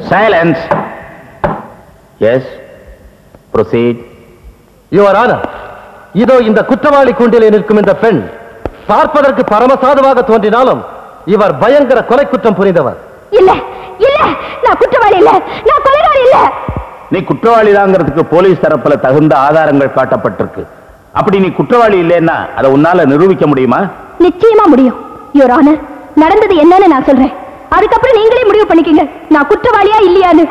Silence yes proceed your honour இதோ இந்த குற்றவாளி கூண்டிலே நிற்கும் இந்த பெண் பார்ப்பதற்கு பரமசாதுவாக தோன்றினாலும் இவர் பயங்கர கொலை குற்றம் புரிந்தவர் இல்ல இல்ல நான் குற்றவாளி இல்ல நான் கொலைகாரி இல்ல நீ குற்றவாளிதாங்கிறதுக்கு போலீஸ் தரப்புல தகுந்த ஆதாரங்கள் காட்டப்பட்டிருக்கு அப்படி நீ குற்றவாளி இல்லைன்னா அதை உன்னால நிரூபிக்க முடியுமா நிச்சயமா முடியும் யுவர் ஆனர் நடந்தது என்னன்னு நான் சொல்றேன் அதுக்கப்புறம் நீங்களே முடிவு பண்ணிக்கங்க நான் குற்றவாளியா இல்லையான்னு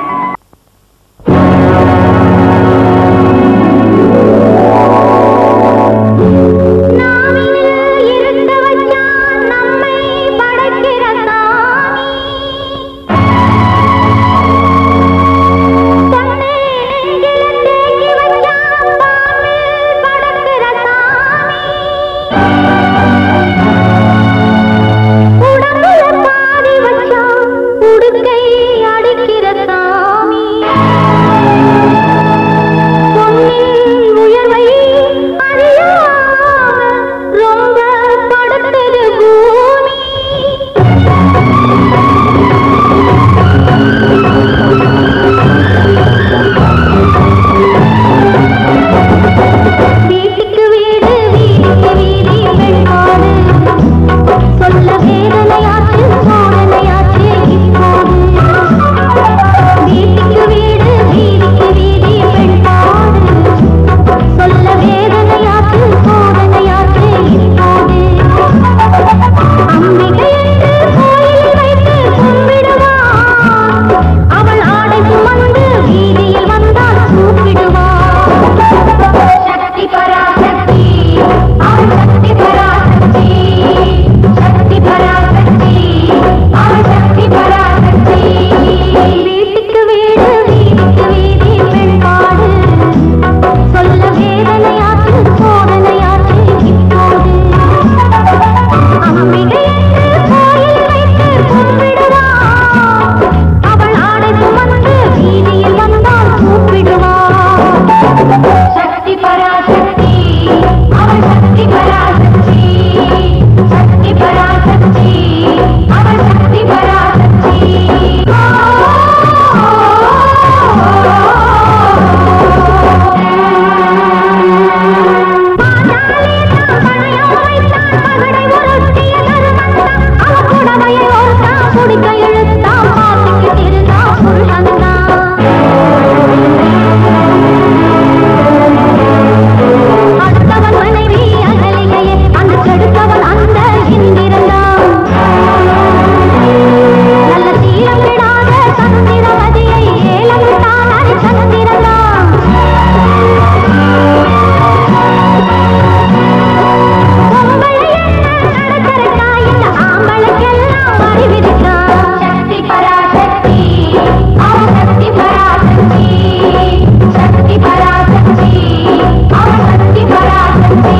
வீட்டுக்கு வீடு வீதிக்கு வீதி பெண்பாடு சொல்ல வேதனையாச்சு சோதனையாச்சு இப்போது வீட்டுக்கு வீடு வீதிக்கு வீதி பெண்பாடு சொல்ல வேதனையாச்சு சோதனையாச்சு இப்போது அம்பிகை என்று கோயிலில் வைத்து கும்பிடுவான் அவள் ஆடை சுமந்து வீதியில் வந்தால் கூப்பிடுவான் சக்தி பராசக்தி அவள் சக்தி பராசக்தி சக்தி பராசக்தி அவள் சக்தி பராசக்தி வீட்டுக்கு வீடு வீதிக்கு வீதி பெண்பாடு சொல்ல வேதனையாச்சு சோதனையாச்சு இப்போது அம்பிகை என்று கோயில் வைத்து கும்பிடுவான் அவள் ஆடை சுமந்து வீதியில் வந்தால் கூப்பிடுவான் சக்தி பராசக்தி அவள் சக்தி பராசக்தி சக்தி பராசக்தி அவள் சக்தி பராசக்தி குடிக்க இழுத்தான் பாட்டுக்கு திருந்தான் புருஷன்தான் அடுத்தவன் மனைவி அகலிகையே அந்த கெடுத்தவன் அந்த இந்திரன்தான் நல்ல தீரம் விடாத சந்திரவதியை ஏலம் விட்டான் சந்திரன்தான் பொம்பளை என்ன நடக்கிறக்கா இந்த ஆம்பளைக்கெல்லாம் அறிவிருக்கா சக்தி பராசக்தி அவன் சக்தி பராசக்தி சக்தி பராசக்தி அவன் சக்தி பராசக்தி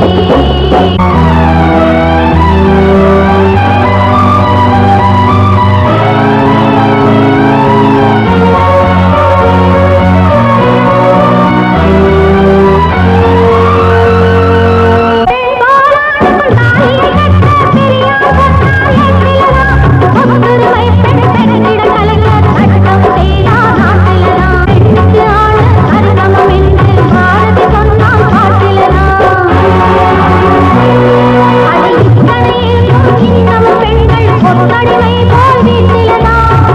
பெண்கள் போல் வீட்டிலதான்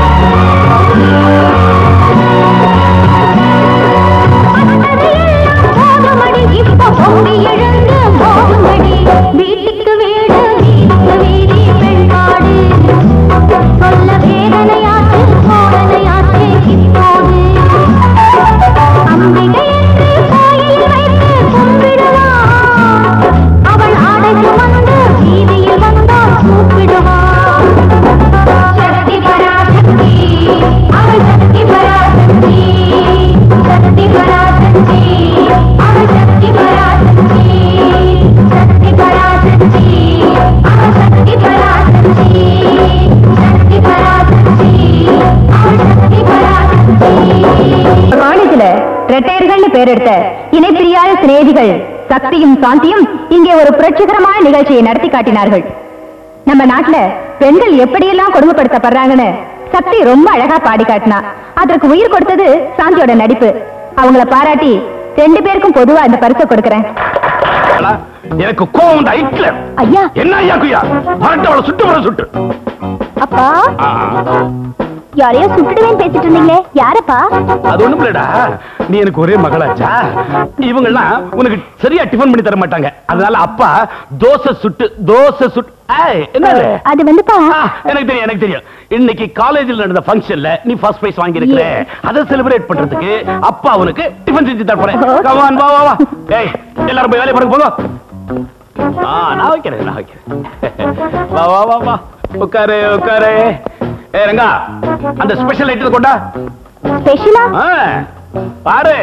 போகுமடி இப்ப பொங்கி எழுந்து போகுமடி வீட்டுக்கு வீடு வீட்டுக்கு வீதி பெண்பாடு சொல்ல வேதனையாச்சு சோதனையாச்சு இப்போது அம்பிகை என்று கோயில் வைத்து கும்பிடுவான் அவள் ஆடை சுமந்து வீதியில் வந்தால் கூப்பிடுவான் சக்தி பராசக்தி அவள் சக்தி பராசக்தி சக்தி பராசக்தி அவள் சக்தி பராசக்தி சக்தி பராசக்தி அவள் சக்தி பராசக்தி சக்தி பராசக்தி அவள் சக்தி பராசக்தி காலேஜில் ரெட்டையர்கள்னு பேரெடுத்த இணைப்பிரியாத சிநேகிகள் சக்தியும் சாந்தியும் இங்கே ஒரு புரட்சிகரமான நிகழ்ச்சியை நடத்தி காட்டினார்கள் நம்ம நாட்டுல பெண்கள் எப்படியெல்லாம் கொடுமைப்படுத்தப்படுறாங்கன்னு சக்தி ரொம்ப அழகா பாடி காட்டினா அதற்கு உயிர் கொடுத்தது சாந்தியோட நடிப்பு அவங்கள பாராட்டி ரெண்டு பேருக்கும் பொதுவா இந்த பரிசை கொடுக்கறேன் எனக்கு கோவம் உண்டா ஹிட்லர் ஐயா என்ன ஐயா குயா வரட்டு அவளை சுட்டு வர சுட்டு அப்பா ஆ, யாரையோ சுட்டுடுவேன்னு பேசிட்டு இருந்தீங்களே யாரப்பா அது ஒண்ணும் இல்லடா நீ எனக்கு ஒரே மகளாச்சா இவங்கெல்லாம் உனக்கு சரியா டிஃபன் பண்ணி தர மாட்டாங்க அதனால அப்பா தோசை சுட்டு தோசை சுட்டு ஏய், என்னது அது வந்துப்பா ஆ, எனக்கு தெரியும் எனக்கு தெரியும் இன்னைக்கு காலேஜில் நடந்த ஃபங்க்ஷன்ல நீ ஃபர்ஸ்ட் பிரைஸ் வாங்கி இருக்கிற அதை செலிப்ரேட் பண்றதுக்கு அப்பா உனக்கு டிஃபன் செஞ்சு தர போறேன் Okay. Come on, வா வா வா ஏய் எல்லாரும் போய் வேலையை பாருங்க போங்க ஆ நான் வைக்கிறேன் நான் வைக்கிறேன் வா வா வா வா உட்காரு உட்காரு ஏ ரங்கா அந்த ஸ்பெஷல் ஐட்டத்தை கொண்டா ஸ்பெஷலா ஆ, பாரு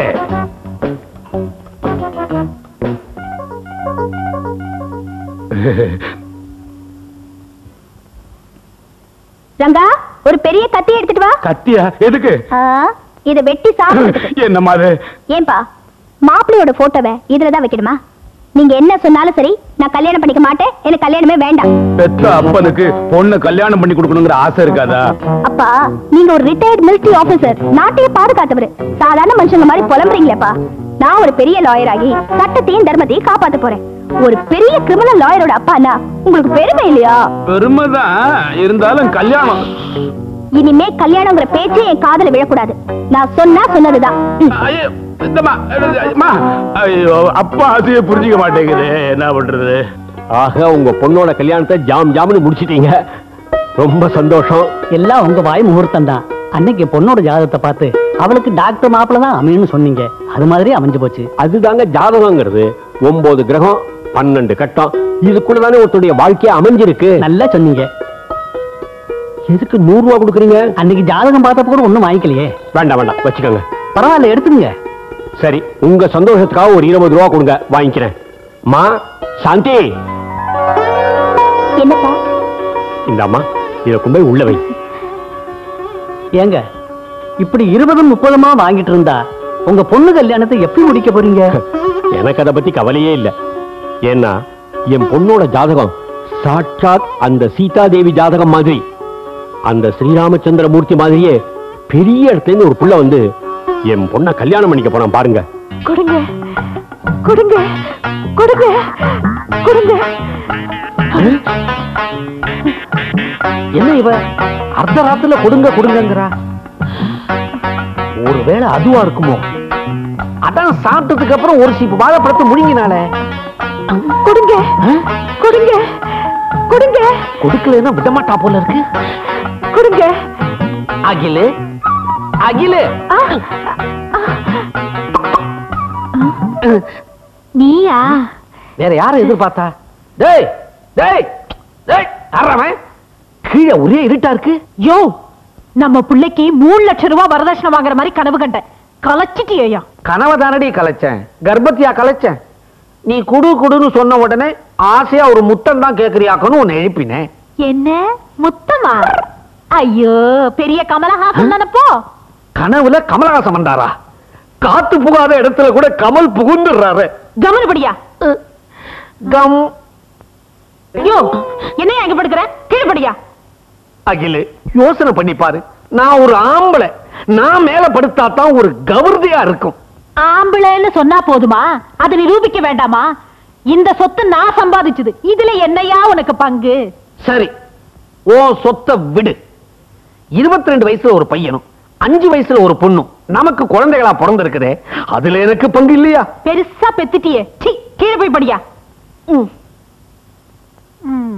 ரங்கா ஒரு பெரிய கத்தி எடுத்துட்டு வா கத்தியா எதுக்கு ஆ, இத வெட்டி சாப்பிடுறதுக்கு என்னம்மா அது ஏன்பா மாப்பிள்ளையோட போட்டோவை இதுலதான் வைக்கணுமா நீங்க என்ன சொன்னாலும் சரி நான் கல்யாணம் பண்ணிக்க மாட்டேன் எனக்கு கல்யாணமே வேண்டாம் பெத்த அப்பனுக்கு பொண்ணு கல்யாணம் பண்ணி கொடுக்கணுங்கிற ஆசை இருக்காதா அப்பா நீங்க ஒரு ரிட்டையர்ட் மிலிட்டரி ஆபீசர் நாட்டையே பாதுகாத்தவர் சாதாரண மனுஷங்க மாதிரி புலம்புறீங்களேப்பா நான் ஒரு பெரிய லாயர் ஆகி சட்டத்தையும் தர்மத்தையும் காப்பாத்த போறேன் ஒரு பெரிய கிரிமினல் லாயரோட அப்பானா உங்களுக்கு பெருமை இல்லையா பெருமைதான் இருந்தாலும் கல்யாணம் இனிமே கல்யாணங்கிற பேச்சே என் காதுல விழக்கூடாது நான் சொன்னா சொன்னதுதான் ம். ஐயோ, இந்தம்மா, அம்மா, ஐயோ அப்பா அதையே புரிஞ்சுக்க மாட்டேங்குது என்ன பண்றது ஆக உங்க பொண்ணோட கல்யாணத்தை ஜாம் ஜாம்னு முடிச்சிட்டீங்க ரொம்ப சந்தோஷம் எல்லாம் உங்க வாய் முகூர்த்தம் தான் அன்னைக்கு பொண்ணோட ஜாதகத்தை பார்த்து அவளுக்கு டாக்டர் மாப்பிள்ள தான் அமையணும்னு சொன்னீங்க அது மாதிரி அமைஞ்சு போச்சு அதுதாங்க ஜாதகங்கிறது ஒன்பது கிரகம் பன்னெண்டு கட்டம் இதுக்குள்ளதானே ஒருத்தருடைய வாழ்க்கைய அமைஞ்சிருக்கு நல்லா சொன்னீங்க எதுக்கு நூறு ரூபா கொடுக்குறீங்க அன்னைக்கு ஜாதகம் பார்த்தப்ப கூட ஒண்ணும் வாங்கிக்கலையே வேண்டாம் வேண்டாம் வச்சுக்கோங்க பரவாயில்ல எடுத்துங்க சரி உங்க சந்தோஷத்துக்காக ஒரு இருபது ரூபா கொடுங்க வாங்கிக்கிறேன் மா சாந்தி என்னப்பா இந்த அம்மா இதை கொண்டு போய் உள்ள வை ஏங்க இப்படி இருபதும் முப்பதுமா வாங்கிட்டு இருந்தா உங்க பொண்ணு கல்யாணத்தை எப்படி முடிக்க போறீங்க எனக்கு அதை பத்தி கவலையே இல்ல ஏன்னா என் பொண்ணோட ஜாதகம் சாட்சாத் அந்த சீதா தேவி ஜாதகம் மாதிரி அந்த ஸ்ரீராமச்சந்திர மூர்த்தி மாதிரியே பெரிய இடத்துல இருந்து ஒரு புள்ள வந்து என் பொண்ணை கல்யாணம் பண்ணிக்க போனான் பாருங்க கொடுங்க கொடுங்க கொடுங்க கொடுங்க என்ன இவ அர்த்த ராத்துல கொடுங்க கொடுங்கங்கிறா ஒருவேளை அதுவா இருக்குமோ அதான் சாப்பிட்டதுக்கு அப்புறம் ஒரு சீப்பு வாழைப்பழத்தை முழுங்கினாலே கொடுங்க கொடுங்க கொடுங்க கொடுக்கலன்னா விடமாட்டா போல இருக்கு கொடுங்க அகிலு அகிலு ஆ. நீயா வேற யாரை எதிர்பார்த்தா டேய் டேய் டேய் யாரவன் கீழே ஒரே இருட்டா இருக்கு யோ நம்ம பிள்ளைக்கு மூணு லட்சம் ரூபாய் வரதட்சணை வாங்குற மாதிரி கனவு கண்டேன் கலைச்சிட்டியா கனவை தானடி கலைச்சேன் கர்ப்பத்தியா கலைச்சேன் நீ குடு குடுன்னு சொன்ன உடனே ஆசையா ஒரு முத்தம் தான் கேக்குறியாக்கன்னு உன்னை எழுப்பினேன் என்ன முத்தமா ஐயோ பெரிய கமலஹாசன் தானப்போ கனவுல கமலஹாசன் வந்தாரா காத்து புகாத இடத்துல கூட கமல் புகுந்துடுறாரு கவனப்படியா கம் யோ என்னையா இங்க படுக்கிற கீழே படியா அகிலு யோசனை பண்ணி பாரு நான் ஒரு ஆம்பளை நான் மேல படுத்தா தான் ஒரு கவர்தியா இருக்கும் ஆம்பளைன்னு சொன்னா போதுமா அதை நிரூபிக்க வேண்டாமா இந்த சொத்து நான் சம்பாதிச்சது இதுல என்னையா உனக்கு பங்கு சரி ஓ சொத்தை விடு இருபத்தி ரெண்டு வயசுல ஒரு பையனும் அஞ்சு வயசுல ஒரு பொண்ணும் நமக்கு குழந்தைகளா பிறந்திருக்குதே அதுல எனக்கு பங்கு இல்லையா பெருசா பெத்துட்டியே சீ கீழே போய் படியா ம். ம்.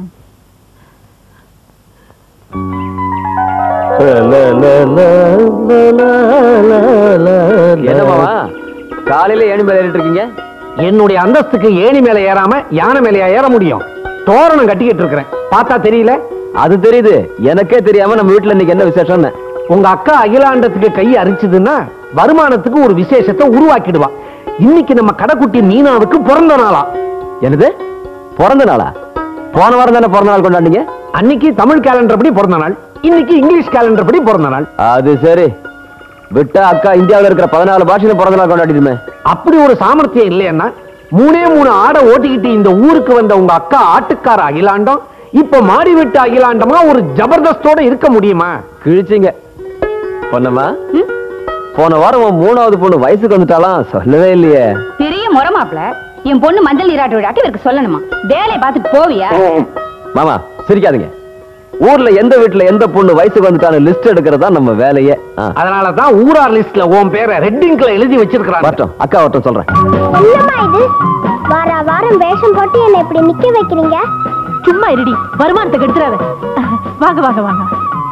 என்னமாவா காலையில ஏணி மேல ஏறிட்டு இருக்கீங்க என்னுடைய அந்தஸ்துக்கு ஏணி மேல ஏறாம யானை மேலயா ஏற முடியும் தோரணம் கட்டிக்கிட்டு இருக்கிறேன் பார்த்தா தெரியல அது தெரியுது எனக்கே தெரியாம நம்ம வீட்டுல இன்னைக்கு என்ன விசேஷம்னு உங்க அக்கா அகிலாண்டத்துக்கு கை அரிச்சதுன்னா வருமானத்துக்கு ஒரு விசேஷத்தை உருவாக்கிடுவா இன்னைக்கு நம்ம கடைக்குட்டி மீனாவுக்கு பிறந்த நாளா என்னது பிறந்த நாளா போன வாரம் தானே பிறந்த நாள் கொண்டாடிங்க அன்னைக்கு தமிழ் கேலண்டர் படி பிறந்த நாள் இன்னைக்கு இங்கிலீஷ் கேலண்டர் படி பிறந்த நாள் அது சரி விட்டா அக்கா இந்தியாவுல இருக்கிற பதினாலு பாஷையில பிறந்த நாள் கொண்டாடிடுமே அப்படி ஒரு சாமர்த்தியம் இல்லைன்னா மூணே மூணு ஆடை ஓட்டிக்கிட்டு இந்த ஊருக்கு வந்த உங்க அக்கா ஆட்டுக்கார அகிலாண்டம் இப்ப மாடி விட்டு அகிலாண்டமா ஒரு ஜபர்தஸ்தோட இருக்க முடியுமா கிழிச்சிங்க பொண்ணம்மா போன வாரம் உன் மூணாவது பொண்ணு வயசுக்கு வந்துட்டாலாம் சொல்லவே இல்லையே பெரிய முறமாப்ல என் பொண்ணு மஞ்சள் நீராட்டு விழாக்கு இவருக்கு சொல்லணுமா வேலையை பார்த்துட்டு போவியா மாமா சிரிக்காதீங்க ஊர்ல எந்த வீட்டுல எந்த பொண்ணு வயசுக்கு வந்துட்டான்னு லிஸ்ட் எடுக்கிறதா நம்ம வேலையே ஆ, அதனாலதான் ஊரார் லிஸ்ட்ல உன் பேரை ரெட் இங்க்ல எழுதி வச்சிருக்கிறாங்க வரட்டும் அக்கா வரட்டும் சொல்றேன் என்னம்மா இது வார வாரம் வேஷம் போட்டு என்னை இப்படி நிக்க வைக்கிறீங்க சும்மா இருடி வருமானத்தை கெடுத்துறாத வாங்க வாங்க வாங்க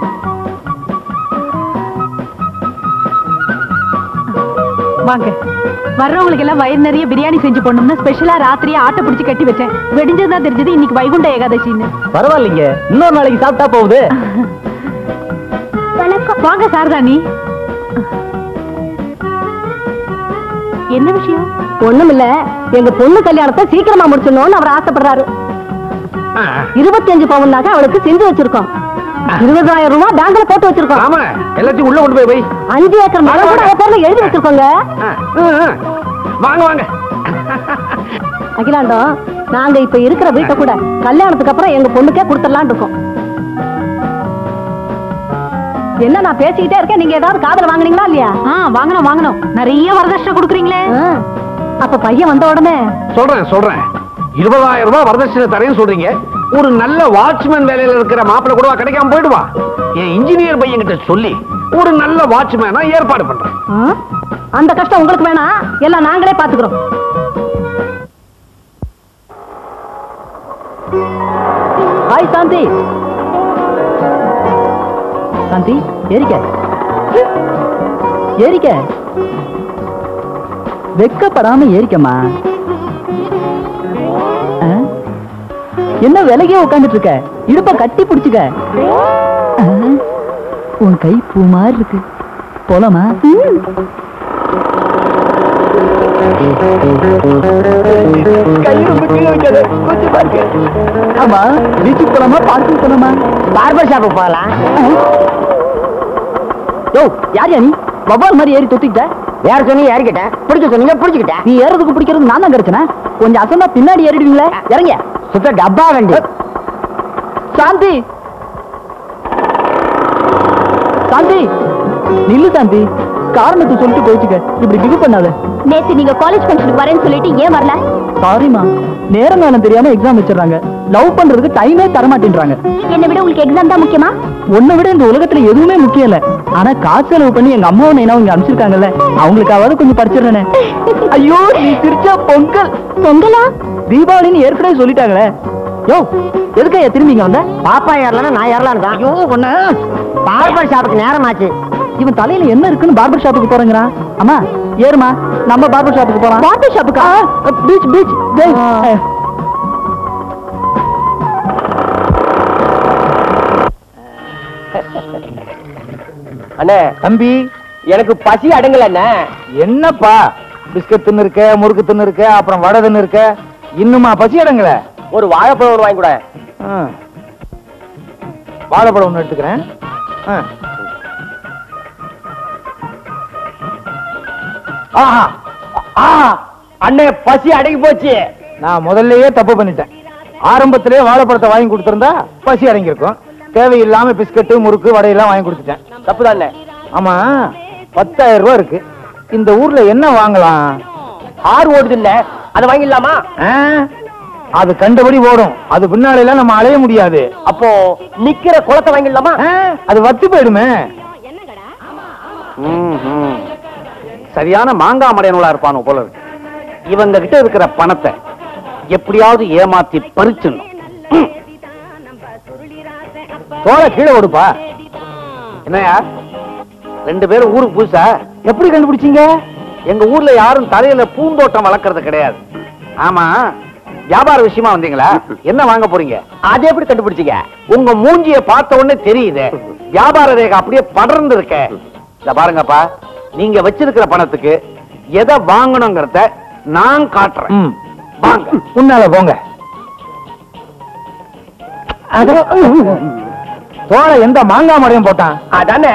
வாங்க வர்றவங்களுக்கு எல்லாம் வயிறு நிறைய பிரியாணி செஞ்சு போடணும்னு ஸ்பெஷலா ராத்திரியே ஆட்டை பிடிச்சு கட்டி வச்சேன் வெடிஞ்சதுதான் தெரிஞ்சது இன்னைக்கு வைகுண்ட ஏகாதசின்னு பரவாயில்லைங்க இன்னொரு நாளைக்கு சாப்பிட்டா போகுது வணக்கம் வாங்க சாரதாணி என்ன விஷயம் ஒண்ணுமில்ல எங்க பொண்ணு கல்யாணத்தை சீக்கிரமா முடிச்சிடணும்னு அவர் ஆசைப்படுறாரு இருபத்தஞ்சு பவுன்னாக அவளுக்கு செஞ்சு வச்சிருக்கோம் இருபதாயிரம் ரூபாய் பேங்க்ல போட்டு வச்சிருக்கோம் ஆமா எல்லாத்தையும் உள்ள கொண்டு போய் வை அஞ்சு ஏக்கர் மரம் கூட அவ பேர்ல எழுதி வச்சிருக்கோங்க ஆ, ஆ, ஆ. வாங்க வாங்க அகிலாண்டம் நாங்க இப்ப இருக்கிற வீட்டை கூட கல்யாணத்துக்கு அப்புறம் எங்க பொண்ணுக்கே கொடுத்துடலாம்னு இருக்கோம் என்ன நான் பேசிக்கிட்டே இருக்கேன் நீங்க ஏதாவது காதல வாங்குனீங்களா இல்லையா ஆ வாங்கணும் வாங்கணும் நிறைய வரதட்சணை கொடுக்குறீங்களே ஆ. அப்ப பையன் வந்த உடனே சொல்றேன் சொல்றேன் இருபதாயிரம் ரூபாய் வரதட்சணை தரேன்னு சொல்றீங்க ஒரு நல்ல வாட்ச்மேன் வேலையில இருக்கிற மாப்பிள்ளை கூட கிடைக்காம போயிடுவா என் இன்ஜினியர் பையன் கிட்ட சொல்லி ஒரு நல்ல வாட்ச்மேனா ஏற்பாடு பண்றேன் ஆ? அந்த கஷ்டம் உங்களுக்கு வேணாம் எல்லாம் நாங்களே பாத்துக்கிறோம் ஹாய் சாந்தி சாந்தி ஏறிக்க ஏறிக்க வெக்கப்படாம ஏறிக்கம்மா ஆ? என்ன விலகியே உட்காந்துட்டு இருக்க இடுப்ப கட்டி பிடிச்சுக்க ஆ? உன் கை பூ மாதிரி இருக்கு போலாமா ஆமா பீச்சுக்கு போலாமா பார்க்குக்கு போலாமா பார்பர் ஷாப்பு போகலாம் யோ யார் நீ வவ்வால் மாதிரி ஏறி தொத்திக்கிட்ட யார் சொன்னீங்க ஏறிக்கிட்டேன் பிடிச்ச சொன்னீங்க பிடிச்சிக்கிட்டேன் நீ ஏறதுக்கு பிடிக்கிறது நான் தான் கிடைச்சனா கொஞ்சம் அசந்தா பின்னாடி ஏறிடுவீங்களே இறங்க சுத்த டப்பா வண்டி சாந்தி சாந்தி நில்லு சாந்தி காரணத்தை சொல்லிட்டு போயிச்சுக்க இப்படி பிகு பண்ணாத நேத்து நீங்க காலேஜ் ஃபங்க்ஷனுக்கு வரேன்னு சொல்லிட்டு ஏன் வரல சாரிமா நேரம் காலம் தெரியாம எக்ஸாம் வச்சிடறாங்க லவ் பண்றதுக்கு டைமே தர மாட்டேன்றாங்க என்னை விட உங்களுக்கு எக்ஸாம் தான் முக்கியமா உன்னை விட இந்த உலகத்துல எதுவுமே முக்கியம் இல்ல ஆனா காசு செலவு பண்ணி எங்க அம்மாவும் நைனாவும் இங்க அனுப்பிச்சிருக்காங்கல்ல அவங்களுக்காவது கொஞ்சம் படிச்சிடுறேனே ஐயோ நீ சிரிச்சா பொங்கல் பொங்கலா தீபாவளின்னு ஏற்கனவே சொல்லிட்டாங்களே யோ எதுக்கா திரும்பி இங்க வந்த பாப்பா ஏறலாம் நான் ஏறலாம் தான் ஐயோ ஒண்ணு பார்பர் ஷாப்புக்கு நேரம் ஆச்சு இவன் தலையில என்ன இருக்குன்னு பார்பர் ஷாப்புக்கு போறேங்கிறான் அம்மா ஏறுமா நம்ம பார்பர் ஷாப்புக்கு போலாம் பார்பர் ஷாப்புக்கா பீச் பீச் அண்ணே தம்பி எனக்கு பசி அடங்கல அண்ணே என்னப்பா பிஸ்கட் தின்னு இருக்க முறுக்கு தின்னு இருக்க அப்புறம் வடை தின்னு இருக்க இன்னுமா பசி அடங்கல ஒரு வாழைப்பழம் ஒன்று வாங்கி கூட ஆ. வாழைப்பழம் ஒன்று எடுத்துக்கிறேன் ஆ. ஆஹா ஆஹா அண்ணே பசி அடங்கி போச்சு நான் முதல்லயே தப்பு பண்ணிட்டேன் ஆரம்பத்திலே வாழைப்பழத்தை வாங்கி கொடுத்திருந்தா பசி அடங்கியிருக்கும் தேவையில்லாம பிஸ்கட்டு முறுக்கு வடையெல்லாம் வாங்கி கொடுத்துட்டேன் தப்பு தானே ஆமா பத்தாயிரம் ரூபாய் இருக்கு இந்த ஊர்ல என்ன வாங்கலாம் ஆறு ஓடுது இல்ல அதை வாங்கிடலாமா ஆ? அது கண்டபடி ஓடும் அது பின்னால எல்லாம் நம்ம அலைய முடியாது அப்போ நிக்கிற குளத்தை வாங்கிடலாமா ஆ? அது வத்து போயிடுமே சரியான மாங்காய் மடையனூலா இருப்பானு போல இருக்கு இவங்க கிட்ட இருக்கிற பணத்தை எப்படியாவது ஏமாத்தி பறிச்சிடணும் ம். தோலை கீழே ஓடுப்பா என்னையா ரெண்டு பேரும் ஊருக்கு புதுசா எப்படி கண்டுபிடிச்சீங்க எங்க ஊர்ல யாரும் தலையில பூந்தோட்டம் வளர்க்கறது கிடையாது ஆமா வியாபார விஷயமா வந்தீங்களா என்ன வாங்க போறீங்க அதை எப்படி கண்டுபிடிச்சீங்க உங்க மூஞ்சிய பார்த்த உடனே தெரியுது வியாபார ரேகை அப்படியே படர்ந்து இருக்க இத பாருங்கப்பா நீங்க வச்சிருக்கிற பணத்துக்கு எதை வாங்கணுங்கிறத நான் காட்டுறேன் ம். வாங்க முன்னால போங்க தோலை எந்த மாங்காய் மடையும் போட்டான் அதானே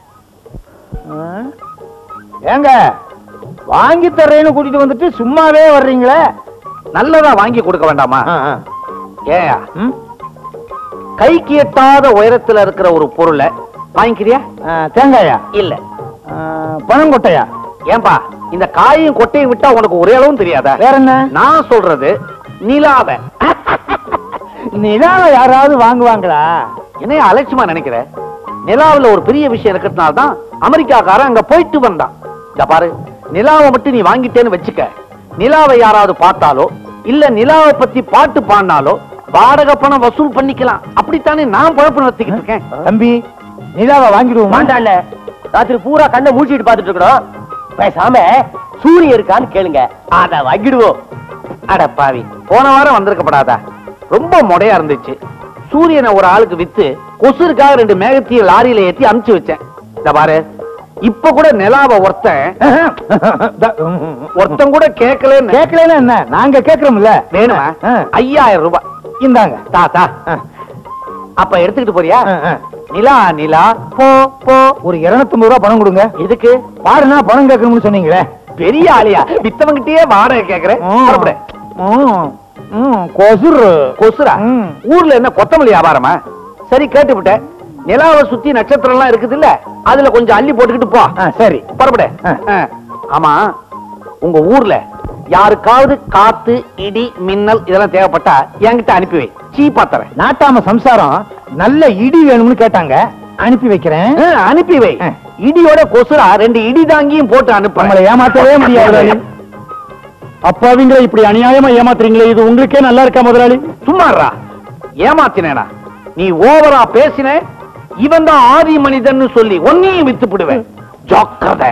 ஏங்க வாங்கி தர்றேன்னு கூட்டிட்டு வந்துட்டு சும்மாவே வர்றீங்களே நல்லதா வாங்கி கொடுக்க வேண்டாமா ஆ, ஆ. ஏயா ம்? கைக்கு எட்டாத உயரத்துல இருக்கிற ஒரு பொருளை வாங்கிக்கிறியா தேங்காயா இல்ல பனங்கொட்டையா ஏன்பா இந்த காயும் கொட்டையும் விட்டா உனக்கு ஒரே அளவும் தெரியாதா வேற என்ன நான் சொல்றது நிலாவ நிலாவை யாராவது வாங்குவாங்களா என்னைய அலட்சியமா நினைக்கிற நிலாவுல ஒரு பெரிய விஷயம் இருக்கிறதுனால தான் அமெரிக்காக்காரன் அங்க போயிட்டு வந்தான் இந்த பாரு நிலாவை மட்டும் நீ வாங்கிட்டேன்னு வச்சுக்க நிலாவை யாராவது பார்த்தாலோ இல்ல நிலாவை பத்தி பாட்டு பாடினாலோ வாடகை பணம் வசூல் பண்ணிக்கலாம் அப்படித்தானே நான் குழப்பம் நடத்திக்கிட்டு இருக்கேன் தம்பி நிலாவை வாங்கிடுவோமா மாண்டாண்ட ராத்திரி பூரா கண்ணை மூடிட்டு பாத்துட்டு இருக்கணும் பேசாம சூரியன் இருக்கான்னு கேளுங்க அத வாங்கிடுவோம் அட பாவி போன வாரம் வந்திருக்கப்படாதா ரொம்ப மொடையா இருந்துச்சு சூரியனை ஒரு ஆளுக்கு வித்து கொசுருக்காக ரெண்டு மேகத்தையும் லாரியில ஏத்தி அமுச்சு வச்சேன் இந்த பாரு இப்ப கூட நிலாவை ஒருத்தன் ஒருத்தன் கூட கேட்கலன்னு கேட்கலன்னா என்ன நாங்க கேக்குறோம்ல வேணுமா ஆ. ஐயாயிரம் ரூபாய் இந்தாங்க தாத்தா ஆ. அப்ப எடுத்துக்கிட்டு போறியா ஆ, ஆ. நிலா நிலா போ போ ஒரு இருநூத்தம்பது ரூபா பணம் கொடுங்க எதுக்கு பாருனா பணம் கேட்கணும்னு சொன்னீங்களே பெரிய ஆளியா வித்தவங்கிட்டயே வாடகை கேக்குறேன் புறப்படு. ம், ம், கொசுரு கொசுரா ம். ஊர்ல என்ன கொத்தமல்லி வியாபாரமா சரி கேட்டுவிட்டேன் நிலாவை சுத்தி நட்சத்திரம் எல்லாம் இருக்குது இல்ல அதுல கொஞ்சம் அள்ளி போட்டுக்கிட்டு போ ஆ, சரி புறப்படு ஆ. ஆ. ஆமா உங்க ஊர்ல யாருக்காவது காத்து இடி மின்னல் இதெல்லாம் தேவைப்பட்டா என்கிட்ட அனுப்பி வை சீப்பா தரேன் நாட்டாம சம்சாரம் நல்ல இடி வேணும்னு கேட்டாங்க அனுப்பி வைக்கிறேன் ஆ, அனுப்பி வை ஆ. இடியோட கொசுரா ரெண்டு இடி தாங்கியும் போட்டு நம்மளை அனுப்புறேன் ஏமாத்தவே முடியாது அப்பாவிங்க இப்படி அநியாயமா ஏமாத்துறீங்களே இது உங்களுக்கே நல்லா இருக்கா முதலாளி சும்மாறா ஏமாத்தினேடா நீ ஓவரா பேசின இவன் தான் ஆதி மனிதன் சொல்லி ஒன்னையும் வித்து விடுவேன் ஜாக்கிரதை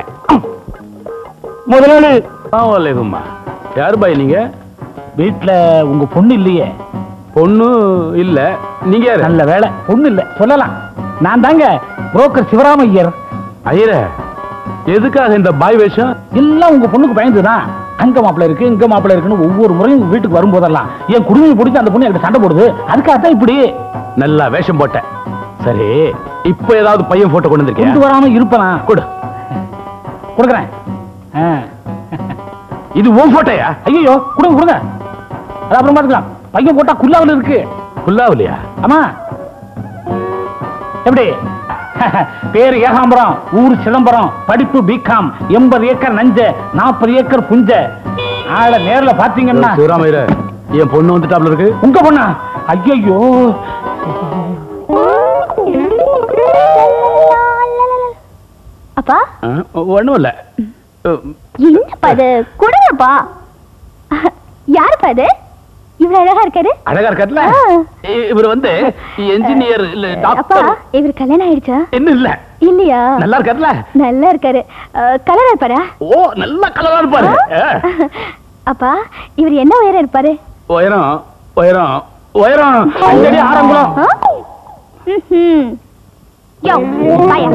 முதலாளி வலைக்கும்மா யார் பாய் நீங்க வீட்டுல உங்க பொண்ணு இல்லையே பொண்ணு இல்ல நீங்க யாரு நல்ல வேலை பொண்ணு இல்ல சொல்லலாம் நான் தாங்க புரோக்கர் சிவராமையர் ஐயர எதுக்காக இந்த பாய் வேஷம் எல்லாம் உங்க பொண்ணுக்கு பயந்துதான் அங்க மாப்பிள்ள இருக்கு இங்க மாப்பிள்ள இருக்குன்னு ஒவ்வொரு முறையும் உங்க வீட்டுக்கு வரும்போதெல்லாம் என் குடுமையை பிடிச்சி அந்த பொண்ணு என்கிட்ட சண்டை போடுது அதுக்காகத்தான் இப்படி நல்லா வேஷம் போட்டேன் சரி இப்ப ஏதாவது பையன் போட்டோ கொண்டு கொண்டு வந்திருக்கேன் வராம இருப்பனா கொடு கொடுக்குறேன் ஆ. இது உன் போட்டோயா ஐயோ கொடுங்க கொடுங்க அது அப்புறம் பார்த்துக்கலாம் பையன் போட்டா குல்லாவில் இருக்கு குல்லாவலியா ஆமா எப்படி பேரு ஏகாம்பரம் ஊர் சிதம்பரம் படிப்பு பிகாம் எண்பது ஏக்கர் நஞ்ச நாற்பது ஏக்கர் புஞ்ச ஆள நேர்ல பாத்தீங்கன்னா சிவராமையர என் பொண்ணு வந்துட்டாப்ல இருக்கு உங்க பொண்ணா ஐயோ அப்பா ஒண்ணும் இல்ல என்னப்பா இது கொடுங்கப்பா யாருப்பா இது இவ்வளவு அழகா இருக்காரு அழகா இருக்கார்ல ஆ. இ- இவர் வந்து என்ஜினியர் இல்ல அப்பா டாக்டர் இவர் கல்யாணம் ஆயிடுச்சா என்ன இல்ல இல்லையா நல்லா இருக்கார்ல நல்லா இருக்காரு கலரா இருப்பாரா ஓ நல்ல கலரா இருப்பாரு ஆ. அப்பா இவர் என்ன உயரம் இருப்பாரு உயரம் உயரம் உயரம் அஞ்சடி ஆரம்பம் ஆ? ம்ஹும். யோ, வாயா.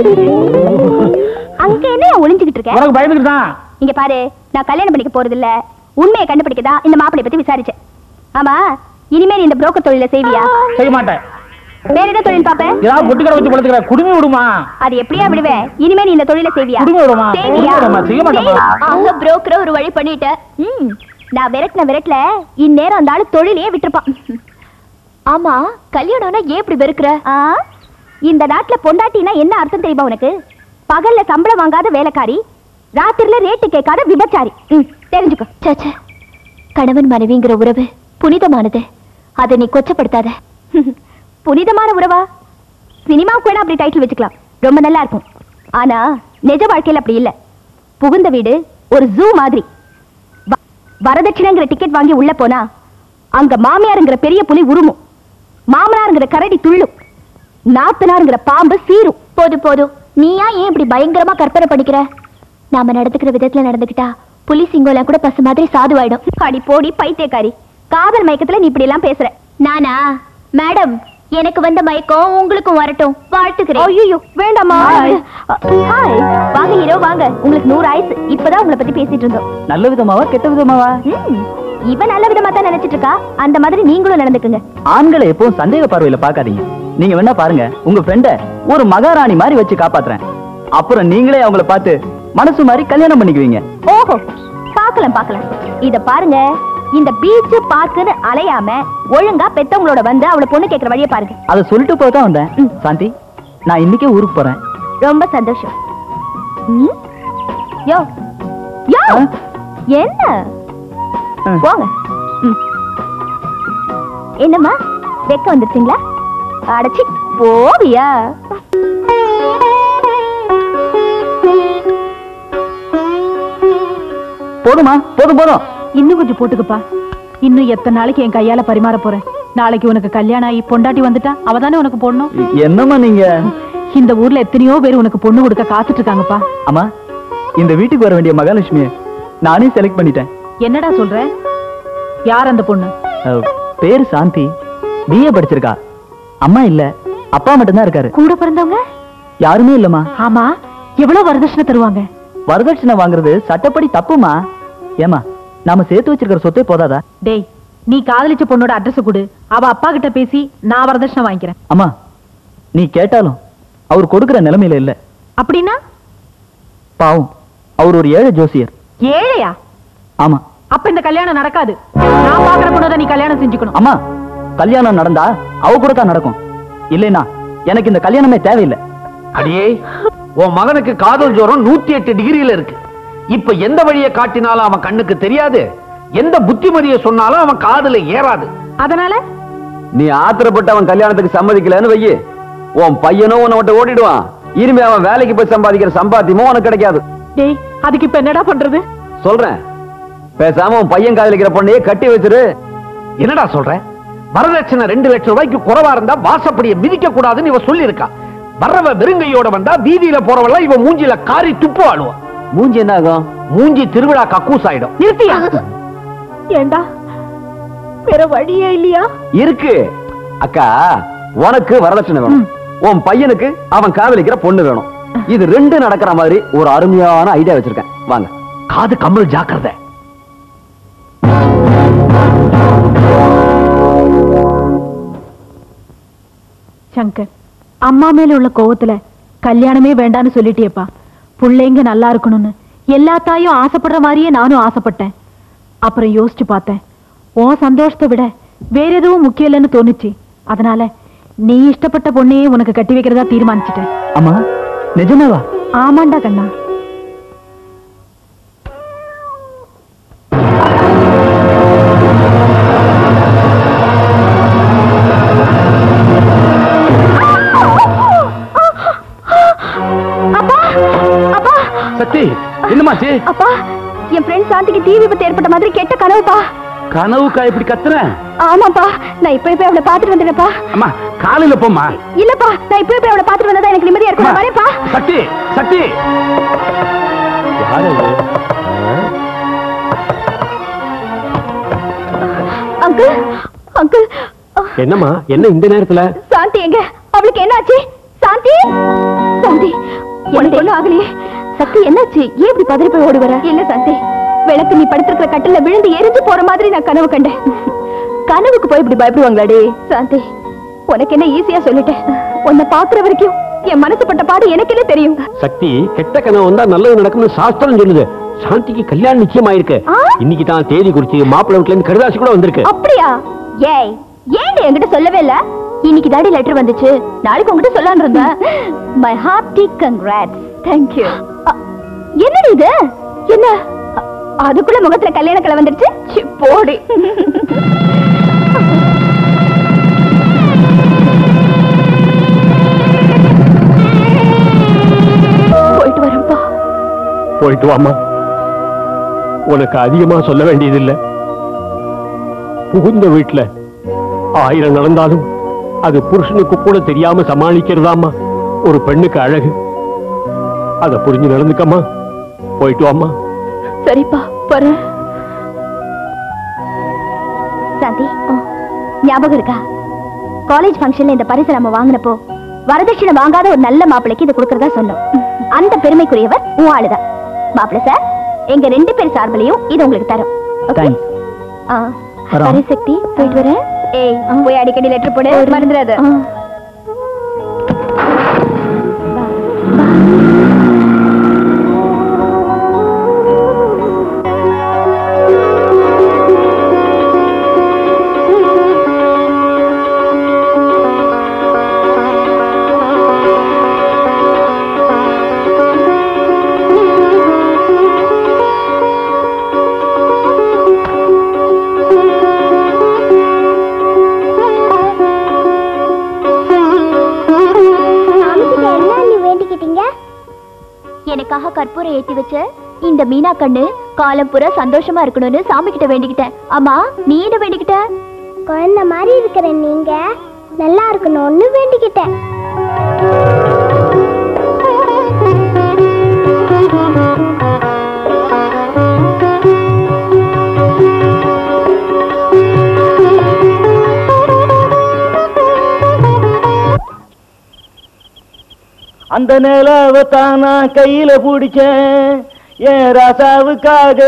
அங்க என்ன ஒளிஞ்சுகிட்டு இருக்க உனக்கு பயந்துக்கிட்டு தான் இங்க பாரு நான் கல்யாணம் பண்ணிக்க போறது இல்ல உண்மையை கண்டுபிடிக்கதா இந்த மாப்பிளைய பத்தி விசாரிச்சேன் ஆமா இனிமே நீ இந்த புரோக்கர் தொழில செய்வியா செய்ய மாட்டேன் வேற என்ன தொழில் பாப்ப ஏதாவது பொட்டி கடை வச்சு படுத்துக்கிற குடுமி விடுமா அது எப்படியா விடுவேன் இனிமே நீ இந்த தொழில செய்வியா குடும்பம் விடுமா? செய்வியா? குடும்பம் விடுமா? செய்ய மாட்டேம்மா. செய். அங்க புரோக்கர் ஒரு வழி பண்ணிட்ட ம். நான் விரட்டின விரட்டல இந்நேரம் அந்த ஆளு தொழிலையே விட்டுருப்பான் ஆமா கல்யாணம்னா ஏன் இப்படி வெறுக்கிற இந்த நாட்டுல பொண்டாட்டினா என்ன அர்த்தம் தெரியுமா உனக்கு பகல்ல சம்பளம் வாங்காத வேலைக்காரி ராத்திரில ரேட்டு கேட்காத விபச்சாரி ம், தெரிஞ்சுக்கோ சே கணவன் மனைவிங்கிற உறவு புனிதமானது அதை நீ கொச்சப்படுத்தாத புனிதமான உறவா சினிமாவுக்கு வேணா அப்படி டைட்டில் வச்சுக்கலாம் ரொம்ப நல்லா இருக்கும் ஆனா நிஜ வாழ்க்கையில அப்படி இல்ல புகுந்த வீடு ஒரு ஜூ மாதிரி வ- வரதட்சணைங்கிற டிக்கெட் வாங்கி உள்ள போனா அங்க மாமியாருங்கிற பெரிய புலி உருமும் மாமனாருங்கிற கரடி துள்ளும் நாத்தனாருங்கிற பாம்பு சீரும் போது போதும் நீயா ஏன் இப்படி பயங்கரமா கற்பனை பண்ணிக்கிற நாம நடந்துக்கிற விதத்துல நடந்துக்கிட்டா புலி சிங்கோலாம் கூட பசு மாதிரி சாதுவாயிடும் அடி போடி பைத்தியக்காரி காதல் மயக்கத்துல நீ இப்படி எல்லாம் பேசுற நானா மேடம் எனக்கு வந்த மயக்கம் உங்களுக்கும் வரட்டும் வாழ்த்துக்கிறேன் ஐயோ வேண்டாமா ஹாய் வாங்க ஹீரோ வாங்க உங்களுக்கு நூறு ஆயுசு இப்பதான் உங்களை பத்தி பேசிட்டு இருந்தோம் நல்ல விதமாவா கெட்ட விதமாவா ம், இவ நல்ல விதமா தான் நினைச்சிட்டு இருக்கா அந்த மாதிரி நீங்களும் நடந்துக்குங்க ஆண்களை எப்பவும் சந்தேக பார்வையில பாக்காதீங்க நீங்க வேணா பாருங்க உங்க ஃப்ரெண்ட ஒரு மகாராணி மாதிரி வச்சு காப்பாத்துறேன் அப்புறம் நீங்களே அவங்கள பார்த்து மனசு மாதிரி கல்யாணம் பண்ணிக்குவீங்க ஓஹோ பார்க்கலாம் பார்க்கலாம் இத பாருங்க இந்த பீச் பார்க்குன்னு அலையாம ஒழுங்கா பெத்தவங்களோட வந்து அவளை பொண்ணு கேக்குற வழியை பாருங்க அதை சொல்லிட்டு போக தான் வந்தேன் ம். சாந்தி நான் இன்னைக்கே ஊருக்கு போறேன் ரொம்ப சந்தோஷம் ம்? யோ யோ ஆ? என்ன ஆ. போங்க ம். என்னம்மா வெக்க வந்துருச்சுங்களா அடைச்சி போவியா போதுமா போதும் போதும் இன்னும் கொஞ்சம் போட்டுக்கப்பா இன்னும் எத்தனை நாளைக்கு என் கையால பரிமாற போறேன் நாளைக்கு உனக்கு கல்யாணம் ஆகி பொண்டாட்டி வந்துட்டா அவ தானே உனக்கு போடணும் என்னம்மா நீங்க இந்த ஊர்ல எத்தனையோ பேர் உனக்கு பொண்ணு கொடுக்க காத்துட்டு இருக்காங்கப்பா அம்மா இந்த வீட்டுக்கு வர வேண்டிய மகாலட்சுமிய நானே செலக்ட் பண்ணிட்டேன் என்னடா சொல்ற யார் அந்த பொண்ணு அஹ், பேரு சாந்தி பிஏ படிச்சிருக்கா அம்மா இல்ல அப்பா மட்டும்தான் இருக்காரு கூட பிறந்தவங்க யாருமே இல்லம்மா ஆமா எவ்வளவு வரதட்சணை தருவாங்க வரதட்சணை வாங்குறது சட்டப்படி தப்புமா ஏமா நாம சேர்த்து வச்சிருக்கிற சொத்தே போதாதா டேய் நீ காதலிச்ச பொண்ணோட அட்ரஸ் கொடு அவ அப்பா கிட்ட பேசி நான் வரதட்சணை வாங்கிக்கிறேன் அம்மா நீ கேட்டாலும் அவர் கொடுக்கிற நிலைமையில இல்ல அப்படின்னா பாவம் அவர் ஒரு ஏழை ஜோசியர் ஏழையா ஆமா அப்ப இந்த கல்யாணம் நடக்காது நான் பாக்குற பொண்ணு நீ கல்யாணம் செஞ்சுக்கணும் அம்மா கல்யாணம் நடந்தா அவ கூட தான் நடக்கும் இல்லைனா எனக்கு இந்த கல்யாணமே தேவையில்லை அடியே உன் மகனுக்கு காதல் ஜோரம் நூத்தி எட்டு டிகிரியில இருக்கு இப்ப எந்த வழியை காட்டினாலும் அவன் கண்ணுக்கு தெரியாது எந்த புத்திமதியை சொன்னாலும் அவன் காதுல ஏறாது அதனால நீ ஆத்திரப்பட்டு அவன் கல்யாணத்துக்கு சம்மதிக்கலன்னு வையி உன் பையனும் உன்னை விட்டு ஓடிடுவான் இனிமே அவன் வேலைக்கு போய் சம்பாதிக்கிற சம்பாத்தியமும் உனக்கு கிடைக்காது டேய் அதுக்கு இப்ப என்னடா பண்றது சொல்றேன் பேசாம உன் பையன் காதலிக்கிற பொண்ணையே கட்டி வச்சிரு என்னடா சொல்ற வரதட்சணை ரெண்டு லட்சம் ரூபாய்க்கு குறைவா இருந்தா வாசப்படியை மிதிக்க கூடாதுன்னு இவ சொல்லியிருக்கா வர்றவ வெறுங்கையோட வந்தா வீதியில போறவெல்லாம் இவ மூஞ்சில காரி துப்பு ஆடுவா மூஞ்சி என்ன ஆகும் மூஞ்சி திருவிழா கக்கூஸ் ஆயிடும் நிறுத்தியா ஏண்டா வேற வழியே இல்லையா இருக்கு அக்கா உனக்கு வரதட்சணை வேணும் உன் பையனுக்கு அவன் காதலிக்கிற பொண்ணு வேணும் இது ரெண்டு நடக்கிற மாதிரி ஒரு அருமையான ஐடியா வச்சிருக்கேன் வாங்க காது கம்மல் ஜாக்கிரதை சங்கர் அம்மா மேல உள்ள கோவத்துல கல்யாணமே வேண்டான்னு சொல்லிட்டியேப்பா புள்ளைங்க நல்லா இருக்கணும்னு எல்லா தாயும் ஆசைப்படுற மாதிரியே நானும் ஆசைப்பட்டேன் அப்புறம் யோசிச்சு பார்த்தேன் உன் சந்தோஷத்தை விட வேற எதுவும் முக்கியம் இல்லைன்னு தோணுச்சு அதனால நீ இஷ்டப்பட்ட பொண்ணையே உனக்கு கட்டி வைக்கிறதா தீர்மானிச்சிட்டேன் அம்மா நிஜமாவா ஆமாண்டா கண்ணா அப்பா அப்பா சக்தி என்னமாச்சு அப்பா என் ஃப்ரெண்ட் சாந்திக்கு தீ விபத்து ஏற்பட்ட மாதிரி கெட்ட கனவுப்பா கனவுக்கா இப்படி கத்துறேன் ஆமாப்பா நான் இப்ப போய் அவளை பாத்துட்டு வந்துடுறேன்ப்பா அம்மா காலையில போம்மா இல்லப்பா நான் இப்ப போய் அவளை பாத்துட்டு வந்தா எனக்கு நிம்மதியா இருக்கும் நான் வரேன்ப்பா சக்தி சக்தி யாரு அது? அங்கிள் அங்கிள் என்னம்மா என்ன இந்த நேரத்துல சாந்தி எங்க அவளுக்கு என்னாச்சு சாந்தி சாந்தி உனக்கு ஒண்ணும் ஆகலையே சக்தி என்னாச்சு ஏன் இப்படி பதறி போய் ஓடி வர இல்ல சாந்தி விளக்கு நீ படுத்திருக்கிற கட்டில விழுந்து எரிஞ்சு போற மாதிரி நான் கனவு கண்டேன் கனவுக்கு போய் இப்படி பயப்படுவாங்களாடி சாந்தி உனக்கு என்ன ஈஸியா சொல்லிட்டேன் உன்னை பாக்குற வரைக்கும் என் மனசு பட்ட பாடு எனக்கே தெரியும் சக்தி கெட்ட கனவு வந்தா நல்லது நடக்கும்னு சாஸ்திரம் சொல்லுது சாந்திக்கு கல்யாணம் நிச்சயமாயிருக்கு ஆ? இன்னைக்கு தான் தேதி குறிச்சு மாப்பிள்ளை வீட்டுல இருந்து கடிதாசி கூட வந்திருக்கு அப்படியா ஏய் ஏன்டி என்கிட்ட சொல்லவே இல்ல இன்னைக்கு தாடி லெட்டர் வந்துச்சு நாளைக்கு உங்ககிட்ட சொல்லலாம்னு இருந்தேன் my hearty congrats thank you என்னடி இது என்ன அ- அதுக்குள்ள முகத்துல கல்யாண கலை வந்துருச்சு சி, போடி போயிட்டு வரேன்ப்பா போயிட்டு வாமா உனக்கு அதிகமா சொல்ல வேண்டியதில்லை புகுந்த வீட்டுல ஆயிரம் நடந்தாலும் அது புருஷனுக்கு கூட தெரியாம சமாளிக்கிறதாம்மா ஒரு பெண்ணுக்கு அழகு அத புரிஞ்சு நடந்துக்கம்மா போயிட்டு வாம்மா சரிப்பா வரேன் சாந்தி ஞாபகம் இருக்கா காலேஜ் ஃபங்க்ஷன்ல இந்த பரிசு நம்ம வாங்கினப்போ வரதட்சணை வாங்காத ஒரு நல்ல மாப்பிளைக்கு இது கொடுக்கறதா சொன்னோம் அந்த பெருமைக்குரியவர் உன் ஆளுதான் மாப்பிள்ளை சார் எங்க ரெண்டு பேர் சார்பிலையும் இது உங்களுக்கு தரும் Okay? தேங்க்ஸ் ஆ, வரோம். சரி சக்தி போயிட்டு வரேன் ஏய் போய் அடிக்கடி லெட்டர் போடு மறந்துடாத எனக்காக கற்பூரம் ஏத்தி வச்ச இந்த மீனா கண்ணு காலம் பூரா சந்தோஷமா இருக்கணும்னு சாமி கிட்ட வேண்டிக்கிட்டேன் அம்மா நீ என்ன வேண்டிக்கிட்ட குழந்தை மாதிரி இருக்கிற நீங்க நல்லா இருக்கணும்னு வேண்டிக்கிட்டேன் அந்த நிலவை தான் நான் கையில பிடிச்சேன் என் ராசாவுக்காக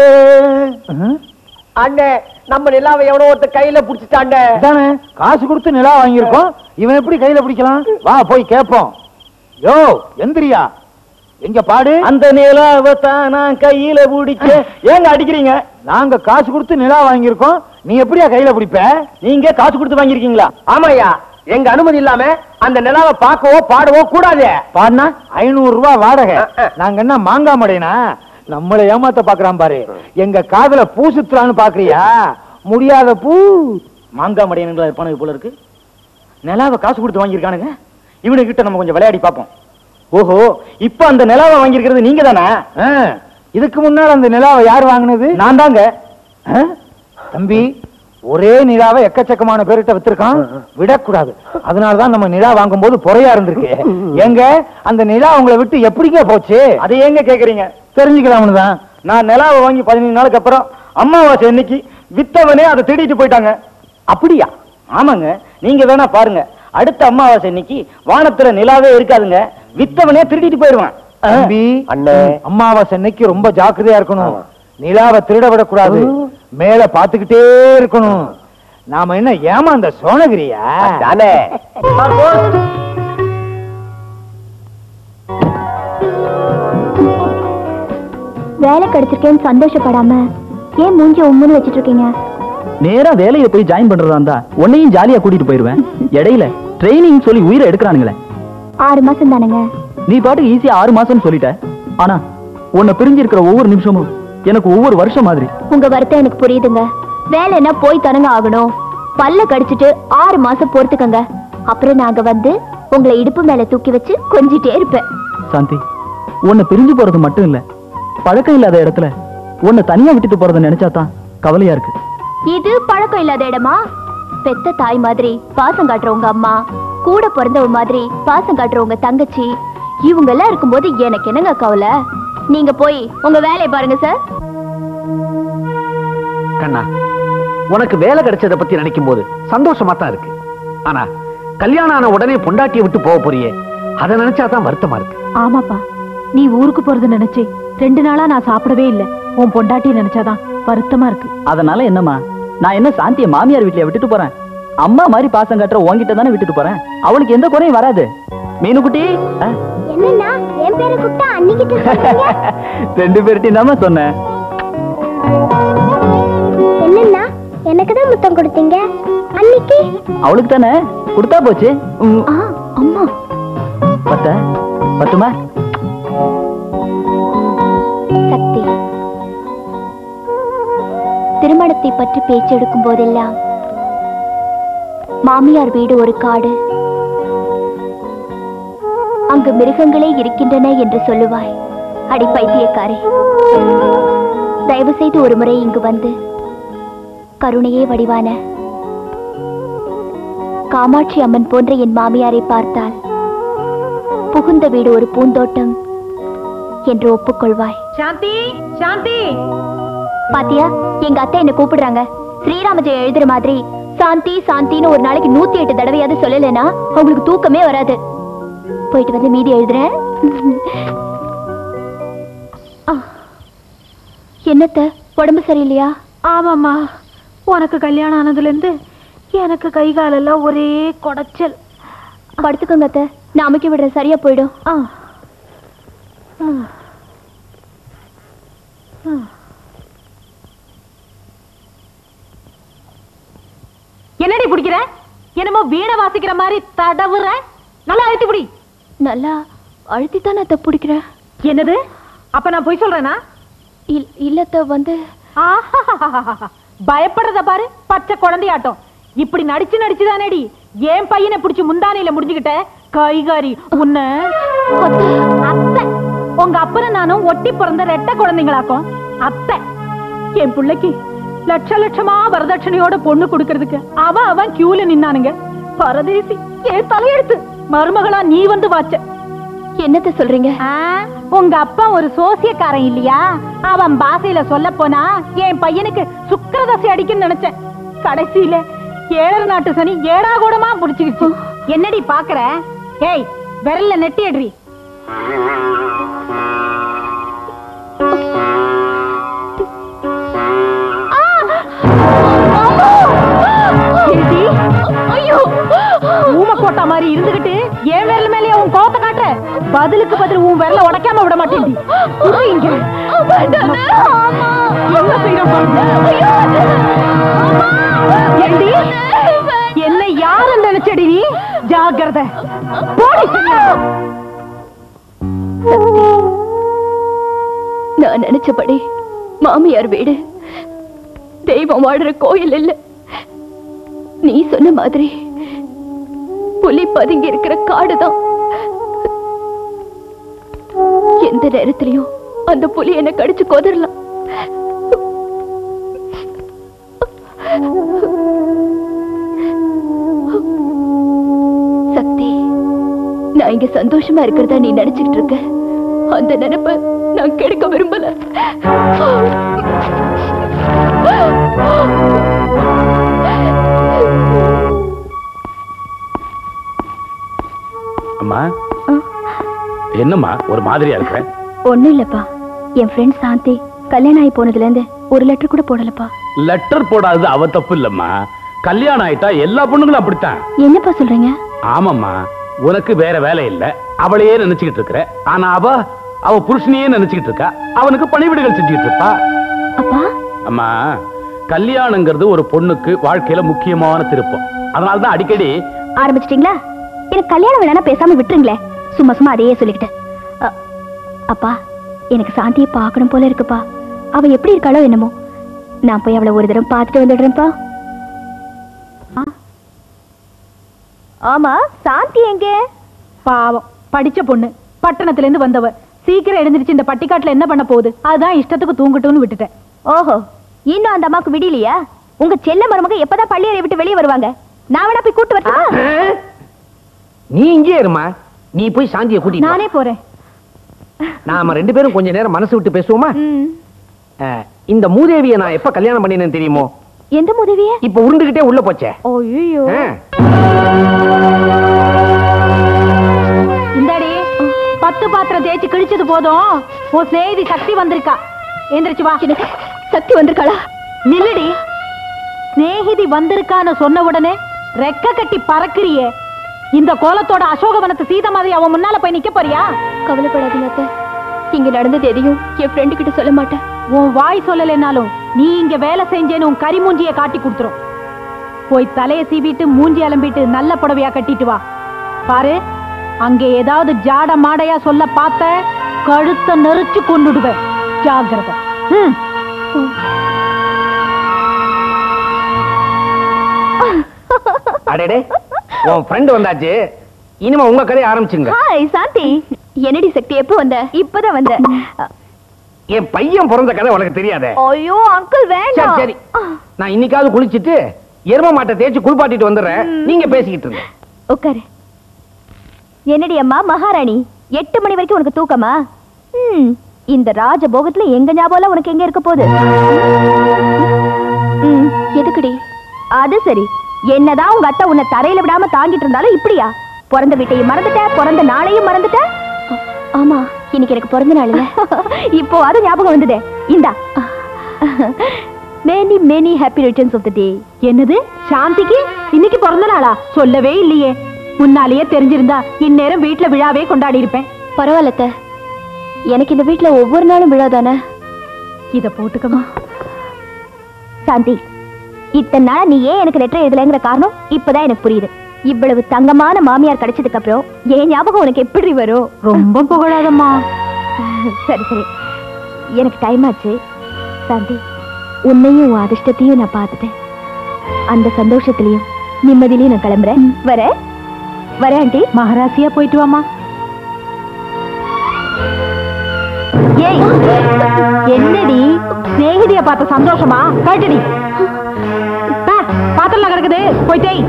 அண்ணே நம்ம நிலாவை எவனோ ஒருத்த கையில புடிச்சிட்டாண்ட தானே காசு கொடுத்து நிலா வாங்கியிருக்கோம் இவன் எப்படி கையில பிடிக்கலாம் வா போய் கேட்போம் யோ எந்திரியா எங்க பாடு அந்த நிலாவை தான் நான் கையில பிடிச்சேன் ஏங்க அடிக்கிறீங்க நாங்க காசு கொடுத்து நிலா வாங்கியிருக்கோம் நீ எப்படியா கையில பிடிப்ப நீங்க காசு கொடுத்து வாங்கிருக்கீங்களா ஆமாய்யா எங்க அனுமதி இல்லாம அந்த நிலாவை பார்க்கவோ பாடவோ கூடாது பாடினா ஐநூறு ரூபாய் வாடகை நாங்க என்ன மாங்காய் மடையனா நம்மளை ஏமாத்த பாக்குறான் பாரு எங்க காதுல பூ சுத்துறான்னு பாக்குறியா முடியாத பூ மாங்காய் மடையனுங்களா இருப்பானு போல இருக்கு நிலாவை காசு கொடுத்து வாங்கியிருக்கானுங்க இவனு கிட்ட நம்ம கொஞ்சம் விளையாடி பார்ப்போம் ஓஹோ இப்ப அந்த நிலாவை வாங்கியிருக்கிறது நீங்க தானே ஆ, இதுக்கு முன்னால அந்த நிலாவை யார் வாங்கினது நான் தாங்க ஆ? தம்பி ஒரே நிலாவை எக்கச்சக்கமான பேர்கிட்ட வித்திருக்கான் விடக்கூடாது அதனாலதான் நம்ம நிலா வாங்கும்போது பொறையா இருந்திருக்கு எங்க அந்த நிலா உங்களை விட்டு எப்படிங்க போச்சு அதை ஏங்க கேக்குறீங்க தெரிஞ்சுக்கலாம்னு தான் நான் நிலாவை வாங்கி பதினஞ்சு நாளுக்கு அப்புறம் அம்மாவாசை அன்னைக்கு வித்தவனே அதை திருடிட்டு போயிட்டாங்க அப்படியா ஆமாங்க நீங்க வேணா பாருங்க அடுத்த அம்மாவாசை அன்னைக்கு வானத்துல நிலாவே இருக்காதுங்க வித்தவனே திருடிட்டு போயிடுவான் தம்பி அம்மாவாசை அன்னைக்கு ரொம்ப ஜாக்கிரதையா இருக்கணும் நிலாவை திருட விடக்கூடாது மேல பாத்துக்கிட்டே இருக்கணும் நாம என்ன ஏமாந்த சோனகிரியா தானே வேலை கிடைச்சிருக்கேன்னு சந்தோஷப்படாம ஏன் மூஞ்சி உம்முன்னு வச்சிட்டு இருக்கீங்க நேரா வேலையில போய் ஜாயின் பண்றதா இருந்தா உன்னையும் ஜாலியா கூட்டிட்டு போயிருவேன் இடையில ட்ரைனிங் சொல்லி உயிரை எடுக்கிறானுங்களே ஆறு மாசம் தானேங்க நீ பாட்டுக்கு ஈஸியா ஆறு மாசம்னு சொல்லிட்ட ஆனா உன்னை பிரிஞ்சிருக்கிற ஒவ்வொரு நிமிஷமும் எனக்கு ஒவ்வொரு வருஷம் மாதிரி உங்க வருத்தம் எனக்கு புரியுதுங்க வேலைன்னா போய் தனங்க ஆகணும் பல்ல கடிச்சிட்டு ஆறு மாசம் பொறுத்துக்கங்க அப்புறம் நாங்க வந்து உங்களை இடுப்பு மேல தூக்கி வச்சு கொஞ்சிட்டே இருப்பேன் சாந்தி உன்னை பிரிஞ்சு போறது மட்டும் இல்ல பழக்கம் இல்லாத இடத்துல உன்னை தனியா விட்டுட்டு போறத நினைச்சாதான் கவலையா இருக்கு இது பழக்கம் இல்லாத இடமா பெத்த தாய் மாதிரி பாசம் காட்டுற உங்க அம்மா கூட பிறந்தவ மாதிரி பாசம் காட்டுற உங்க தங்கச்சி இவங்க எல்லாம் இருக்கும்போது எனக்கு என்னங்க கவலை நீங்க போய் உங்க வேலையை பாருங்க சார் கண்ணா உனக்கு வேலை கிடைச்சத பத்தி நினைக்கும் போது சந்தோஷமா தான் இருக்கு ஆனா கல்யாணம் ஆன உடனே பொண்டாட்டியை விட்டு போக போறியே அதை நினைச்சாதான் வருத்தமா இருக்கு ஆமாப்பா நீ ஊருக்கு போறது நினைச்சு ரெண்டு நாளா நான் சாப்பிடவே இல்ல உன் பொண்டாட்டி நினைச்சாதான் வருத்தமா இருக்கு அதனால என்னம்மா நான் என்ன சாந்திய மாமியார் வீட்லயே விட்டுட்டு போறேன் அம்மா மாதிரி பாசம் கட்டுற உன்கிட்ட தானே விட்டுட்டு போறேன் அவளுக்கு எந்த குறையும் வராது மீனுக்குட்டி ஆ? என்னன்னா என் பேரை கூப்பிட்டா அன்னிக்கிட்ட சொல்றீங்க ரெண்டு பேர்ட்டையும் தாம்மா சொன்னேன் என்னன்னா எனக்கு தான் முத்தம் கொடுத்தீங்க அன்னைக்கு அவளுக்கு தானே கொடுத்தா போச்சு ம், ஆ, அம்மா பத்த பத்துமா சக்தி திருமணத்தை பற்றி பேச்செடுக்கும் போதெல்லாம் மாமியார் வீடு ஒரு காடு அங்கு மிருகங்களே இருக்கின்றன என்று சொல்லுவாய் அடி பைத்தியக்காரே தயவு செய்து ஒரு முறை இங்கு வந்து கருணையே வடிவான காமாட்சி அம்மன் போன்ற என் மாமியாரை பார்த்தால் புகுந்த வீடு ஒரு பூந்தோட்டம் என்று ஒப்புக்கொள்வாய் சாந்தி சாந்தி பாத்தியா எங்க அத்தை என்ன கூப்பிடுறாங்க ஸ்ரீராம ஜெயம் எழுதுற மாதிரி சாந்தி சாந்தின்னு ஒரு நாளைக்கு நூத்தி எட்டு தடவையாவது சொல்லலைன்னா அவங்களுக்கு தூக்கமே வராது போயிட்டு வந்து மீதி எழுதுறேன் ஆ. என்னத்த உடம்பு சரியில்லையா ஆமாம்மா உனக்கு கல்யாணம் ஆனதுல இருந்து எனக்கு கை காலெல்லாம் ஒரே குடைச்சல் படுத்துக்கோங்க அத்தை நான் அமைக்க விடுறேன் சரியா போயிடும் ஆ ஆ. ஆ. என்னடி பிடிக்கிற என்னமோ வீணை வாசிக்கிற மாதிரி தடவுற நல்லா அழுத்தி பிடி நல்லா அழுத்தித்தானே அத்தை பிடிக்கிறேன் என்னது அப்ப நான் போய் சொல்றேனா இல்- இல்லத்த வந்து ஆஹாஹாஹாஹா. பயப்படுறத பாரு பச்சை குழந்தையாட்டம் இப்படி நடிச்சு நடிச்சு தானேடி என் பையனை பிடிச்சு முந்தானையில முடிஞ்சுக்கிட்ட கைகாரி உன்ன அத்தை உங்க அப்பனும் நானும் ஒட்டி பிறந்த ரெட்டை குழந்தைங்களாக்கும் அத்தை என் பிள்ளைக்கு லட்ச லட்சமா வரதட்சணையோட பொண்ணு கொடுக்கறதுக்கு அவன் அவன் கியூல நின்னானுங்க பரதேசி என் தலையெடுத்து மருமகளா நீ வந்து வாச்ச என்னத்த சொல்றீங்க உங்க அப்பா ஒரு சோசியக்காரன் இல்லையா அவன் பாசையில சொல்ல போனா என் பையனுக்கு சுக்கிரதசை அடிக்குன்னு நினைச்சேன் கடைசியில ஏழரை நாட்டு சனி ஏடா கூடமா புடிச்சுக்கிச்சு என்னடி பாக்குற ஏய் விரல்ல நெட்டி அடி ஊமக்கோட்டா மாதிரி இருந்துகிட்டு என் விரல் மேலயே உன் கோவத்தை காட்டுற பதிலுக்கு பதில் உன் விரல உடைக்காம விட மாட்டேன் இங்க என்ன செய்யறோம் ஏண்டி? என்ன யாரு நினைச்சடி நீ ஜாக்கிரதை போடி சீக்கிரம். நான் நினைச்சபடி மாமியார் வீடு தெய்வம் வாடுற கோயில் இல்ல நீ சொன்ன மாதிரி புலி பதுங்கி இருக்கிற காடுதான் எந்த நேரத்திலையும் அந்த புலி என்ன கடிச்சு கொதறலாம் சக்தி நான் இங்க சந்தோஷமா இருக்கிறதா நீ நினைச்சுக்கிட்டு இருக்க அந்த நினைப்ப நான் கெடுக்க விரும்பல அம்மா என்னம்மா ஒரு மாதிரியா இருக்கிற ஒண்ணும் இல்லப்பா என் ஃப்ரெண்ட் சாந்தி கல்யாணம் ஆகி போனதுல இருந்து ஒரு லெட்டர் கூட போடலப்பா லெட்டர் போடாதது அவ தப்பு இல்லம்மா கல்யாணம் ஆயிட்டா எல்லா பொண்ணுங்களும் அப்படித்தான் என்னப்பா சொல்றீங்க ஆமாம்மா உனக்கு வேற வேலை இல்ல அவளையே நினைச்சுக்கிட்டு இருக்கிற ஆனா அவ அவ புருஷனையே நினைச்சுக்கிட்டு இருக்கா அவனுக்கு பணிவிடைகள் செஞ்சுக்கிட்டு இருப்பா அப்பா அம்மா கல்யாணங்கிறது ஒரு பொண்ணுக்கு வாழ்க்கையில முக்கியமான திருப்பம் அதனாலதான் அடிக்கடி ஆரம்பிச்சிட்டீங்களா எனக்கு கல்யாணம் வேணா பேசாம விட்டுருங்களேன் சும்மா சும்மா அதையே சொல்லிக்கிட்டு அ- அப்பா எனக்கு சாந்தியை பார்க்கணும் போல இருக்குப்பா அவ எப்படி இருக்காளோ என்னமோ நான் போய் அவளை ஒரு தடவை பார்த்துட்டு வந்துடுறேன்ப்பா ஆ? ஆமா சாந்தி எங்க பாவம் படிச்ச பொண்ணு பட்டணத்துல இருந்து வந்தவ சீக்கிரம் எழுந்திருச்சு இந்த பட்டிக்காட்டுல என்ன பண்ண போகுது அதுதான் இஷ்டத்துக்கு தூங்கட்டும்னு விட்டுட்டேன் ஓஹோ இன்னும் அந்த அம்மாக்கு விடியலையா உங்க செல்ல மருமக எப்பதான் பள்ளியறை விட்டு வெளியே வருவாங்க நான் வேணா போய் கூட்டு வரட்டுமா நீ இங்கே இருமா நீ போய் சாந்தியை கூட்டிட்டு வா. நானே போறேன் நாம ரெண்டு பேரும் கொஞ்ச நேரம் மனசு விட்டு பேசுவோமா ம். அஹ், இந்த மூதேவியை நான் எப்ப கல்யாணம் பண்ணினேன்னு தெரியுமோ எந்த உதவிய இப்ப உருண்டுகிட்டே உள்ள போச்சே ஐயோ அஹ், இந்தாடி பத்து பாத்திரம் தேய்ச்சி கிழிச்சது போதும் உன் ஸ்நேகிதி சக்தி வந்திருக்கா எந்திரிச்சு வா எனக்கு சக்தி வந்திருக்காளா நில்லுடி ஸ்நேகிதி வந்திருக்கான்னு சொன்ன உடனே ரெக்க கட்டி பறக்குறியே இந்த கோலத்தோட அசோகவனத்து சீதை மாதிரி அவன் முன்னால போய் நிக்க போறியா கவலைப்படாதீங்க அத்தை இங்க நடந்தது எதையும் என் ஃப்ரெண்டு கிட்ட சொல்ல மாட்டேன் உன் வாய் சொல்லலைனாலும் நீ இங்க வேலை செஞ்சேன்னு உன் கறி மூஞ்சிய காட்டி கொடுத்துரும் போய் தலைய சீவிட்டு மூஞ்சி அலம்பிட்டு நல்ல புடவையா கட்டிட்டு வா பாரு அங்க ஏதாவது ஜாட மாடையா சொல்ல பார்த்த கழுத்த நெரிச்சு கொண்டுடுவேன் ஜாகிரதை ம் அடடே உன் ஃப்ரெண்ட் வந்தாச்சு இனிமே உங்க கதையை ஆரம்பிச்சுங்க ஹாய் சாந்தி என்னடி சக்தி எப்போ வந்த இப்பதான் வந்த என் பையன் பிறந்த கதை உனக்கு தெரியாதே ஐயோ அங்கிள் சரி வேண்டாம் சரி நான் இன்னைக்காவது குளிச்சிட்டு எரும மாட்டை தேய்ச்சி குளிப்பாட்டிட்டு வந்துடுறேன் நீங்க பேசிக்கிட்டு இருங்க உட்காரு என்னடி அம்மா மகாராணி எட்டு மணி வரைக்கும் உனக்கு தூக்கமா ம், இந்த ராஜபோகத்துல எங்க ஞாபகம் உனக்கு எங்க இருக்க போகுது ம், எதுக்குடி அது சரி என்னதான் உங்க அத்தை உன்னை தரையில விடாம தாங்கிட்டு இருந்தாலும் இப்படியா பிறந்த வீட்டையும் மறந்துட்ட பிறந்த நாளையும் மறந்துட்ட ஆமா இன்னைக்கு எனக்கு பிறந்த நாள் இப்போ அது ஞாபகம் வந்ததே இந்தா many many happy returns of the day என்னது சாந்திக்கு இன்னைக்கு பிறந்த நாளா சொல்லவே இல்லையே முன்னாலேயே தெரிஞ்சிருந்தா இந்நேரம் வீட்ல விழாவே கொண்டாடி இருப்பேன் பரவாயில்லத்த எனக்கு இந்த வீட்ல ஒவ்வொரு நாளும் விழா தானே இத போட்டுக்கமா சாந்தி இத்தனை நாளா நீ ஏன் எனக்கு லெட்டர் எழுதலைங்கிற காரணம் இப்பதான் எனக்கு புரியுது இவ்வளவு தங்கமான மாமியார் கிடைச்சதுக்கு அப்புறம் ஏன் ஞாபகம் உனக்கு எப்படி வரும் ரொம்ப புகழாதம்மா சரி சரி எனக்கு டைம் ஆச்சு சாந்தி உன்னையும் உன் அதிர்ஷ்டத்தையும் நான் பார்த்துட்டேன் அந்த சந்தோஷத்திலையும் நிம்மதியிலையும் நான் கிளம்புறேன் வரேன் வரேன் ஆண்டி மகராசியா போயிட்டு வாமா ஏய் என்னடி சிநேகிதிய பார்த்த சந்தோஷமா கழட்டடி பா, பாத்திரம்லாம் கிடக்குது போய் தேய்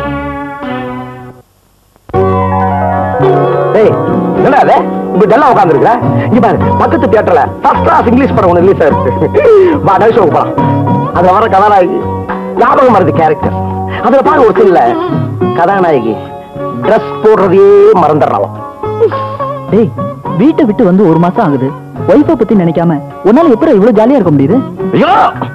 டேய் என்னடா அது இப்ப டல்லா உட்காந்துருக்க இங்க பாரு பக்கத்து தியேட்டர்ல ஃபர்ஸ்ட் கிளாஸ் இங்கிலீஷ் படம் ஒன்று ரிலீஸ் ஆயிருக்கு வா நைஸ் போலாம் அதுல வர கதாநாயகி ஞாபகம் மறந்து கேரக்டர் அதுல பாரு ஒரு இல்ல கதாநாயகி ட்ரெஸ் போடுறதையே மறந்துடுறாளாம் டேய் வீட்டை விட்டு வந்து ஒரு மாசம் ஆகுது ஒய்ஃபை பத்தி நினைக்காம உன்னால எப்படி இவ்வளவு ஜாலியா இருக்க முடியுது ஐயோ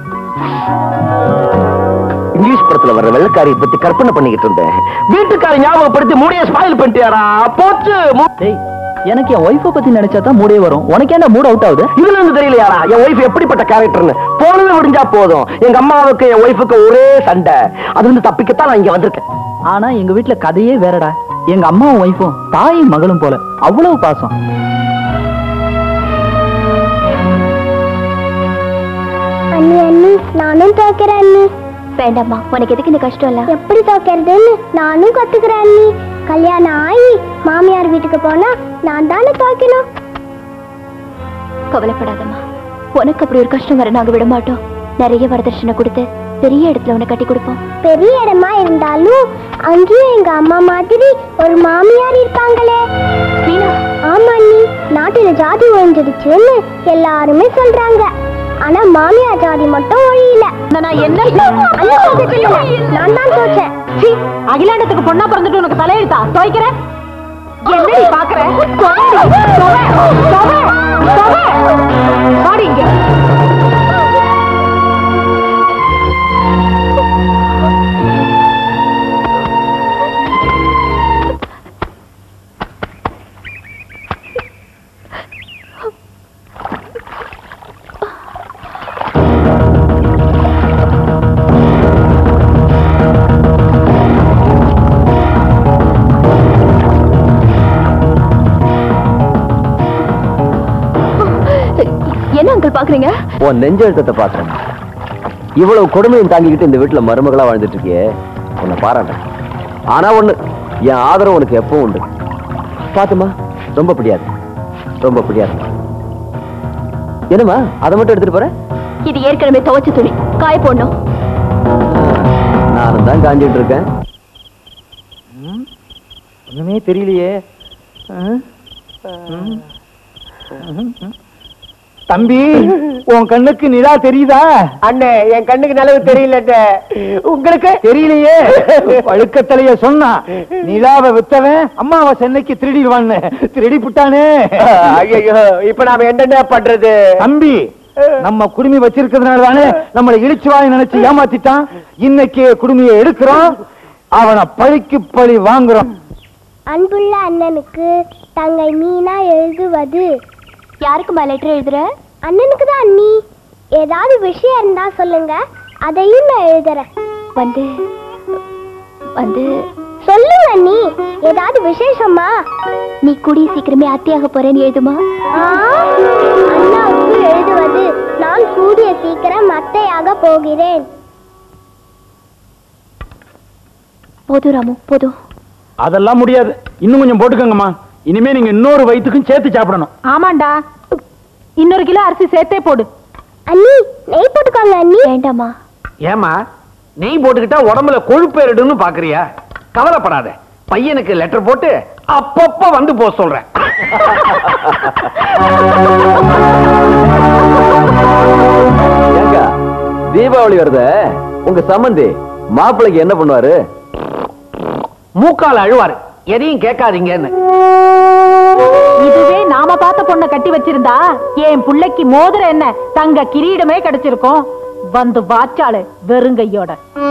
இங்கிலீஷ் படத்துல வர்ற வெள்ளக்காரியை பத்தி கற்பனை பண்ணிக்கிட்டு இருந்தேன் வீட்டுக்காரி ஞாபகப்படுத்தி மூடிய ஸ்பாயில் பண்ணிட்டியாடா போச்சு மூ- டேய் எனக்கு என் ஒய்ஃபை பத்தி நினைச்சா தான் மூடே வரும் உனக்கு என்ன மூட் அவுட் ஆகுது இதுல இருந்து தெரியலையாடா என் ஒய்ஃப் எப்படிப்பட்ட கேரக்டர்னு பொழுது விடிஞ்சா போதும் எங்க அம்மாவுக்கு என் ஒய்ஃபுக்கு ஒரே சண்டை அது வந்து தப்பிக்கத்தான் நான் இங்க வந்திருக்கேன் ஆனா எங்க வீட்ல கதையே வேறடா எங்க அம்மாவும் ஒய்ஃபும் தாயும் மகளும் போல அவ்வளவு பாசம் அண்ணி அண்ணி நானும் தோக்கிறேன் அண்ணி வேண்டாம்மா உனக்கு எதுக்கு இந்த கஷ்டம் இல்ல எப்படி தோக்கிறதுன்னு நானும் கத்துக்கிறேன் அண்ணி கல்யாணம் ஆகி மாமியார் வீட்டுக்கு போனா நான் தானே தோக்கணும் கவலைப்படாதம்மா உனக்கு அப்படி ஒரு கஷ்டம் வர நாங்க விட மாட்டோம் நிறைய வரதட்சணை கொடுத்து பெரிய இடத்துல உன்னை கட்டி கொடுப்போம் பெரிய இடமா இருந்தாலும் அங்கேயும் எங்க அம்மா மாதிரி ஒரு மாமியார் இருப்பாங்களே ஆமா அண்ணி நாட்டுல ஜாதி ஒழிஞ்சிடுச்சுன்னு எல்லாருமே சொல்றாங்க ஆனா மாமியார் ஜாதி மட்டும் ஒழியல நான் என்ன அண்ணா தோத்துட்டு இல்ல, நான் தான் தோச்சேன் சீ, அகிலாண்டத்துக்கு பொண்ணா பிறந்துட்டு உனக்கு தலையெழுத்தா துவைக்கிற என்னடி பாக்குற தொவை, தொவை, தொவை, தொவை. வாடி இங்க. என்ன அங்கிள் பாக்குறீங்க உன் நெஞ்செழுத்தத்தை பாக்குறேன் இவ்வளவு கொடுமையும் தாங்கிக்கிட்டு இந்த வீட்டுல மருமகளா வாழ்ந்துட்டு இருக்கியே உன்னை பாராட்டேன் ஆனா ஒண்ணு என் ஆதரவு உனக்கு எப்பவும் உண்டு பாத்துமா ரொம்ப பிடியாது ரொம்ப பிடியாது என்னம்மா அதை மட்டும் எடுத்துட்டு போற இது ஏற்கனவே துவைச்ச துணி காய போடணும் நானும் தான் காஞ்சிட்டு இருக்கேன் ஒண்ணுமே தெரியலையே தம்பி உன் கண்ணுக்கு நிலா தெரியுதா அண்ணே என் கண்ணுக்கு நிலவு தெரியல உங்களுக்கு தெரியலையே பழுக்கத்தலைய சொன்னா நிலாவை வித்தவன் அம்மாவை சென்னைக்கு திருடிடுவான்னு திருடி புட்டானே ஐயோ இப்ப நாம என்னென்ன பண்றது தம்பி நம்ம குடுமி வச்சிருக்கிறதுனால தானே நம்மளை இழிச்சுவாய் நினைச்சு ஏமாத்திட்டான் இன்னைக்கு குடுமியை எடுக்கிறோம் அவனை பழிக்கு பழி வாங்குறோம் அன்புள்ள அண்ணனுக்கு தங்கை மீனா எழுதுவது யாருக்குமா லெட்டர் எழுதுற அண்ணனுக்கு தான் அண்ணி ஏதாவது விஷயம் இருந்தா சொல்லுங்க அதையும் நான் எழுதுறேன் வந்து வந்து சொல்லுங்க அண்ணி ஏதாவது விசேஷமா நீ கூடிய சீக்கிரமே அத்தியாக போறேன்னு எழுதுமா அண்ணாவுக்கு எழுதுவது நான் கூடிய சீக்கிரம் அத்தையாக போகிறேன் போதும் ராமு போதும் அதெல்லாம் முடியாது இன்னும் கொஞ்சம் போட்டுக்கோங்கம்மா இனிமே நீங்க இன்னொரு வயிற்றுக்கும் சேர்த்து சாப்பிடணும் ஆமாண்டா இன்னொரு கிலோ அரிசி சேர்த்தே போடு அண்ணி நெய் போட்டுக்கோங்க அண்ணி வேண்டாமா ஏமா நெய் போட்டுக்கிட்டா உடம்புல கொழுப்பு ஏறிடும்னு பாக்குறியா கவலைப்படாத பையனுக்கு லெட்டர் போட்டு அப்பப்ப வந்து போக சொல்றேன் ஏங்க தீபாவளி வருது உங்க சம்பந்தி மாப்பிள்ளைக்கு என்ன பண்ணுவாரு மூக்கால் அழுவாரு எதையும் கேட்காதீங்கன்னு இதுவே நாம பார்த்த பொண்ணை கட்டி வச்சிருந்தா என் புள்ளைக்கு மோதிரம் என்ன தங்க கிரீடமே கிடைச்சிருக்கும் வந்து வாச்சாளு வெறுங்கையோட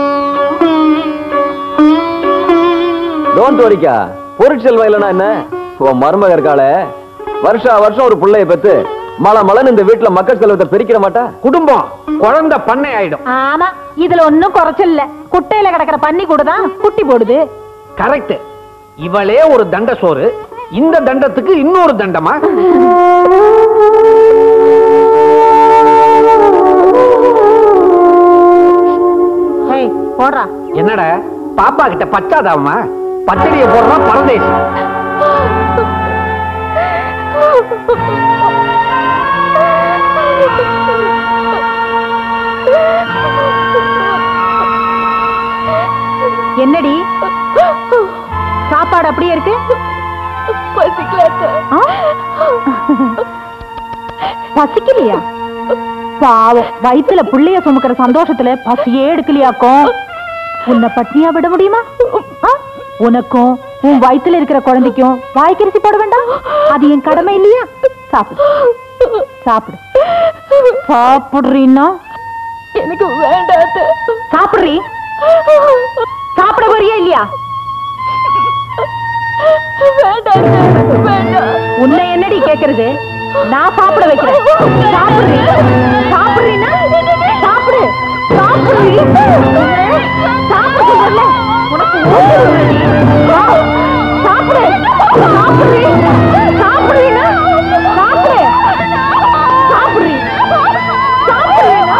டோன்ட் வரிக்கா பொருட்செல்வம் இல்லைன்னா என்ன உன் மருமக இருக்காளே வருஷா வருஷம் ஒரு பிள்ளைய பெத்து மழை மழைன்னு இந்த வீட்டுல மக்கள் செல்வத்தை பிரிக்கிற மாட்டா குடும்பம் குழந்தை பண்ணை ஆயிடும் ஆமா இதுல ஒண்ணும் குறைச்சல் இல்ல குட்டையில கிடக்குற பன்னி கூட தான் குட்டி போடுது கரெக்ட் இவளே ஒரு தண்ட சோறு இந்த தண்டத்துக்கு இன்னொரு தண்டமா ஹேய் போடுறா என்னடா பாப்பா கிட்ட பச்சாதாமா பச்சடியை போடுறான் பரதேசி பசிக்கலையா பாவம் வயித்துல புள்ளைய சுமக்கிற சந்தோஷத்துல பசியே எடுக்கலையாக்கும் உன்னை பட்னியா விட முடியுமா ஆ? உனக்கும் உன் வயித்துல இருக்கிற குழந்தைக்கும் வாய்க்கரிசி போட வேண்டாம் அது என் கடமை இல்லையா சாப்பிடு சாப்பிடு சாப்பிடுறீன்னா எனக்கு வேண்டாத சாப்பிடுறீ சாப்பிட வரியா இல்லையா வேண்டாத வேண்டாம் உன்னை என்னடி கேக்குறது நான் சாப்பிட வைக்கிறேன் சாப்பிடுறீ சாப்பிடுறீன்னா சாப்பிடு சாப்பிடுறீ சாப்பிட சொல்றல உனக்கு ஓட்டு வருடி. வா, சாப்பிடு சாப்பிடுறீ சாப்பிடுறீன்னா சாப்பிடு சாப்பிடுறீ சாப்பிடுறீன்னா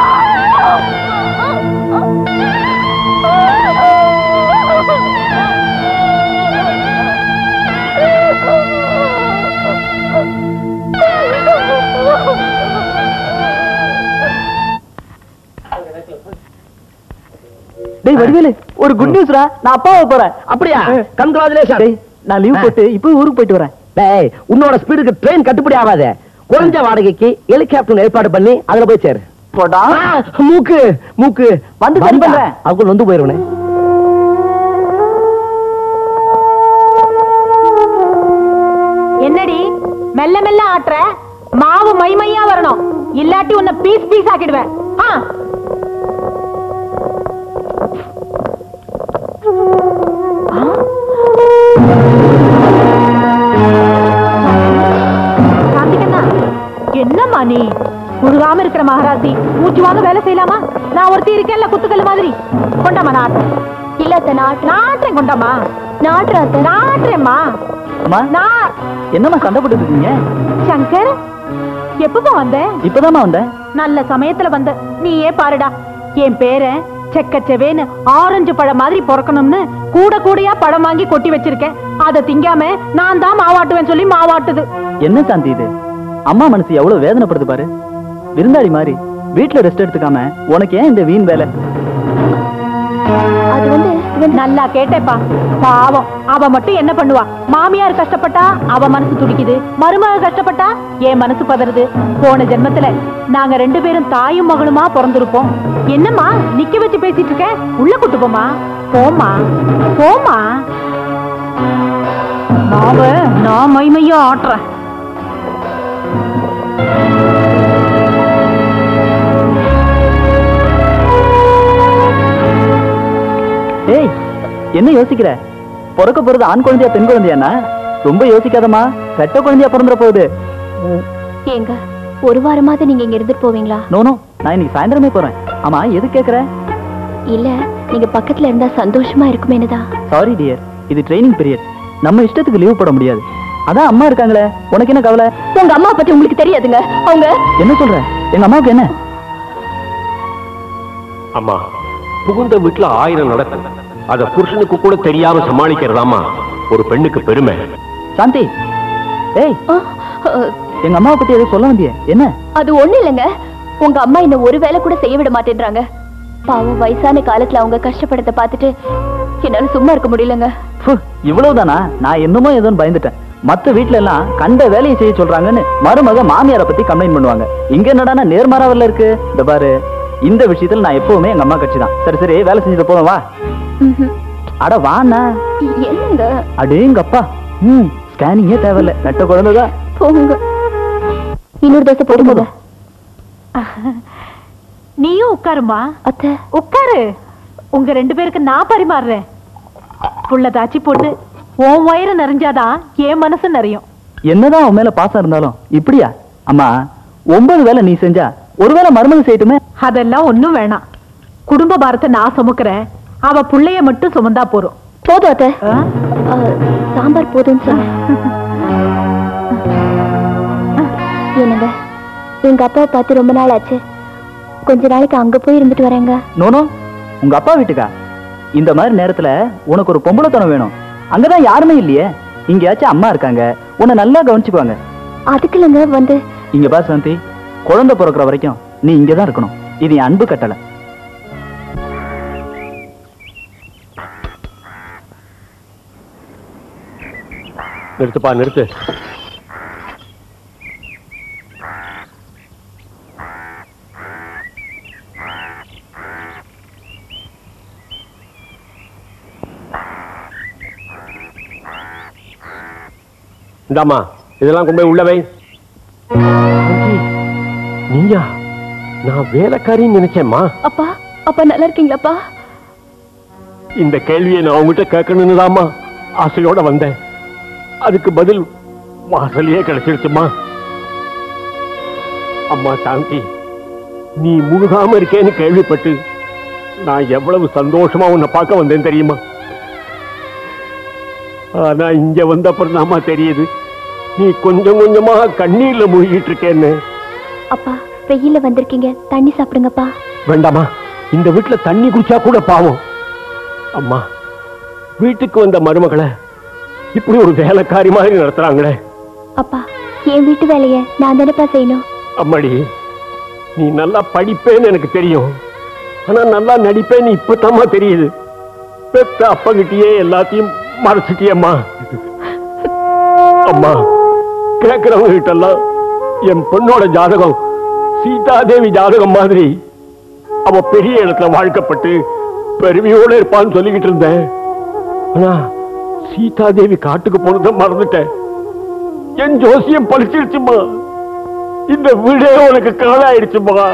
டேய் வடிவேலு ஒரு குட் நியூஸ்ரா நான் அப்பாவை போறேன் அப்படியா கங்க்ராச்சுலேஷன் டேய் நான் லீவ் போட்டு இப்போ ஊருக்கு போயிட்டு வரேன் டேய் உன்னோட ஸ்பீடுக்கு ட்ரெயின் கட்டுப்படி ஆகாத குறைஞ்ச வாடகைக்கு ஹெலிகாப்டர் ஏற்பாடு பண்ணி அதுல போய் சேரு போடா ஆ, மூக்கு மூக்கு வந்து சரி பண்றேன். அவங்க வந்து போயிருவனே என்னடி மெல்ல மெல்ல ஆட்டுற மாவு மை மையா வரணும் இல்லாட்டி உன்னை பீஸ் பீஸ் ஆக்கிடுவேன் ஆ. ஆ? கார்த்திகண்ணா, என்னம்மா நீ முழுகாம இருக்கிற மகாராசி மூச்சு வாங்க வேலை செய்யலாமா நான் ஒருத்தி இருக்கேன்ல குத்துக்கல் மாதிரி கொண்டாமா நாட்டு இல்ல அத்தை நாட்டு நாட்டுறேன் கொண்டாமா நாட்டுற அத்தை நாட்டுறேம்மா அம்மா நான் என்னம்மா சண்டை போட்டுட்டு இருக்கீங்க சங்கர் எப்பப்பா வந்த இப்பதாம்மா வந்தேன் நல்ல சமயத்துல வந்த நீயே பாருடா என் பேரன் செக்கச்செவேன்னு ஆரஞ்சு பழம் மாதிரி பிறக்கணும்னு கூட கூடையா பழம் வாங்கி கொட்டி வச்சிருக்கேன் அதை திங்காம நான் தான் மாவாட்டுவேன் சொல்லி மாவாட்டுது என்ன சாந்தி இது அம்மா மனசு எவ்வளவு வேதனைப்படுது பாரு விருந்தாளி மாதிரி வீட்ல ரெஸ்ட் எடுத்துக்காம உனக்கு ஏன் இந்த வீண் வேலை அது வந்து இவன் நல்லா கேட்டேப்பா பாவம் அவ மட்டும் என்ன பண்ணுவா மாமியார் கஷ்டப்பட்டா அவ மனசு துடிக்குது மருமக கஷ்டப்பட்டா என் மனசு பதறுது போன ஜென்மத்துல நாங்க ரெண்டு பேரும் தாயும் மகளுமா பிறந்திருப்போம் என்னம்மா நிக்க வச்சு பேசிட்டு இருக்க உள்ள கூட்டு போமா போமா போமா மாவ நான் மைமையா ஆட்டுறேன் ஏய் என்ன யோசிக்கிற பிறக்க போறது ஆண் குழந்தையா பெண் குழந்தையானா ரொம்ப யோசிக்காதம்மா ரெட்ட குழந்தையா பிறந்துற போகுது ஏங்க ஒரு வாரமாவது நீங்க இங்க இருந்துட்டு போவீங்களா நோனோ நான் இன்னைக்கு சாயந்தரமே போறேன் ஆமா எது கேக்குற இல்ல நீங்க பக்கத்துல இருந்தா சந்தோஷமா இருக்குமேனு தான் சாரி டியர் இது ட்ரைனிங் பீரியட் நம்ம இஷ்டத்துக்கு லீவ் போட முடியாது அதான் அம்மா இருக்காங்களே உனக்கு என்ன கவலை உங்க அம்மா பத்தி உங்களுக்கு தெரியாதுங்க அவங்க என்ன சொல்ற எங்க அம்மாவுக்கு என்ன அம்மா புகுந்த வீட்டுல ஆயிரம் நடக்கும் அத புருஷனுக்கு கூட தெரியாம சமாளிக்கிறதாமா ஒரு பெண்ணுக்கு பெருமை சாந்தி ஏய் ஆ, ஆ, எங்க அம்மாவை பத்தி எதுவும் சொல்ல வந்தியே என்ன அது ஒண்ணு இல்லைங்க உங்க அம்மா என்ன ஒரு வேலை கூட செய்ய விட மாட்டேன்றாங்க பாவம் வயசான காலத்துல அவங்க கஷ்டப்படத்தை பார்த்துட்டு என்னால சும்மா இருக்க முடியலங்க ஃபு, இவ்வளவுதானா நான் என்னமோ ஏதோன்னு பயந்துட்டேன் மத்த வீட்ல எல்லாம் கண்ட வேலையை செய்ய சொல்றாங்கன்னு மருமக மாமியாரை பத்தி கம்ப்ளைண்ட் பண்ணுவாங்க இங்க என்னடானா நேர்மாறாவில் இருக்கு இந்த பாரு இந்த விஷயத்துல நான் எப்பவுமே எங்க அம்மா கட்சி தான் சரி சரி வேலை செஞ்சுட்டு போதும் வா ம்ஹும். அட வாண்ணா என்னங்க அடேங்கப்பா ம் ஸ்கேனிங்கே தேவையில்ல நட்ட குழந்தைதான் போங்க இன்னொரு தோசை போடுங்க நீயும் உட்காருமா அத்தை உட்காரு உங்க ரெண்டு பேருக்கு நான் பரிமாறுறேன் புள்ள தாச்சி போட்டு உன் வயிறு நிறைஞ்சாதான் என் மனசு நிறையும் என்னதான் உன் மேல பாசம் இருந்தாலும் இப்படியா அம்மா ஒன்பது வேலை நீ செஞ்சா ஒருவேளை மருமக செய்யட்டுமே அதெல்லாம் ஒண்ணும் வேணாம் குடும்ப பாரத்தை நான் சுமக்கிறேன் அவ புள்ளைய மட்டும் சுமந்தா போறோம் போதும் அத்தை ஆ? ஆ, சாம்பார் போதும்னு சொன்னேன் என்னங்க எங்க அப்பாவை பார்த்து ரொம்ப நாள் ஆச்சு கொஞ்ச நாளைக்கு அங்க போய் இருந்துட்டு வரேங்க நோனோ உங்க அப்பா வீட்டுக்கா இந்த மாதிரி நேரத்துல உனக்கு ஒரு பொம்பளைத்தனம் வேணும் அங்கதான் யாருமே இல்லையே இங்கேயாச்சும் அம்மா இருக்காங்க உன்னை நல்லா கவனிச்சுக்குவாங்க அதுக்கு இல்லைங்க வந்து இங்க பா சாந்தி குழந்தை பிறக்கிற வரைக்கும் நீ இங்கதான் இருக்கணும் இது என் அன்பு கட்டளை நிறுத்துப்பா நிறுத்து இந்தாம்மா இதெல்லாம் கொண்டு போய் உள்ள வை நீயா நான் வேலைக்காரின்னு நினைச்சேம்மா அப்பா அப்பா நல்லா இருக்கீங்களாப்பா இந்த கேள்வியை நான் உங்ககிட்ட கேட்கணும்னு தாம்மா ஆசையோட வந்தேன் அதுக்கு பதில் வாசலையே கிடைச்சிருச்சுமா அம்மா சாந்தி நீ முழுகாம இருக்கேன்னு கேள்விப்பட்டு நான் எவ்வளவு சந்தோஷமா உன்னை பார்க்க வந்தேன் தெரியுமா ஆனா இங்க வந்த அப்புறம் தெரியுது நீ கொஞ்சம் கொஞ்சமா கண்ணீர்ல மூழ்கிட்டு இருக்கேன்னு அப்பா வெயில்ல வந்திருக்கீங்க தண்ணி சாப்பிடுங்கப்பா வேண்டாமா இந்த வீட்டுல தண்ணி குடிச்சா கூட பாவம் அம்மா வீட்டுக்கு வந்த மருமகளை இப்படி ஒரு வேலைக்காரி மாதிரி நடத்துறாங்களே அப்பா என் வீட்டு வேலைய நான் தானேப்பா செய்யணும் அம்மாடி நீ நல்லா படிப்பேன்னு எனக்கு தெரியும் ஆனா நல்லா நடிப்பேன்னு இப்பதாம்மா தெரியுது பெத்த அப்பங்கிட்டயே எல்லாத்தையும் மறைச்சிட்டியம்மா அம்மா கேட்கிறவங்க கிட்ட எல்லாம் என் பொண்ணோட ஜாதகம் சீதாதேவி ஜாதகம் மாதிரி அவ பெரிய இடத்துல வாழ்க்கப்பட்டு பெருமையோட இருப்பான்னு சொல்லிக்கிட்டு இருந்தேன் ஆனா சீதாதேவி காட்டுக்கு போனதை மறந்துட்டேன் என் ஜோசியம் பழிச்சிருச்சுமா இந்த வீடே உனக்கு காலாயிடுச்சுமா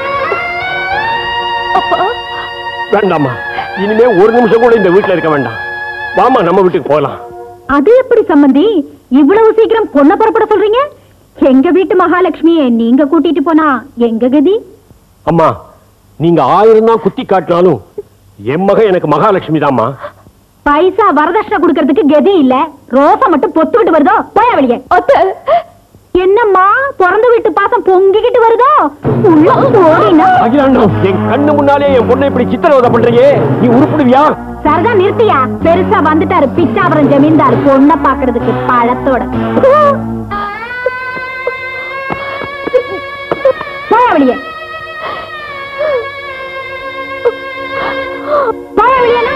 வேண்டாம்மா இனிமே ஒரு நிமிஷம் கூட இந்த வீட்டுல இருக்க வேண்டாம் வாமா நம்ம வீட்டுக்கு போலாம் அது எப்படி சம்பந்தி இவ்வளவு சீக்கிரம் பொண்ண புறப்பட சொல்றீங்க எங்க வீட்டு மகாலட்சுமியை நீங்க கூட்டிட்டு போனா எங்க கதி அம்மா நீங்க ஆயிரம் தான் குத்தி காட்டினாலும் என் மகன் எனக்கு மகாலட்சுமி தாம்மா பைசா வரதட்சணை கொடுக்கறதுக்கு கதி இல்ல ரோசா மட்டும் பொத்துக்கிட்டு வருதோ போய வெளியே என்னம்மா பிறந்த வீட்டு பாசம் பொங்கிக்கிட்டு வருதோ உள்ள ஓடினா அகிலாண்டம் என் கண்ணு முன்னாலே என் பொண்ணை இப்படி சித்திரவதை பண்றியே நீ உருப்பிடுவியா சரிதா நிறுத்தியா பெருசா வந்துட்டாரு பிச்சாபுரம் ஜமீன்தார் பொண்ண பாக்குறதுக்கு பழத்தோட போய வெளியே போய வெளியே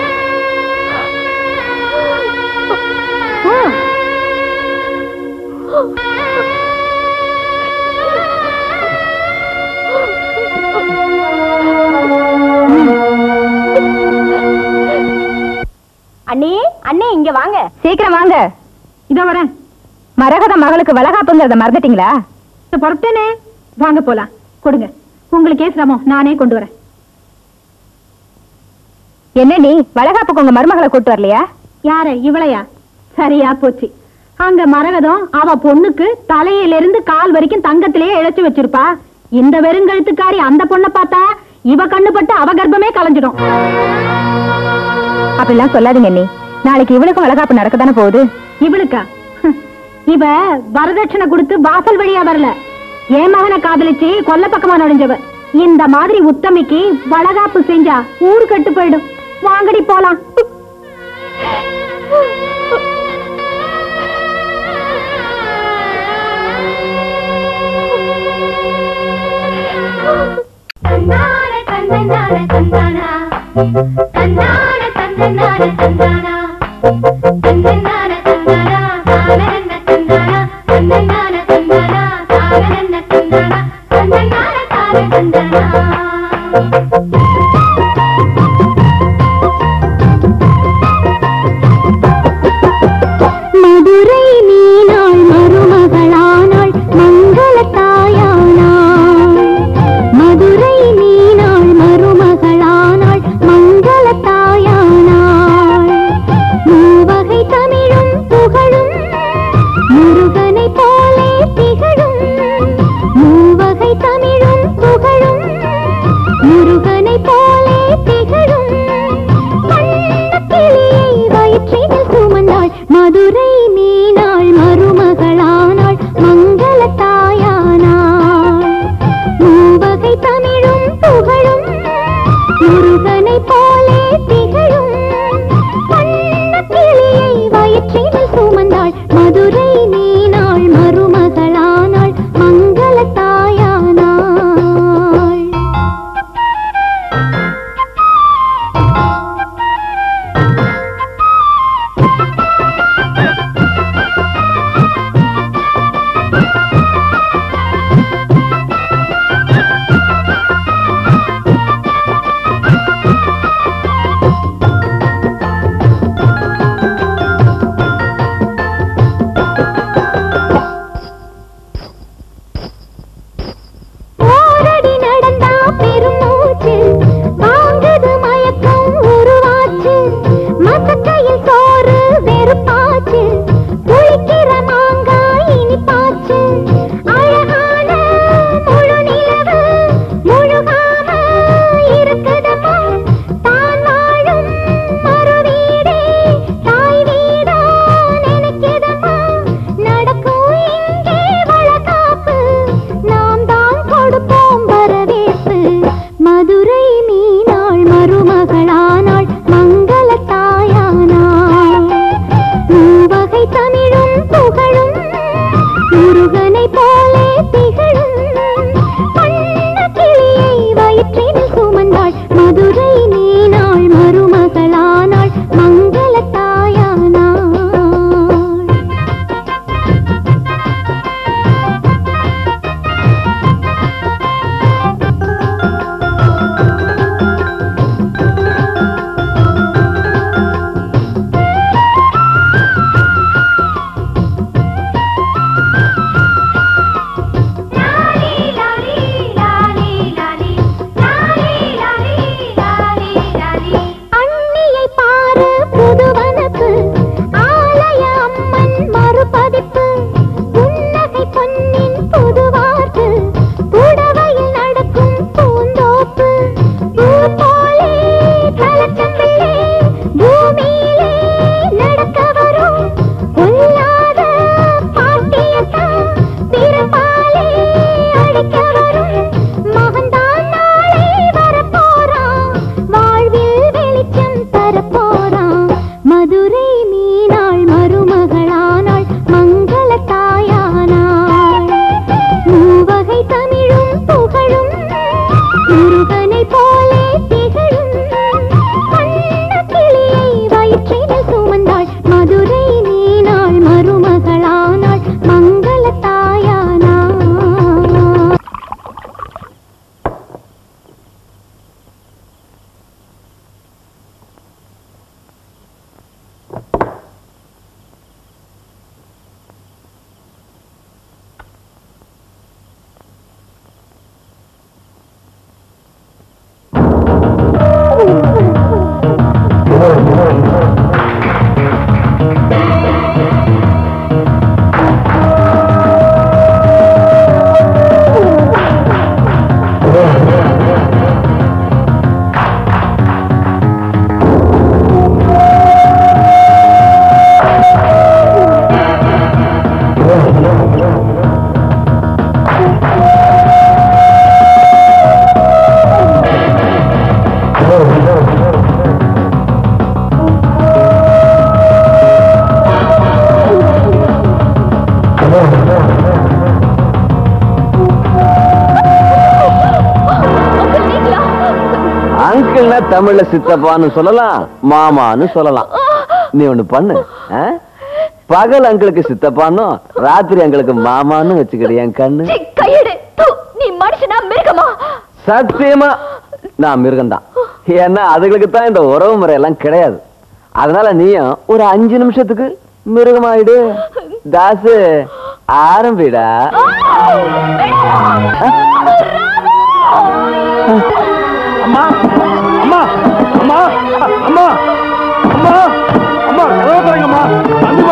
அண்ணே அண்ணே இங்க வாங்க சீக்கிரம் வாங்க இதோ வரேன் மரகத மகளுக்கு வளகாப்புங்கிறத மறந்துட்டீங்களா பொறுத்தனே வாங்க போலாம் கொடுங்க உங்களுக்கே சிரமம் நானே கொண்டு வரேன் என்னடி வளகாப்புக்கு உங்க மருமகளை கூட்டு வரலையா யாரு இவளையா சரியா போச்சு அங்க மரகதம் அவ பொண்ணுக்கு தலையிலிருந்து கால் வரைக்கும் தங்கத்திலேயே இழைச்சு வச்சிருப்பா இந்த வெறுங்கழுத்துக்காரி அந்த பொண்ணை பார்த்தா இவ கண்ணு பட்டு அவ கர்ப்பமே கலைஞ்சிடும் அப்படிலாம் சொல்லாதீங்க நீ நாளைக்கு இவளுக்கும் வளகாப்பு நடக்கத்தானே போகுது இவளுக்கா ஹம், இவ வரதட்சணை கொடுத்து வாசல் வழியா வரல என் மகனை காதலிச்சு கொல்ல பக்கமா நுழைஞ்சவ இந்த மாதிரி உத்தமிக்கு வளகாப்பு செஞ்சா ஊரு கட்டு போயிடும் வாங்கடி போலாம் தந்தான தந்தனான தந்தானா தந்தான தந்தனான தந்தானா தந்தனான தந்தானா தானன தந்தானா தந்தனான தந்தானா தானன தந்தானா தந்தனான தான தந்தானா மதுரை மீனாள் மருமகளானாள் மங்கள தாயானாள் மதுரை மீனாள் மருமகளானாள் மங்கள தாயானாள் மூவகை தமிழும் புகழும் முருகனை போலே திகழும் மூவகை தமிழும் புகழும் முருகனை போலே திகழும் கிளியை வயிற்றினில் சுமந்தாள் மதுரை மீனாள் மருமகளானாள் மங்கள தாயானாள் மூவகை தமிழும் புகழும் முருகனை போலே திகழும் கிளியை வயிற்றினில் சுமந்தாள் மதுரை மீனாள் அங்கிள்னா தமிழ்ல சித்தப்பான்னு சொல்லலாம் மாமான்னு சொல்லலாம் நீ ஒண்ணு பண்ணு ஆ? பகல் அங்கிளுக்கு சித்தப்பான்னும் ராத்திரி அங்கிளுக்கு மாமான்னு வச்சுக்கிடு என் கண்ணு சீ, கையெடு தூ, நீ மனுஷனா மிருகமா சத்தியமா நான் மிருகம்தான் ஏன்னா அதுகளுக்கு தான் இந்த உறவு முறை எல்லாம் கிடையாது அதனால நீயும் ஒரு அஞ்சு நிமிஷத்துக்கு மிருகமாயிடு தாசு ஆரம்பிடா அம்மா அம்மா அம்மா அம்மா அம்மா அம்மா கதவை திறங்கம்மா வந்துமா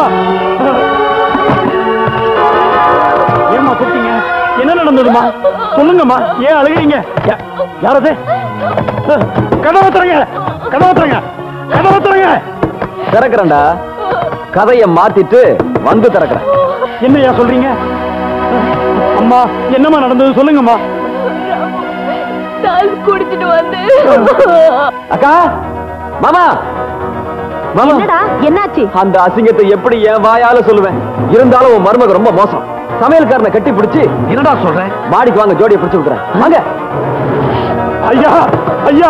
ஏம்மா கூப்பிட்டீங்க என்ன நடந்ததுமா சொல்லுங்கம்மா ஏன் அழுகிறீங்க யா- யாரது அஹ், கதவை திறங்க கதவை திறங்க கதவை திறங்க திறக்கிறேன்டா கதையை மாத்திட்டு வந்து திறக்கிறேன் என்னய்யா சொல்றீங்க அம்மா என்னம்மா நடந்தது சொல்லுங்கம்மா நான் குடிச்சிட்டு வந்து அக்கா மாமா மாமா என்னடா என்னாச்சு அந்த அசிங்கத்தை எப்படி என் வாயால சொல்லுவேன் இருந்தாலும் உன் மருமக ரொம்ப மோசம் சமையல்காரனை கட்டி பிடிச்சு என்னடா சொல்றேன் மாடிக்கு வாங்க ஜோடியை பிடிச்சு விட்டுறேன் வாங்க ஐயா ஐயா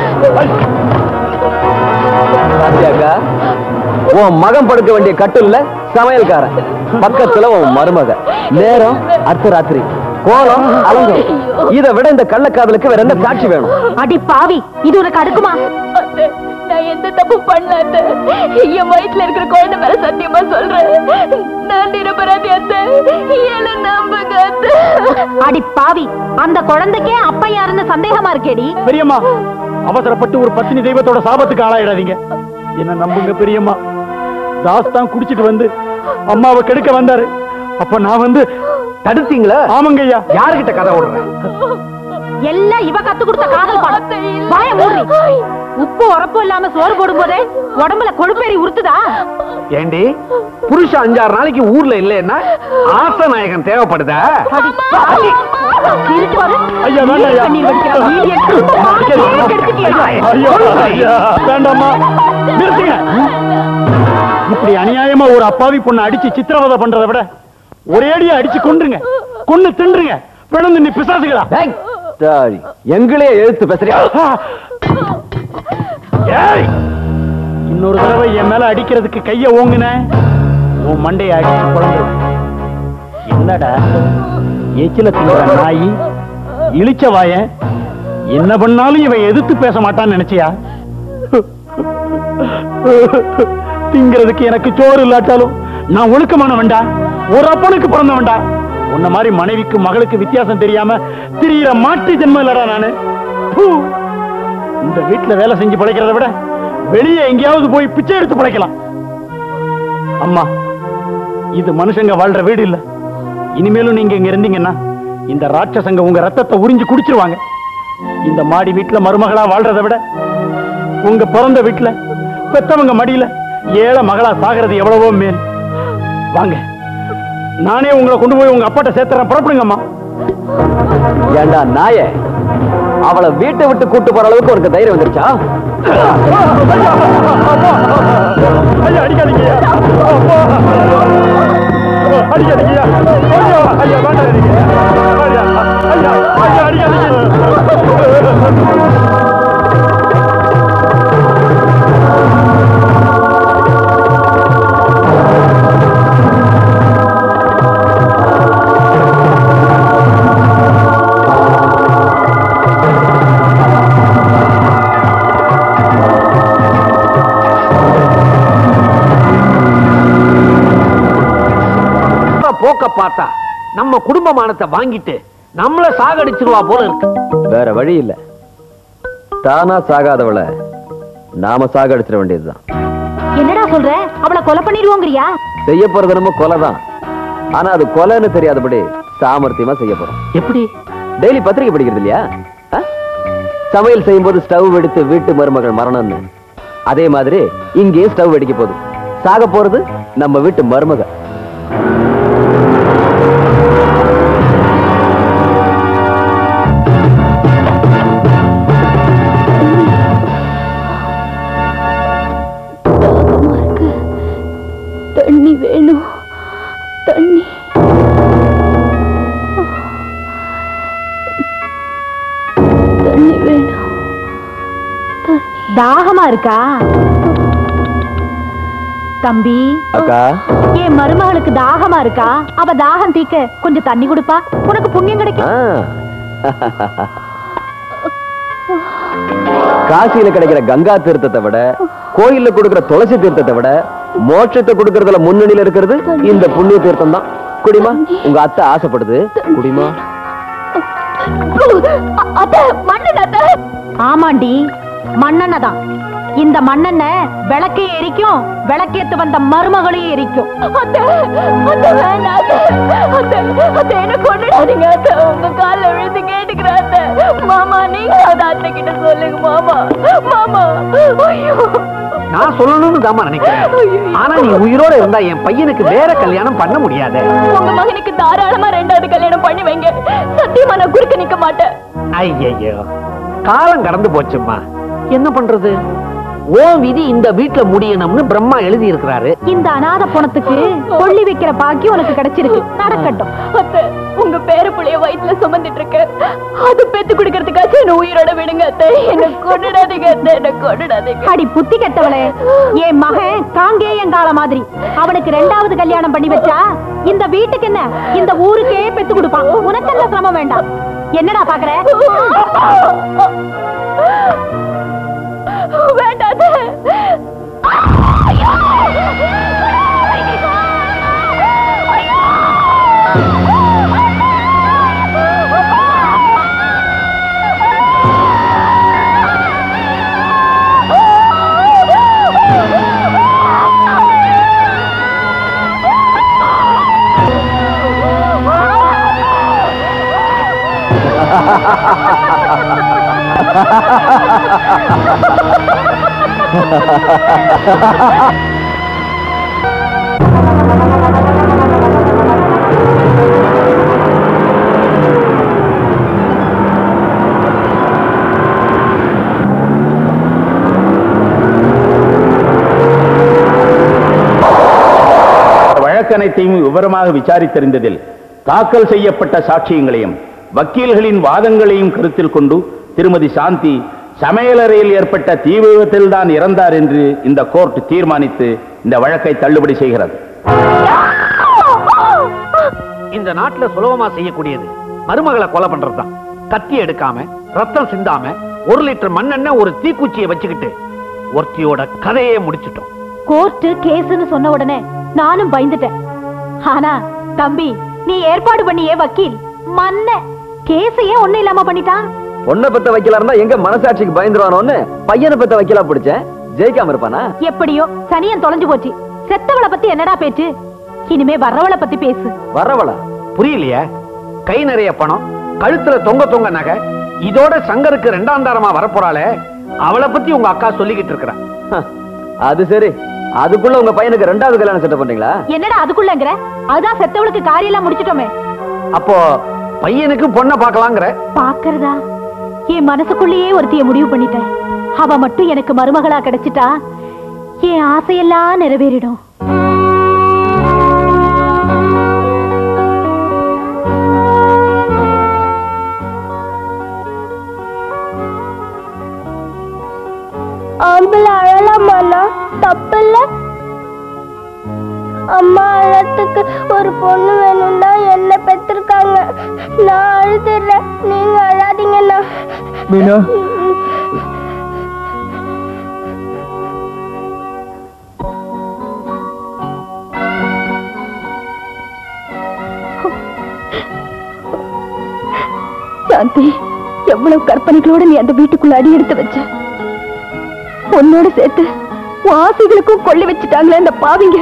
பாத்தியாக்கா உன் மகன் படுக்க வேண்டிய கட்டில்ல சமையல்காரன் பக்கத்துல உன் மருமக நேரம் அர்த்தராத்திரி கோலம் அலங்கம் இதை விட இந்த கள்ளக்காதலுக்கு வேற என்ன சாட்சி வேணும் அடி பாவி இது உனக்கு அடுக்குமா அத்தை, நான் எந்த தப்பு பண்ணல அத்தை. என் வயிற்றுல இருக்கிற குழந்தை மேல சத்தியமா சொல்றேன் நான் நிரபராதி அத்தை என்ன நம்புங்க அத்தை அடி பாவி அந்த குழந்தைக்கே அப்பா யாருன்னு சந்தேகமா இருக்கேடி பெரியம்மா அவசரப்பட்டு ஒரு பத்தினி தெய்வத்தோட சாபத்துக்கு ஆளாயிடாதீங்க என்ன நம்புங்க பெரியம்மா தாஸ் தான் குடிச்சிட்டு வந்து அம்மாவை கெடுக்க வந்தாரு அப்ப நான் வந்து தடுத்தீங்களா ஆமாங்க ஐயா யாருகிட்ட கதை விடுறேன் எல்லாம் இவ கத்து கொடுத்த காதல் பாடம் வாய மூடி உப்பு உரப்பு இல்லாம சோறு போடும்போதே உடம்புல கொழுப்பேறி உறுத்துதா ஏண்டி புருஷன் அஞ்சாறு நாளைக்கு ஊர்ல இல்லைன்னா ஆசநாயகன் தேவைப்படுதா அடி பாவி. திருட்டு வரு. ஐயா, வேண்டாம் ஐயா. கண்ணீர் வடிக்கிற idiot. வாழ்க்கையை கெடுத்துட்டியேடா. ஐயோ ஐயா வேண்டாம்மா நிறுத்துங்க இப்படி அநியாயமா ஒரு அப்பாவி பொண்ணை அடிச்சு சித்திரவதை பண்றதை விட ஒரேடியா அடிச்சு கொன்றுங்க கொன்னு தின்றுங்க பிறந்து நீ பிசாசுகளா டேய், தாடி, எங்களே எழுத்து பேசுறியா ஏய் இன்னொரு தடவை என் மேல அடிக்கிறதுக்கு கைய ஓங்குன உன் மண்டையை அடிச்சு குழம்பு என்னடா எச்சில திங்கிற நாய் இழிச்ச வாயன் என்ன பண்ணாலும் இவன் எதிர்த்து பேச மாட்டான்னு நினைச்சியா திங்கிறதுக்கு எனக்கு சோறு இல்லாட்டாலும் நான் ஒழுக்கமான வேண்டா ஒரு அப்பனுக்கு பிறந்த வேண்டா உன்ன மாதிரி மனைவிக்கு மகளுக்கு வித்தியாசம் தெரியாம திரியிற மாட்டு ஜென்மம் இல்லடா நானு பூ. இந்த வீட்டுல வேலை செஞ்சு பிழைக்கிறத விட வெளியே எங்கேயாவது போய் பிச்சை எடுத்து பிழைக்கலாம் அம்மா இது மனுஷங்க வாழ்ற வீடு இல்ல இனிமேலும் நீங்க இங்க இருந்தீங்கன்னா இந்த ராட்சசங்க உங்க ரத்தத்தை உறிஞ்சு குடிச்சிருவாங்க இந்த மாடி வீட்டுல மருமகளா வாழ்றதை விட உங்க பிறந்த வீட்டுல பெத்தவங்க மடியில ஏழை மகளா சாகிறது எவ்வளவோ மேல் வாங்க நானே உங்களை கொண்டு போய் உங்க அப்பாட்ட சேர்த்துறேன் புறப்படுங்கம்மா ஏண்டா நாயே அவளை வீட்டை விட்டு கூட்டு போற அளவுக்கு உனக்கு தைரியம் வந்துருச்சா ஐயா அடிக்காதீங்க ஐயா. அப்பா. அடிக்காதீங்க ஐயா. ஐயா, ஐயா, வேண்டாதீங்க. ஐயா, ஐயா, ஐயா, அடிக்காதீங்க. போக்க பார்த்தா நம்ம குடும்பமானத்தை வாங்கிட்டு நம்மள சாகடிச்சிருவா போல இருக்கு வேற வழி இல்ல தானா சாகாதவளை நாம சாகடிச்சிட வேண்டியதுதான் என்னடா சொல்ற அவளை கொலை பண்ணிடுவோங்கிறியா செய்ய போறது நம்ம கொலைதான் ஆனா அது கொலைன்னு தெரியாதபடி சாமர்த்தியமா செய்ய போறோம் எப்படி டெய்லி பத்திரிக்கை படிக்கிறது இல்லையா ஆ? சமையல் செய்யும்போது ஸ்டவ் வெடித்து வீட்டு மருமகள் மரணம்னு அதே மாதிரி இங்கே ஸ்டவ் வெடிக்க போகுது சாக போறது நம்ம வீட்டு மருமக தண்ணி வேணும் தண்ணி தாகமா இருக்கா தம்பி அக்கா என் மருமகளுக்கு தாகமா இருக்கா அவ தாகம் தீக்க கொஞ்சம் தண்ணி கொடுப்பா உனக்கு புண்ணியம் கிடைக்கும் ஆ. காசியில கிடைக்கிற கங்கா தீர்த்தத்தை விட கோயில்ல கொடுக்கிற துளசி தீர்த்தத்தை விட மோட்சத்தை கொடுக்கறதுல முன்னணியில இருக்கிறது இந்த புண்ணிய தீர்த்தம் தான் குடிமா உங்க அத்தை ஆசைப்படுது குடிமா ஆமாண்டி மண்ணெண்ணெய் தான் இந்த மண்ணெண்ணெய் விளக்கையும் எரிக்கும் விளக்கேத்து வந்த மருமகளையும் எரிக்கும் என்ன கொண்டுடாதீங்க அத்தை உங்க கால்ல விழுந்து கேட்டுக்கிறேன் அத்தை மாமா நீங்க அதை அத்தை கிட்ட சொல்லுங்க மாமா மாமா ஐயோ நான் சொல்லணும்னு தாமா நினைக்கிறேன் ஆனா நீ உயிரோட இருந்தா என் பையனுக்கு வேற கல்யாணம் பண்ண முடியாது உங்க மகனுக்கு தாராளமா ரெண்டாவது கல்யாணம் பண்ணி வைங்க சத்தியமா நான் குறுக்க நிக்க மாட்டேன் ஐயையோ காலம் கடந்து போச்சும்மா என்ன பண்றது ஓ விதி இந்த வீட்டுல முடியணும்னு பிரம்மா எழுதி இருக்கிறாரு இந்த அநாத பணத்துக்கு கொள்ளி வைக்கிற பாக்கியம் உனக்கு கிடைச்சிருக்கு நடக்கட்டும் அத்தை உங்க பேர புள்ளைய வயித்துல சுமந்துட்டு இருக்க அது பெத்து குடுக்கறதுக்காச்சும் என்ன உயிரோட விடுங்க அத்தை என்ன கொண்டுடாதீங்க அத்தை என்ன கொண்டுடாதீங்க அடி புத்தி கெட்டவளே என் மகன் காங்கேயங்கால மாதிரி அவனுக்கு ரெண்டாவது கல்யாணம் பண்ணி வச்சா இந்த வீட்டுக்கு என்ன இந்த ஊருக்கே பெத்து கொடுப்பான் உனக்கு என்ன சிரமம் வேண்டாம் என்னடா பாக்குற வேண்டாத வழக்கனைத்தையும் விவரமாக விசாரித்தறிந்ததில் தாக்கல் செய்யப்பட்ட சாட்சியங்களையும் வக்கீல்களின் வாதங்களையும் கருத்தில் கொண்டு திருமதி சாந்தி சமையலறையில் ஏற்பட்ட தீ விபத்தில் தான் இறந்தார் என்று இந்த கோர்ட் தீர்மானித்து இந்த வழக்கை தள்ளுபடி செய்கிறது இந்த நாட்டுல சுலபமா செய்யக்கூடியது மருமகளை கொலை பண்றதுதான் கத்தி எடுக்காம ரத்தம் சிந்தாம ஒரு லிட்டர் மண்ணெண்ணெய் ஒரு தீக்குச்சியை வச்சுக்கிட்டு ஒருத்தியோட கதையே முடிச்சிட்டோம் கோர்ட்டு கேஸ்னு சொன்ன உடனே நானும் பயந்துட்டேன் ஆனா தம்பி நீ ஏற்பாடு பண்ணியே வக்கீல் மன்ன கேஸையே ஒண்ணு இல்லாம பண்ணிட்டான் பொண்ணை பத்த வைக்கலா இருந்தா எங்க மனசாட்சிக்கு பயந்துருவானோன்னு பையனை பத்த வைக்கலா பிடிச்சேன் ஜெயிக்காம இருப்பானா எப்படியோ சனியன் தொலைஞ்சு போச்சு செத்தவளை பத்தி என்னடா பேச்சு இனிமே வர்றவளை பத்தி பேசு வரவளா புரியலையே கை நிறைய பணம் கழுத்துல தொங்க தொங்க நகை இதோட சங்கருக்கு ரெண்டாம் தாரமா வரப்போறாளே அவளை பத்தி உங்க அக்கா சொல்லிக்கிட்டு இருக்கிறா ஹ, அது சரி அதுக்குள்ள உங்க பையனுக்கு ரெண்டாவது கல்யாணம் செட்டப் பண்றீங்களா என்னடா அதுக்குள்ளங்கிற அதுதான் செத்தவளுக்கு காரியெல்லாம் முடிச்சிட்டோமே அப்போ பையனுக்கு பொண்ணை பார்க்கலாங்கிற பாக்குறதா என் மனசுக்குள்ளேயே ஒருத்திய முடிவு பண்ணிட்டேன் அவ மட்டும் எனக்கு மருமகளா கிடைச்சிட்டா என் ஆசையெல்லாம் நிறைவேறிடும் ஆம்பளை அழலாமாண்ணா தப்பில்ல அம்மா அழத்துக்கு ஒரு பொண்ணு வேணும்னா என்ன பெற்றிருக்காங்க நான் அழுதுறேன் நீங்க அழாதீங்கண்ணா மீனா சாந்தி எவ்வளவு கற்பனைகளோட நீ அந்த வீட்டுக்குள்ள அடி எடுத்து வச்ச உன்னோட சேர்த்து உன் ஆசைகளுக்கும் கொள்ளி வச்சுட்டாங்களே அந்த பாவிங்க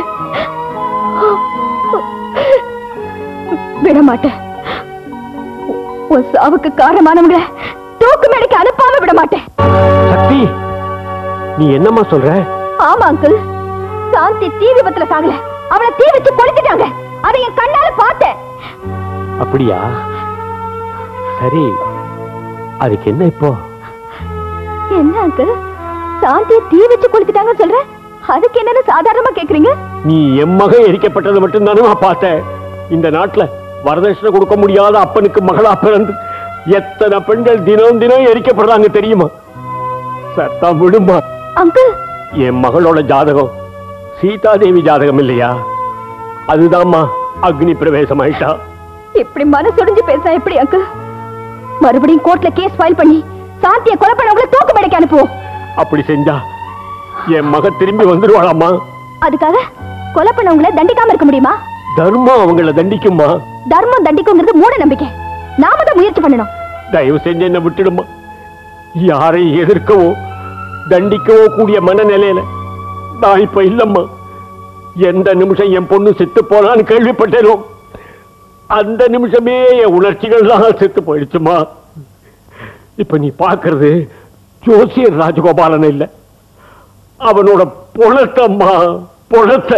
விட மாட்டேன் உன் சாவுக்கு காரணமானவங்கள தூக்கு மேடைக்கு அனுப்பாம விட மாட்டேன் சக்தி நீ என்னம்மா சொல்ற ஆமா அங்கிள் சாந்தி தீ விபத்துல சாகல அவளை தீ வச்சு கொளுத்திட்டாங்க அதை என் கண்ணால பார்த்தேன் அப்படியா சரி அதுக்கு என்ன இப்போ என்ன அங்கிள் சாந்தியை தீ வச்சு கொளுத்திட்டாங்கன்னு சொல்ற அதுக்கு என்னன்னு சாதாரணமா கேக்குறீங்க நீ என் மகன் எரிக்கப்பட்டது மட்டும்தானே நான் பார்த்தேன் இந்த நாட்டுல வரதட்சணை கொடுக்க முடியாத அப்பனுக்கு மகளா பிறந்து எத்தனை பெண்கள் தினம் தினம் எரிக்கப்படுறாங்க தெரியுமா சத்தம் விடுமா அங்கிள் என் மகளோட ஜாதகம் சீதாதேவி ஜாதகம் இல்லையா அதுதாம்மா அக்னி பிரவேசம் ஆயிட்டா இப்படி மனசுடிஞ்சு பேச எப்படி அங்கிள் மறுபடியும் கோர்ட்ல கேஸ் ஃபைல் பண்ணி சாந்திய கொலை பண்ணவங்களை தூக்கு மேடைக்கு அனுப்புவோம் அப்படி செஞ்சா என் மக திரும்பி வந்துருவாளாம்மா அதுக்காக கொலை பண்ணவங்களை தண்டிக்காம இருக்க முடியுமா தர்மம் அவங்கள தண்டிக்குமா தர்மம் தண்டிக்குங்கிறது மூட நம்பிக்கை நாம தான் முயற்சி பண்ணணும் தயவு செஞ்சு என்ன விட்டுடுமா யாரையும் எதிர்க்கவோ தண்டிக்கவோ கூடிய மனநிலையில நான் இப்ப இல்லம்மா எந்த நிமிஷம் என் பொண்ணு செத்து போனான்னு கேள்விப்பட்டேனோ அந்த நிமிஷமே என் உணர்ச்சிகள்லாம் செத்து போயிடுச்சுமா இப்ப நீ பாக்குறது ஜோசியர் ராஜகோபாலன் இல்ல அவனோட பொணத்தம்மா பொணத்தை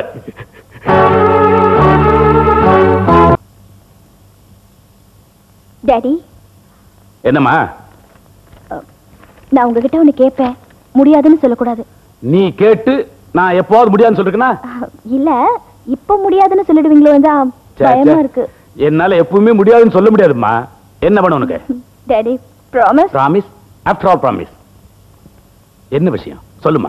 டாடி என்னம்மா நான் உங்ககிட்ட ஒண்ணு கேட்பேன் முடியாதுன்னு சொல்லக்கூடாது நீ கேட்டு நான் எப்போது முடியாதுன்னு சொல்லிருக்கேனா இல்ல இப்ப முடியாதுன்னு சொல்லிடுவீங்களோ தான் சே, பயமா சே. இருக்கு என்னால எப்பவுமே முடியாதுன்னு சொல்ல முடியாதும்மா என்ன பண்ண உனக்கு daddy promise promise after all promise என்ன விஷயம் சொல்லுமா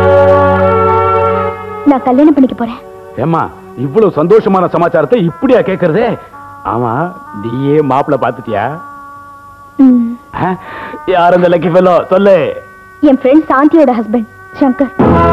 நான் கல்யாணம் பண்ணிக்க போறேன் ஏம்மா இவ்வளவு சந்தோஷமான சமாச்சாரத்தை இப்படியா கேக்குறதே ஆமா நீயே மாப்பிள்ள பாத்துட்டியா ம். ஆ? யார் அந்த லக்கி ஃபெல்லோ சொல்லு என் ஃப்ரெண்ட் சாந்தியோட ஹஸ்பண்ட் சங்கர்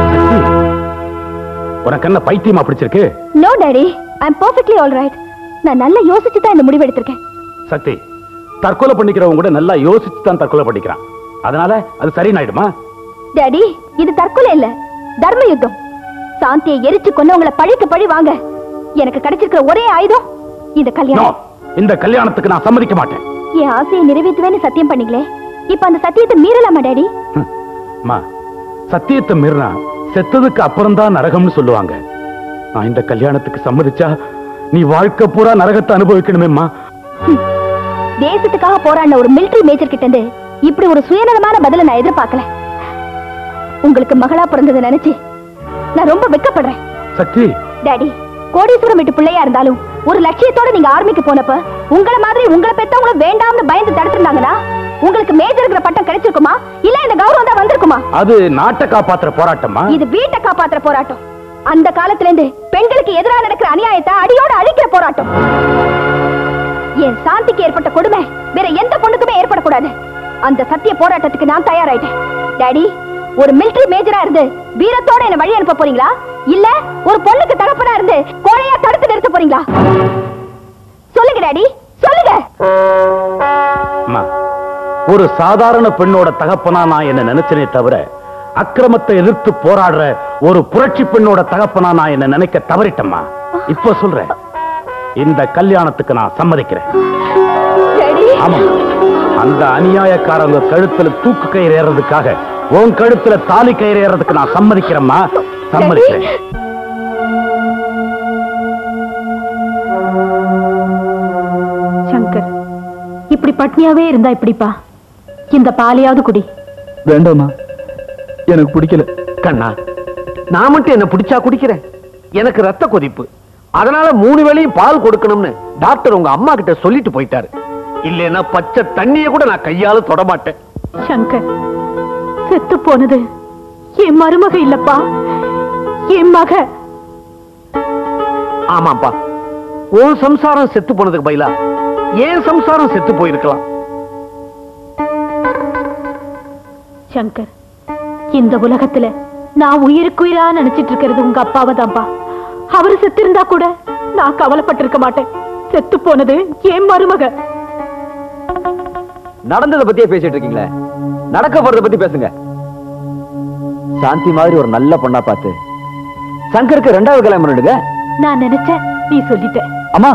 உனக்கு என்ன பைத்தியமா பிடிச்சிருக்கு no daddy I am perfectly all right நான் நல்லா யோசிச்சு தான் இந்த முடிவு எடுத்திருக்கேன் சக்தி தற்கொலை பண்ணிக்கிறவங்க கூட நல்லா யோசிச்சு தான் தற்கொலை பண்ணிக்கிறான் அதனால அது சரினாயிடுமா டாடி இது தற்கொலை இல்ல தர்ம யுத்தம் சாந்தியை எரிச்சு கொன்னவங்களை பழிக்கு பழி வாங்க எனக்கு கிடைச்சிருக்கிற ஒரே ஆயுதம் இந்த நோ கல்யாணம் இந்த கல்யாணத்துக்கு நான் சம்மதிக்க மாட்டேன் என் ஆசையை நிறைவேற்றுவேன்னு சத்தியம் பண்ணீங்களே இப்ப அந்த சத்தியத்தை மீறலாமா டாடி ஹம். அம்மா சத்தியத்தை மீறினா செத்ததுக்கு அப்புறம் தான் நரகம்னு சொல்லுவாங்க நான் இந்த கல்யாணத்துக்கு சம்மதிச்சா நீ வாழ்க்கை பூரா நரகத்தை அனுபவிக்கணுமேம்மா தேசத்துக்காக போராடின ஒரு மிலிட்டரி மேஜர் கிட்ட இருந்து இப்படி ஒரு சுயநலமான பதில நான் எதிர்பார்க்கல உங்களுக்கு மகளா பிறந்ததை நினைச்சு நான் ரொம்ப வெக்கப்படுறேன் சக்தி டாடி கோடீஸ்வரம் வீட்டு பிள்ளையா இருந்தாலும் ஒரு லட்சியத்தோட நீங்க ஆர்மிக்கு போனப்ப உங்கள மாதிரி உங்களை பெத்தவங்கள வேண்டாம்னு பயந்து தடுத்திருந்தாங்கன்னா உங்களுக்கு மேஜர்ங்கிற பட்டம் கிடைச்சிருக்குமா இல்ல இந்த கௌரவம் தான் வந்திருக்குமா அது நாட்டை காப்பாத்துற போராட்டமா இது வீட்டை காப்பாத்துற போராட்டம் அந்த காலத்துல இருந்து பெண்களுக்கு எதிராக நடக்கிற அநியாயத்தை அடியோட அழிக்கிற போராட்டம் என் சாந்திக்கு ஏற்பட்ட கொடுமை வேற எந்த பொண்ணுக்குமே ஏற்படக்கூடாது அந்த சத்திய போராட்டத்துக்கு நான் தயாராயிட்டேன் டாடி ஒரு மிலிட்டரி மேஜரா இருந்து வீரத்தோட என்ன வழி அனுப்ப போறீங்களா இல்ல ஒரு பொண்ணுக்கு தகப்பனா இருந்து கோழையா தடுத்து நிறுத்த போறீங்களா சொல்லுங்க டாடி சொல்லுங்க அம்மா, ஒரு சாதாரண பெண்ணோட தகப்பனா நான் என்ன நினைச்சனே தவிர அக்கிரமத்தை எதிர்த்து போராடுற ஒரு புரட்சி பெண்ணோட தகப்பனா நான் என்ன நினைக்க தவறிட்டம்மா இப்ப சொல்றேன் இந்த கல்யாணத்துக்கு நான் சம்மதிக்கிறேன் டாடி ஆமா அந்த அநியாயக்காரங்க கழுத்துல தூக்கு கயிறு ஏறதுக்காக உன் கழுத்துல தாலி கயிறு ஏறதுக்கு நான் சம்மதிக்கிறேம்மா சம்மதிக்கிறேன் சங்கர் இப்படி பட்னியாவே இருந்தா இப்படிப்பா இந்த பாலையாவது குடி வேண்டாமா எனக்கு பிடிக்கல கண்ணா நான் மட்டும் என்ன பிடிச்சா குடிக்கிறேன் எனக்கு ரத்த கொதிப்பு அதனால மூணு வேளையும் பால் கொடுக்கணும்னு டாக்டர் உங்க அம்மா கிட்ட சொல்லிட்டு போயிட்டாரு இல்லைன்னா பச்சை தண்ணிய கூட நான் கையால தொட மாட்டேன் சங்கர் செத்து போனது என் மருமக இல்லப்பா என் மக ஆமாப்பா உன் சம்சாரம் செத்து போனதுக்கு பதிலா ஏன் சம்சாரம் செத்து போயிருக்கலாம் சங்கர் இந்த உலகத்துல நான் உயிருக்குயிரா நினைச்சிட்டு இருக்கிறது உங்க அப்பாவை தான்ப்பா அவரு செத்து இருந்தா கூட நான் கவலைப்பட்டிருக்க மாட்டேன் செத்து போனது என் மருமக நடந்ததை பத்தியே பேசிட்டு இருக்கீங்களே நடக்க போறத பத்தி பேசுங்க சாந்தி மாதிரி ஒரு நல்ல பொண்ணா பார்த்து சங்கருக்கு ரெண்டாவது கல்யாணம் பண்ணிடுங்க நான் நினைச்சேன் நீ சொல்லிட்ட அம்மா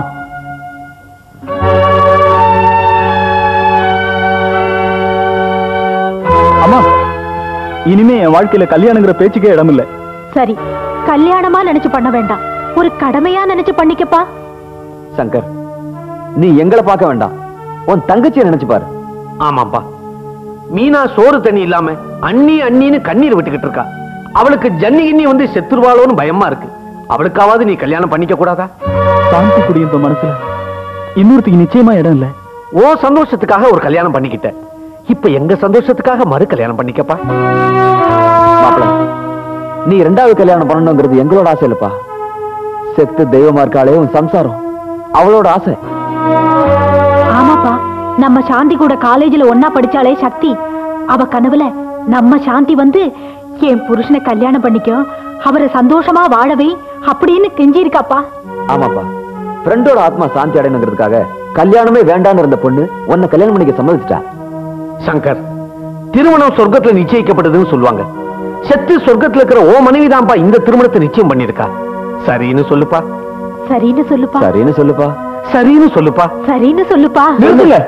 அம்மா இனிமே என் வாழ்க்கையில கல்யாணங்கிற பேச்சுக்கே இடம் இல்ல சரி கல்யாணமா நினைச்சு பண்ண வேண்டாம் ஒரு கடமையா நினைச்சு பண்ணிக்கப்பா சங்கர் நீ எங்களை பார்க்க வேண்டாம் உன் தங்கச்சியை நினைச்சு பாரு ஆமாப்பா மீனா சோறு தண்ணி இல்லாம அண்ணி அண்ணின்னு கண்ணீர் விட்டுக்கிட்டு இருக்கா அவளுக்கு ஜன்னி கிண்ணி வந்து செத்துருவாளோன்னு பயமா இருக்கு அவளுக்காவது நீ கல்யாணம் பண்ணிக்க கூடாதா சாந்தி குடியிருந்த மனசுல இன்னொருத்திக்கு நிச்சயமா இடம் இல்ல ஓ சந்தோஷத்துக்காக ஒரு கல்யாணம் பண்ணிக்கிட்ட இப்ப எங்க சந்தோஷத்துக்காக மறு கல்யாணம் பண்ணிக்கப்பா மாப்பிள நீ ரெண்டாவது கல்யாணம் பண்ணணுங்கிறது எங்களோட ஆசை இல்லப்பா செத்து தெய்வமா இருக்காளே உன் சம்சாரம் அவளோட ஆசை ஆமாப்பா நம்ம சாந்தி கூட காலேஜ்ல ஒன்னா படிச்சாலே சக்தி அவ கனவுல நம்ம சாந்தி வந்து என் புருஷனை கல்யாணம் பண்ணிக்கோ அவரை சந்தோஷமா வாழவே அப்படின்னு கெஞ்சிருக்காப்பா ஆமாப்பா ஃப்ரெண்டோட ஆத்மா சாந்தி அடையணுங்கிறதுக்காக கல்யாணமே வேண்டான்னு இருந்த பொண்ணு உன்னை கல்யாணம் பண்ணிக்க சம்மதிச்சிட்டா சங்கர் திருமணம் சொர்க்கத்துல நிச்சயிக்கப்பட்டதுன்னு சொல்லுவாங்க செத்து சொர்க்கத்துல இருக்கிற ஓ மனைவிதான்ப்பா இந்த திருமணத்தை நிச்சயம் பண்ணிருக்கா சரின்னு சொல்லுப்பா சரின்னு சொல்லுப்பா சரின்னு சொல்லுப்பா சரின்னு சொல்லுப்பா சரின்னு சொல்லுப்பா நிறுத்துங்க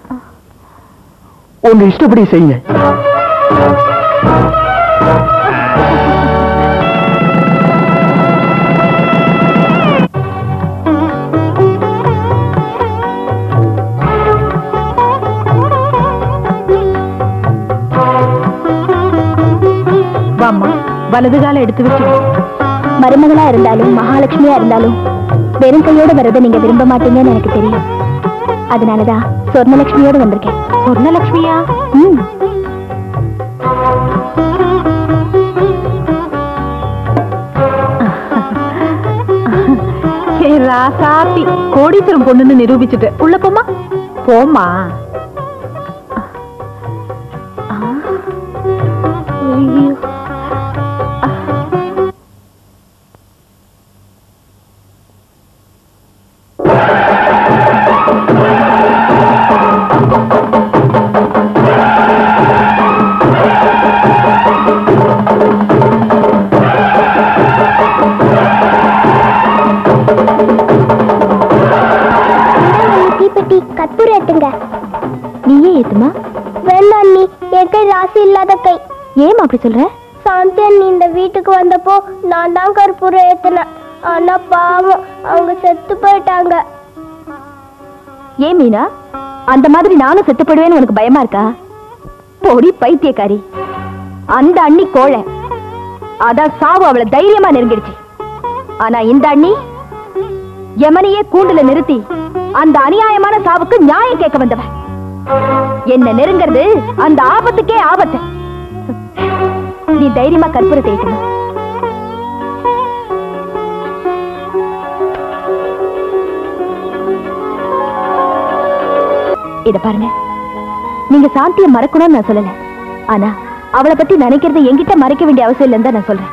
உங்க இஷ்டப்படி செய்யுங்க வாம்மா வலது கால எடுத்து வச்சு மருமகளா இருந்தாலும் மகாலட்சுமியா இருந்தாலும் வெறும் கையோட வரதை நீங்க விரும்ப மாட்டீங்கன்னு எனக்கு தெரியும் அதனாலதான் சொர்ணலட்சுமியோட வந்திருக்கேன் சொர்ணலட்சுமியா ம் ஏ ராசாத்தி கோடீஸ்வரம் பொண்ணுன்னு நிரூபிச்சுட்டு உள்ள போமா போமா தீப்பெட்டி கற்பூரம் ஏத்துங்க நீயே ஏத்துமா வேண்டாம் அண்ணி என் கை ராசி இல்லாத கை ஏமா அப்படி சொல்ற சாந்தி அண்ணி இந்த வீட்டுக்கு வந்தப்போ நான் தான் கற்பூரம் ஏத்தினேன் ஆனா பாவம் அவங்க செத்து போயிட்டாங்க ஏன் மீனா அந்த மாதிரி நானும் செத்து போயிடுவேன்னு உனக்கு பயமா இருக்கா பொடி பைத்தியக்காரி அந்த அண்ணி கோழை அதான் சாவு அவளை தைரியமா நெருங்கிடுச்சு ஆனா இந்த அண்ணி யமனையே கூண்டுல நிறுத்தி அந்த அநியாயமான சாவுக்கு நியாயம் கேட்க வந்தவன் என்ன நெருங்கிறது அந்த ஆபத்துக்கே ஆபத்து நீ தைரியமா கற்பூரத்தை ஏற்றணும் இத பாருங்க நீங்க சாந்தியை மறக்கணும்னு நான் சொல்லல ஆனா அவளை பத்தி நினைக்கிறதை என்கிட்ட மறைக்க வேண்டிய அவசியம் இல்லைன்னு தான் நான் சொல்றேன்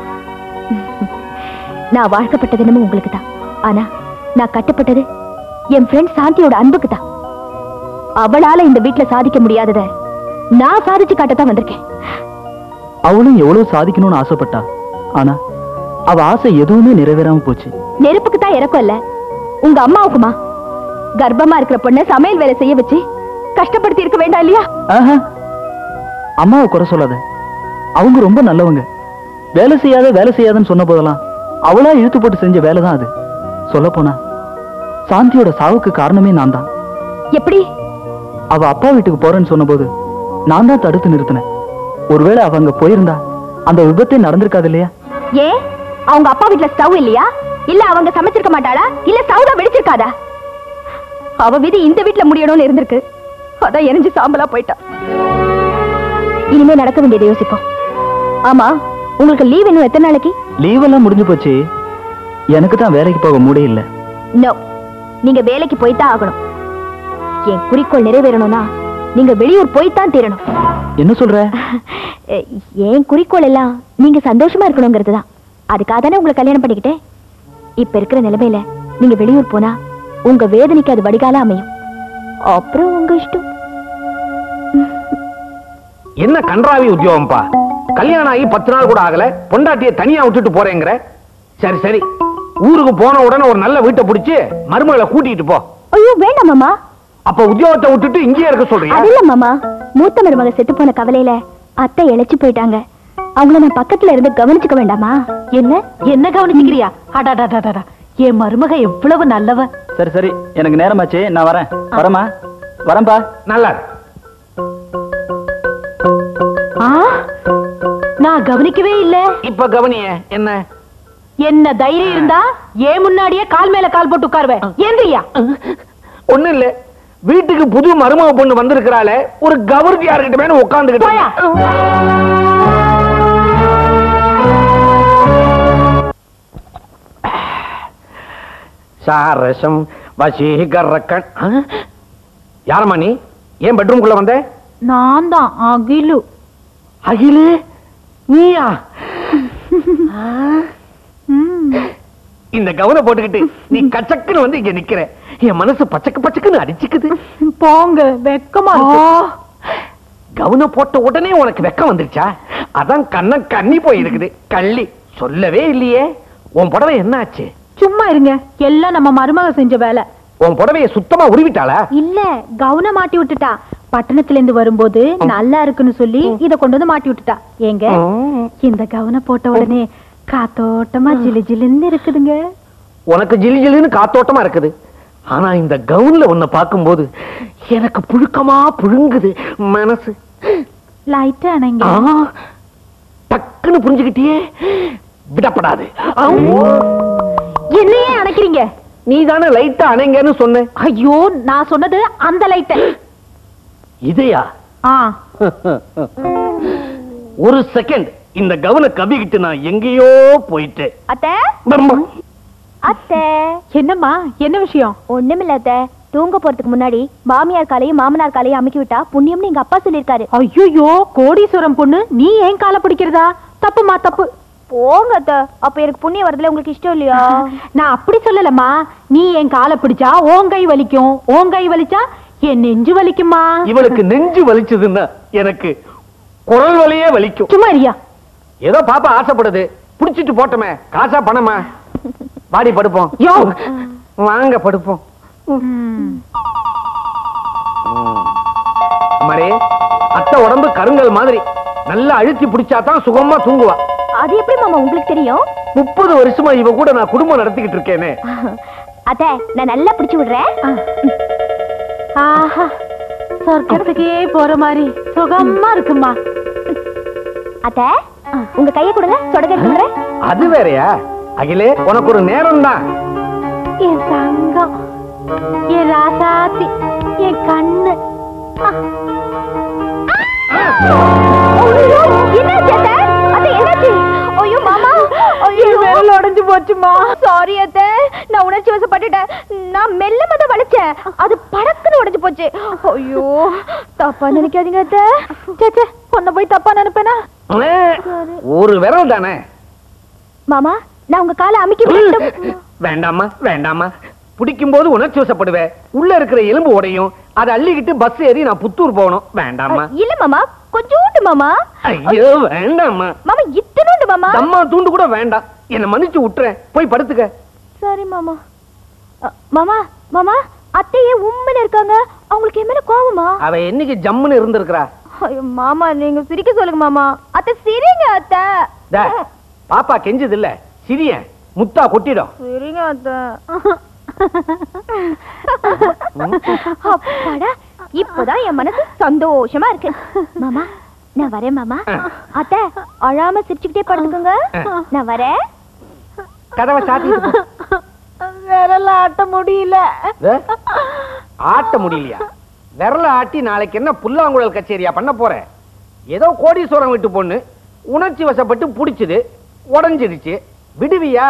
நான் வாழ்க்கப்பட்டது என்னமோ உங்களுக்கு தான் ஆனா நான் கட்டப்பட்டது என் ஃப்ரெண்ட் சாந்தியோட அன்புக்கு தான் அவளால இந்த வீட்ல சாதிக்க முடியாதத நான் சாதிச்சு காட்டத்தான் வந்திருக்கேன் அவளும் எவ்வளவு சாதிக்கணும்னு ஆசைப்பட்டா ஆனா அவ ஆசை எதுவுமே நிறைவேறாம போச்சு நெருப்புக்கு தான் இறக்கம் இல்ல உங்க அம்மாவுக்குமா கர்ப்பமா இருக்கிற பொண்ண சமையல் வேலை செய்ய வச்சு கஷ்டப்படுத்தி இருக்க வேண்டாம் இல்லையா ஆஹா. அம்மாவை குறை சொல்லாத அவங்க ரொம்ப நல்லவங்க வேலை செய்யாத வேலை செய்யாதன்னு சொன்ன போதெல்லாம் அவளா இழுத்து போட்டு செஞ்ச வேலை தான் அது சொல்ல போனா சாந்தியோட சாவுக்கு காரணமே நான் தான் எப்படி அவ அப்பா வீட்டுக்கு போறேன்னு சொன்னபோது நான் தான் தடுத்து நிறுத்தினேன் ஒருவேளை அவ அங்க போயிருந்தா அந்த விபத்தே நடந்திருக்காது இல்லையா ஏன் அவங்க அப்பா வீட்ல ஸ்டவ் இல்லையா இல்ல அவங்க சமைச்சிருக்க மாட்டாளா இல்ல ஸ்டவ் தான் வெடிச்சிருக்காதா அவ விதி இந்த வீட்ல முடியணும்னு இருந்திருக்கு அதான் எரிஞ்சு சாம்பலா போயிட்டா இனிமே நடக்க வேண்டியதை யோசிப்போம் ஆமா உங்களுக்கு லீவ் இன்னும் எத்தனை நாளைக்கு லீவ் எல்லாம் முடிஞ்சு போச்சு எனக்கு தான் வேலைக்கு போக மூடே இல்ல நோ நீங்க வேலைக்கு போய்தான் ஆகணும் என் குறிக்கோள் நிறைவேறணும்னா நீங்க வெளியூர் போய்தான் தீரணும் என்ன சொல்ற அஹ், என் குறிக்கோள் எல்லாம் நீங்க சந்தோஷமா இருக்கணுங்கிறது தான் அதுக்காக தானே உங்களை கல்யாணம் பண்ணிக்கிட்டேன் இப்ப இருக்கிற நிலைமையில நீங்க வெளியூர் போனா உங்க வேதனைக்கு அது வடிகால அமையும் அப்புறம் உங்க இஷ்டம் என்ன கன்றாவி உத்தியோகம்ப்பா கல்யாணம் ஆகி பத்து நாள் கூட ஆகல பொண்டாட்டிய தனியா விட்டுட்டு போறேங்கிற சரி சரி ஊருக்கு போன உடனே ஒரு நல்ல வீட்டை பிடிச்சு மருமகளை கூட்டிட்டு போ ஐயோ வேண்டாம் மாமா அப்ப உத்தியோகத்தை விட்டுட்டு இங்கேயே இருக்க சொல்றியா அது இல்ல மாமா மூத்த மருமக செத்து போன கவலையில அத்தை இழைச்சு போயிட்டாங்க அவங்கள நான் பக்கத்துல இருந்து கவனிச்சுக்க வேண்டாமா என்ன என்ன கவனிச்சுக்கிறியா அடாடாடாடா என் மருமக எவ்வளவு நல்லவ சரி சரி எனக்கு நேரமாச்சு நான் வரேன் வரமா வரேன்பா நல்லா இருக்கு. ஆ நான் கவனிக்கவே இல்ல இப்ப கவனிய என்ன என்ன தைரியம் இருந்தா ஏன் முன்னாடியே கால் மேல கால் போட்டு உட்காருவேன் ஏந்திரியா ஒண்ணு இல்ல வீட்டுக்கு புது மருமக பொண்ணு வந்திருக்கிறாளே ஒரு கவர்ச்சி யாருக்கிட்ட உட்காந்துக்கிட்டு சாரசம் வசீகரக்கண் ஆ? யாரம்மா நீ ஏன் பெட்ரூம்குள்ள வந்த நான் தான் அகிலு அகிலு நீயா ம். இந்த கவனை போட்டுக்கிட்டு நீ கச்சக்குன்னு வந்து இங்க நிக்கிற என் மனசு பச்சக்கு பச்சக்குன்னு அடிச்சுக்குது போங்க வெக்கமா இருக்கு. கவுன போட்ட உடனே உனக்கு வெக்கம் வந்துருச்சா அதான் கண்ண கண்ணி போயிருக்குது கள்ளி சொல்லவே இல்லையே உன் புடவை என்ன ஆச்சு சும்மா இருங்க எல்லாம் நம்ம மருமக செஞ்ச வேலை உன் புடவைய சுத்தமா உருவிட்டாளா இல்ல கவுன மாட்டி விட்டுட்டா பட்டணத்துல இருந்து வரும்போது நல்லா இருக்குன்னு சொல்லி இத கொண்டு வந்து மாட்டி விட்டுட்டா ஏங்க இந்த கவுன போட்ட உடனே காத்தோட்டமா ஜிலு ஜிலுன்னு இருக்குதுங்க உனக்கு ஜிலி ஜிலின்னு காத்தோட்டமா இருக்குது ஆனா இந்த கவுன்ல உன்னை பார்க்கும்போது எனக்கு புழுக்கமா புழுங்குது மனசு லைட்டா அணைங்க ஆ, டக்குன்னு புரிஞ்சுக்கிட்டியே விடப்படாது என்னையே அணைக்கிறீங்க நீ தானே லைட்டா அணைங்கன்னு சொன்ன ஐயோ நான் சொன்னது அந்த லைட்ட இதையா ஆ ஒரு செகண்ட் இந்த கவன கவிக்கிட்டு நான் எங்கேயோ போயிட்டேன் அத்தை பம்மா. அத்தை என்னம்மா என்ன விஷயம் ஒண்ணுமில்ல அத்தை தூங்க போறதுக்கு முன்னாடி மாமியார் காலையும் மாமனார் காலையும் அமுக்கி விட்டா புண்ணியம்னு எங்க அப்பா சொல்லிருக்காரு ஐயோ கோடீஸ்வரம் பொண்ணு நீ ஏன் காலை பிடிக்கிறதா தப்புமா தப்பு போங்க அத்தை அப்ப எனக்கு புண்ணியம் வரதுல உங்களுக்கு இஷ்டம் இல்லையா நான் அப்படி சொல்லலம்மா நீ என் காலை பிடிச்சா ஓன் கை வலிக்கும் ஓன் கை வலிச்சா என் நெஞ்சு வலிக்குமா இவளுக்கு நெஞ்சு வலிச்சதுன்னா எனக்கு குரல் வலியே வலிக்கும் சும்மா இருயா ஏதோ பாப்பா ஆசைப்படுது புடிச்சிட்டு போட்டோமே காசா பணமா வாடி படுப்போம் யோ. வாங்க படுப்போம் மரே அத்தை உடம்பு கருங்கல் மாதிரி நல்லா அழுத்தி பிடிச்சாதான் சுகமா தூங்குவா அது எப்படி மாமா உங்களுக்கு தெரியும் முப்பது வருஷமா இவ கூட நான் குடும்பம் நடத்திக்கிட்டு இருக்கேனே அத்தை நான் நல்லா பிடிச்சு விடுறேன் ஆஹா சொர்க்கத்துக்கே போற மாதிரி சுகமா இருக்குமா அத்தை உங்க கையை கொடுங்க சொடக்க கொடுறேன் அது வேறயா அகிலே உனக்கு ஒரு நேரம் தான் என் தங்கம் என் ராசாத்தி என் கண்ணு ஐயோ, என்னாச்சு அத்தை? அத்தை, என்னாச்சு? ஐயோ, மாமா. ஐயோ. விரல் உடைஞ்சு போச்சுமா Sorry அத்தை. நான் உணர்ச்சி வசப்பட்டுட்டேன். நான் மெல்லமா தான் வளைச்சேன். அது படக்குன்னு உடைஞ்சு போச்சு. ஐயோ, தப்பா நினைக்காதீங்க அத்தை. சேச்சே உன்னை போய் தப்பா நினைப்பேனா ஒரு விரல் தானே மாமா நான் உங்க காலை அமுக்கி விட்டு வேண்டாமா வேண்டாமா பிடிக்கும் போது உணர்ச்சி வசப்படுவேன் உள்ள இருக்கிற எலும்பு உடையும் அதை அள்ளிக்கிட்டு பஸ் ஏறி நான் புத்தூர் போகணும் வேண்டாமா இல்ல மாமா கொஞ்சோண்டு மாமா ஐயோ வேண்டாமா மாமா இத்தனோண்டு மாமா தம்மா தூண்டு கூட வேண்டாம் என்ன மன்னிச்சு விட்டுறேன் போய் படுத்துக்க சரி மாமா அ, மாமா மாமா அத்தையே உண்மையில இருக்காங்க அவங்களுக்கு என் மேல கோவமா அவ என்னைக்கு ஜம்முன்னு இருந்திருக்கிறா ஐயோ மாமா நீங்க சிரிக்க சொல்லுங்க மாமா அத்தை சிரிங்க அத்தை டே, பாப்பா கெஞ்சது இல்ல சிரியன் முத்தா கொட்டிடும் சிரிங்க அத்தை அப்பாடா இப்போதான் என் மனசு சந்தோஷமா இருக்கு மாமா நான் வரேன் மாமா அத்தை அழாம சிரிச்சுக்கிட்டே படுத்துக்கோங்க நான் வரேன் கதவை சாத்திட்டு போ. விரல ஆட்ட முடியல டே, ஆட்ட முடியலையா விரல ஆட்டி நாளைக்கு என்ன புல்லாங்குழல் கச்சேரியா பண்ண போற ஏதோ கோடீஸ்வரம் விட்டு பொண்ணு உணர்ச்சி வசப்பட்டு புடிச்சுது உடஞ்சிருச்சு விடுவியா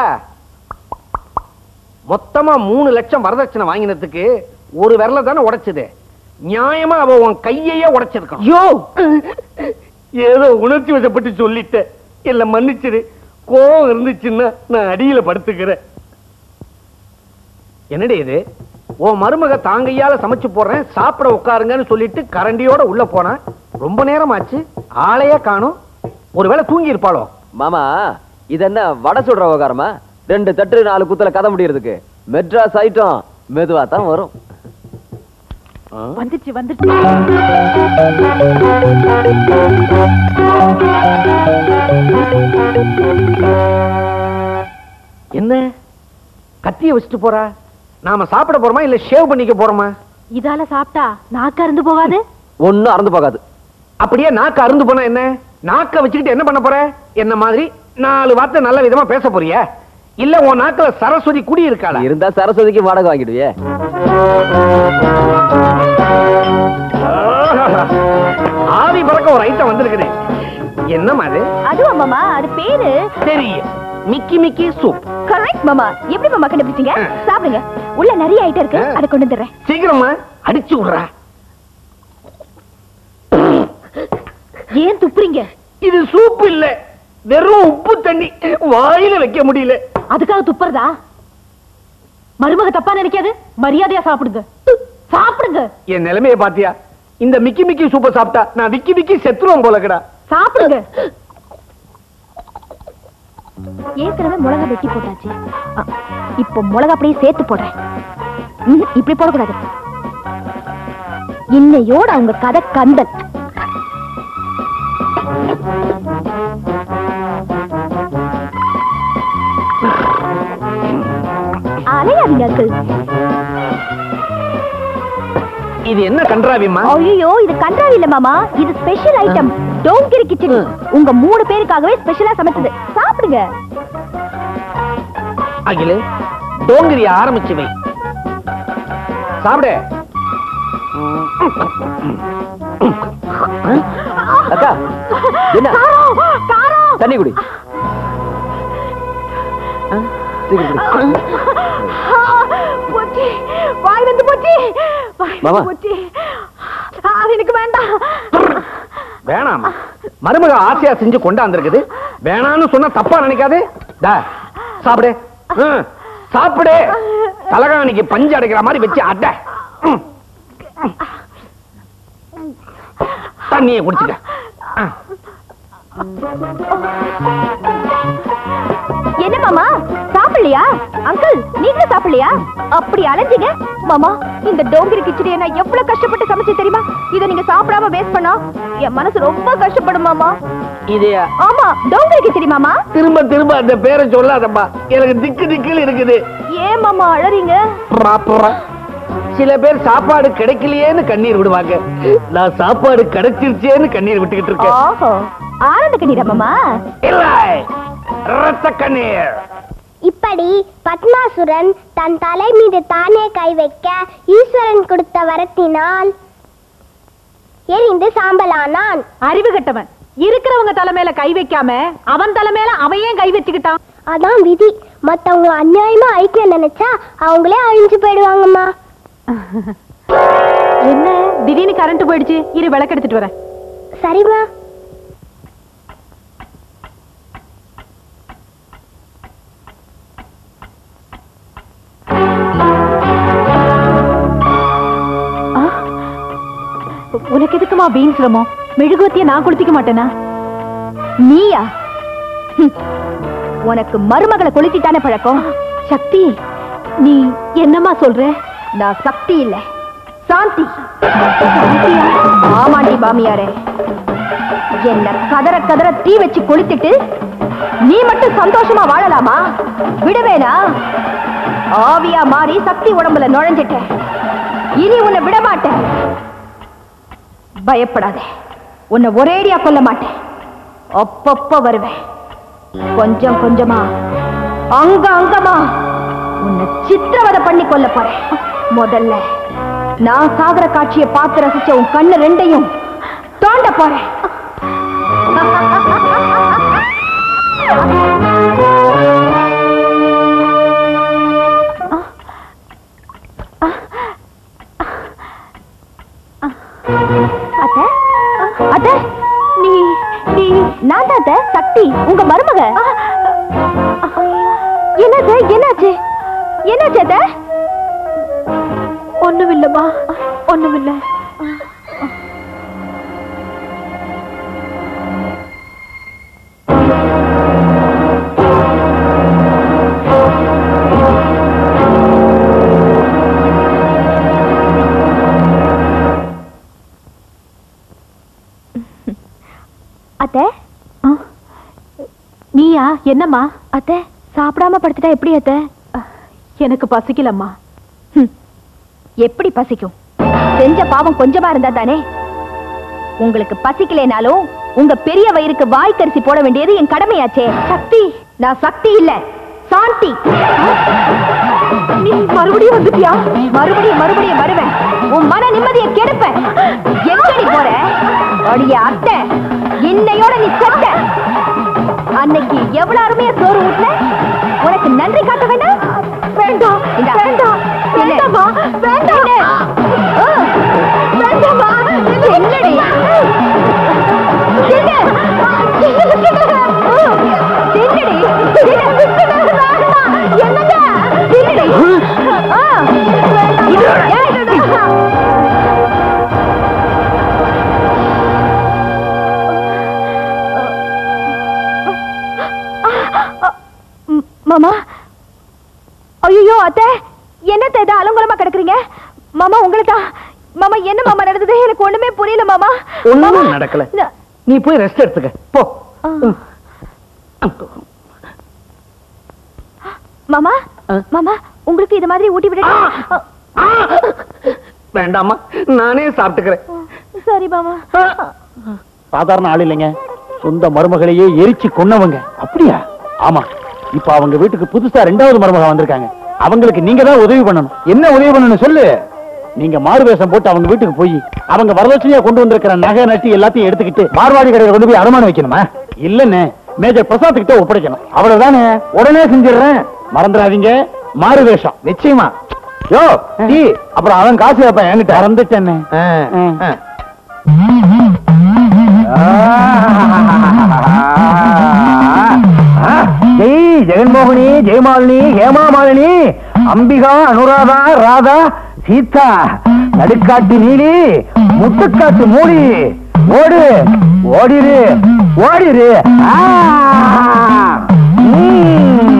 மொத்தமா மூணு லட்சம் வரதட்சணை வாங்கினதுக்கு ஒரு விரல தானே உடைச்சது நியாயமா அவ உன் கையையே உடைச்சிருக்கான் யோ ஏதோ உணர்ச்சி வசப்பட்டு சொல்லிட்டேன் இல்ல மன்னிச்சிரு கோவம் இருந்துச்சுன்னா நான் அடியில படுத்துக்கிறேன் என்னடி இது உன் மருமக தாங்கையால சமைச்சு போடுறேன் சாப்பிட உட்காருங்கன்னு சொல்லிட்டு கரண்டியோட உள்ள போனா ரொம்ப நேரம் ஆச்சு ஆளையே காணும் ஒருவேளை தூங்கி இருப்பாளோ மாமா இது என்ன வடை சுடுற விவகாரமா ரெண்டு தட்டு நாலு குத்துல கதை முடியறதுக்கு மெட்ராஸ் ஐட்டம் மெதுவா தான் வரும் வந்துச்சு வந்துச்சு என்ன கத்திய வச்சுட்டு போறா நாம சாப்பிட போறோமா இல்ல ஷேவ் பண்ணிக்க போறோமா இதால சாப்பிட்டா நாக்கு அருந்து போகாது ஒண்ணும் அறந்து போகாது அப்படியே நாக்கு அருந்து போனா என்ன நாக்க வச்சுக்கிட்டு என்ன பண்ண போற என்ன மாதிரி நாலு வார்த்தை நல்ல விதமா பேச போறியா இல்ல உன் நாக்குல சரஸ்வதி குடி இருக்காளா இருந்தா சரஸ்வதிக்கு வாடகை வாங்கிடுவியே ஆவி பறக்க ஒரு ஐட்டம் வந்திருக்குது என்னம்மா அது அதுவா மாமா அது பேரு தெரியும் மிக்கி மிக்கி சூப் கரெக்ட் மாமா எப்படி மாமா கண்டுபிடிச்சீங்க சாப்பிடுங்க உள்ள நிறைய ஐட்டம் இருக்கு அதை கொண்டு வந்துடுறேன் சீக்கிரமா அடிச்சு விடுறா ஏன் துப்புறீங்க இது சூப் இல்ல வெறும் உப்பு தண்ணி வாயில வைக்க முடியல அதுக்காக துப்புறதா மருமக தப்பா நினைக்காது மரியாதையா சாப்பிடுங்க சாப்பிடுங்க என் நிலைமைய பாத்தியா இந்த மிக்கி மிக்கி சூப்பர் சாப்பிட்டா நான் விக்கி விக்கி செத்துருவோம் போலக்கடா சாப்பிடுங்க ஏற்கனவே மிளகா வெட்டி போட்டாச்சு அ, இப்போ மிளகா அப்படியே சேர்த்து போடுறேன் ம்ஹும், இப்படி போடக்கூடாது இன்னையோட அவங்க கதை கந்தன் அலையாதீங்க அங்கிள் இது என்ன கன்றாவிம்மா ஐயோ இது கன்றாவி இல்ல மாமா இது ஸ்பெஷல் ஐட்டம் டோங்கிரி கிச்சடி உங்க மூணு பேருக்காகவே ஸ்பெஷலா சமைச்சது சாப்பிடுங்க அகிலு டோங்கிரிய ஆரம்பிச்சு வை சாப்பிடு அக்கா என்ன தண்ணி குடி ஆ, சீக்கிரம் குடி. போச்சு வாய் வந்து போச்சு வாய் மாமா. வந்து போச்சு அது எனக்கு வேண்டாம் வேணாமா மருமக ஆசையா செஞ்சு கொண்டாந்துருக்குது வேணான்னு சொன்னா தப்பா நினைக்காது டா சாப்பிடு ம், சாப்பிடு தலகாணிக்கு பஞ்சு அடைக்கிற மாதிரி வச்சு அட ம். தண்ணியை குடிச்சுக்க ஆ. என்ன மாமா சாப்பிடலையா அங்கிள் நீங்க சாப்பிடலையா அப்படி அலைஞ்சீங்க மாமா இந்த டோங்கிரி கிச்சடியை நான் எவ்வளவு கஷ்டப்பட்டு சமைச்சு தெரியுமா இதை நீங்க சாப்பிடாம வேஸ்ட் பண்ணா என் மனசு ரொம்ப கஷ்டப்படும் மாமா இது ஆமா டோங்கிரி கிச்சடி மாமா திரும்ப திரும்ப அந்த பேரை சொல்லாதம்மா எனக்கு திக்கு திக்குன்னு இருக்குது ஏன் மாமா அழறீங்க ப்ராப்பரா சில பேர் சாப்பாடு கிடைக்கலையேன்னு கண்ணீர் விடுவாங்க நான் சாப்பாடு கிடைச்சிருச்சேன்னு கண்ணீர் விட்டுக்கிட்டு இருக்கேன் ஓஹோ ஆனந்த கண்ணீரா மாமா இல்ல ரத்த கண்ணீர் இப்படி பத்மாசுரன் தன் தலை மீது தானே கை வைக்க ஈஸ்வரன் கொடுத்த வரத்தினால் எரிந்து சாம்பலானான் அறிவு கட்டவன் இருக்கிறவங்க தலைமையில கை வைக்காம அவன் தலைமையில அவன் ஏன் கை வச்சுக்கிட்டான் அதான் விதி மத்தவங்க அநியாயமா ஐக்கியம் நினைச்சா அவங்களே அழிஞ்சு போயிடுவாங்கம்மா என்ன திடீர்னு கரண்ட் போயிடுச்சு இரு விளக்கு எடுத்துட்டு வரேன் சரிம்மா உனக்கு எதுக்குமா பீன்ஸ் சிரமம் மெழுகுவத்திய நான் குளித்திக்க மாட்டேனா நீயா ஹம். உனக்கு மருமகளை கொளுத்திட்டானே பழக்கம் சக்தி நீ என்னம்மா சொல்ற நான் சக்தி இல்ல சாந்தி ஆமாண்டி பாமியாரே என்ன கதற கதற தீ வச்சு கொளுத்திட்டு நீ மட்டும் சந்தோஷமா வாழலாமா விடுவேனா ஆவியா மாறி சக்தி உடம்புல நுழைஞ்சிட்டேன் இனி உன்னை விட மாட்டேன் பயப்படாதே உன்னை ஒரேடியா கொல்ல மாட்டேன் அப்பப்ப வருவேன் கொஞ்சம் கொஞ்சமா அங்க அங்கமா உன்னை சித்திரவதை பண்ணி கொல்ல போறேன் முதல்ல நான் சாகர காட்சியை பார்த்து ரசிச்ச உன் கண்ணு ரெண்டையும் தோண்ட போறேன் அத்தை அத்தை நீ நீ நான் தான் அத்தை, சக்தி உங்க மருமக என்னது என்னாச்சு என்னாச்சு அத்தை ஒண்ணுமில்லம்மா ஒண்ணுமில்ல அத்தை நீயா என்னம்மா அத்தை சாப்பிடாம படுத்துட்டா எப்படி அத்தை எனக்கு பசிக்கலம்மா ஹம். எப்படி பசிக்கும் செஞ்ச பாவம் கொஞ்சமா இருந்தா தானே உங்களுக்கு பசிக்கலைனாலும் உங்க பெரிய வயிறுக்கு வாய்க்கரிசி போட வேண்டியது என் கடமையாச்சே சக்தி நான் சக்தி இல்ல சாந்தி நீ மறுபடியும் வந்துட்டியா மறுபடியும் மறுபடியும் வருவேன் உன் மன நிம்மதியை கெடுப்பேன் எங்கடி அடிய அத்தை இன்னையோட நீ செத்த அன்னைக்கு எவ்வளவு அருமையா சோறு ஊட்ல உனக்கு நன்றி காட்ட வேண்டாம் வேண்டாம் வேண்டாம் வேண்டாமா வேண்டாம் வேண்டாமா என்னடி என்னங்க மாமா ஐயோ அத்தை என்னத்த இது அலங்குலமா கிடக்குறீங்க மாமா உங்களை தான் மாமா என்ன மாமா நடந்தது எனக்கு ஒண்ணுமே புரியல மாமா ஒண்ணும் மாமா, நடக்கல ந- நீ போய் ரெஸ்ட் எடுத்துக்க போ ஆ. மாமா ஆ. மாமா உங்களுக்கு இது மாதிரி ஊட்டி விட வேண்டாமா நானே சாப்பிட்டுக்கிறேன் சரி மாமா சாதாரண ஆள் இல்லைங்க சொந்த மருமகளையே எரிச்சு கொன்னவங்க அப்படியா ஆமா இப்ப அவங்க வீட்டுக்கு புதுசா ரெண்டாவது மருமக வந்திருக்காங்க அவங்களுக்கு நீங்க தான் உதவி பண்ணணும் என்ன உதவி பண்ணணும் சொல்லு நீங்க மாறு வேஷம் போட்டு அவங்க வீட்டுக்கு போய் அவங்க வரதட்சணையா கொண்டு வந்திருக்கிற நகை நட்டி எல்லாத்தையும் எடுத்துக்கிட்டு மார்வாடி கடையில கொண்டு போய் அடமானம் வைக்கணுமா இல்லன்னு மேஜர் பிரசாத் கிட்ட ஒப்படைக்கணும் அவ்வளவுதானே உடனே செஞ்சிடுறேன் மறந்துடாதீங்க மாறு வேஷம் நிச்சயமா யோ டீ அப்புறம் அவன் காசு வைப்பேன் என்கிட்ட மறந்துட்டேன்னு ஜெய் ஜெகன்மோகனி ஜெயமாலினி ஹேமாமாலினி அம்பிகா அனுராதா ராதா சீதா நடுக்காட்டு நீலி முட்டுக்காட்டு மூலி ஓடு ஓடிரு ஓடிரு ஆ! ம்.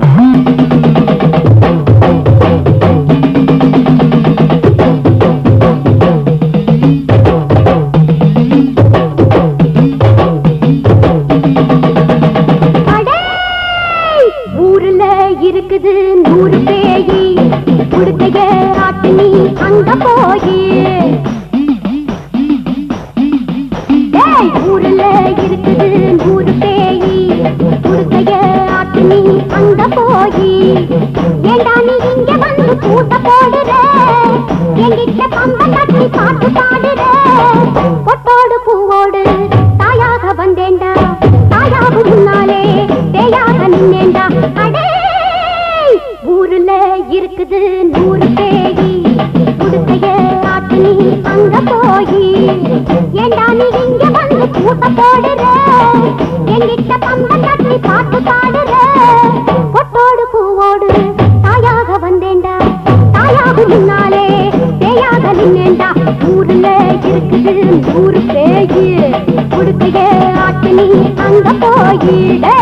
ஊருல இருக்குது நூறு பேயி உடுக்கைய ஆட்டு நீ அங்க போயி டேய், ஊருல இருக்குது நூறு பேயி உடுக்கைய ஆட்டு நீ அங்க போயி ஏண்டா நீ இங்க வந்து கூட்ட போடுற எங்கிட்ட பம்ப கட்டி பாட்டு பாடுற பொட்டோடு பூவோடு தாயாக வந்தேன்டா தாயாக முன்னாலே பேயாக நின்னேன்டா அடே ஊருல இருக்குது நூறு பேயி உடுக்கைய ஆட்டு நீ அங்க போயி ஏண்டா நீ இங்க வந்து கூட்ட போடுற எங்கிட்ட பம்ப கட்டி பாட்டு பாடுற பொட்டோடு பூவோடு தாயாக வந்தேன்டா தாயாக முன்னாலே பேயாக நின்னேன்டா ஊருல இருக்குது நூறு பேயி உடுக்கைய ஆட்டு நீ அங்க போயிடே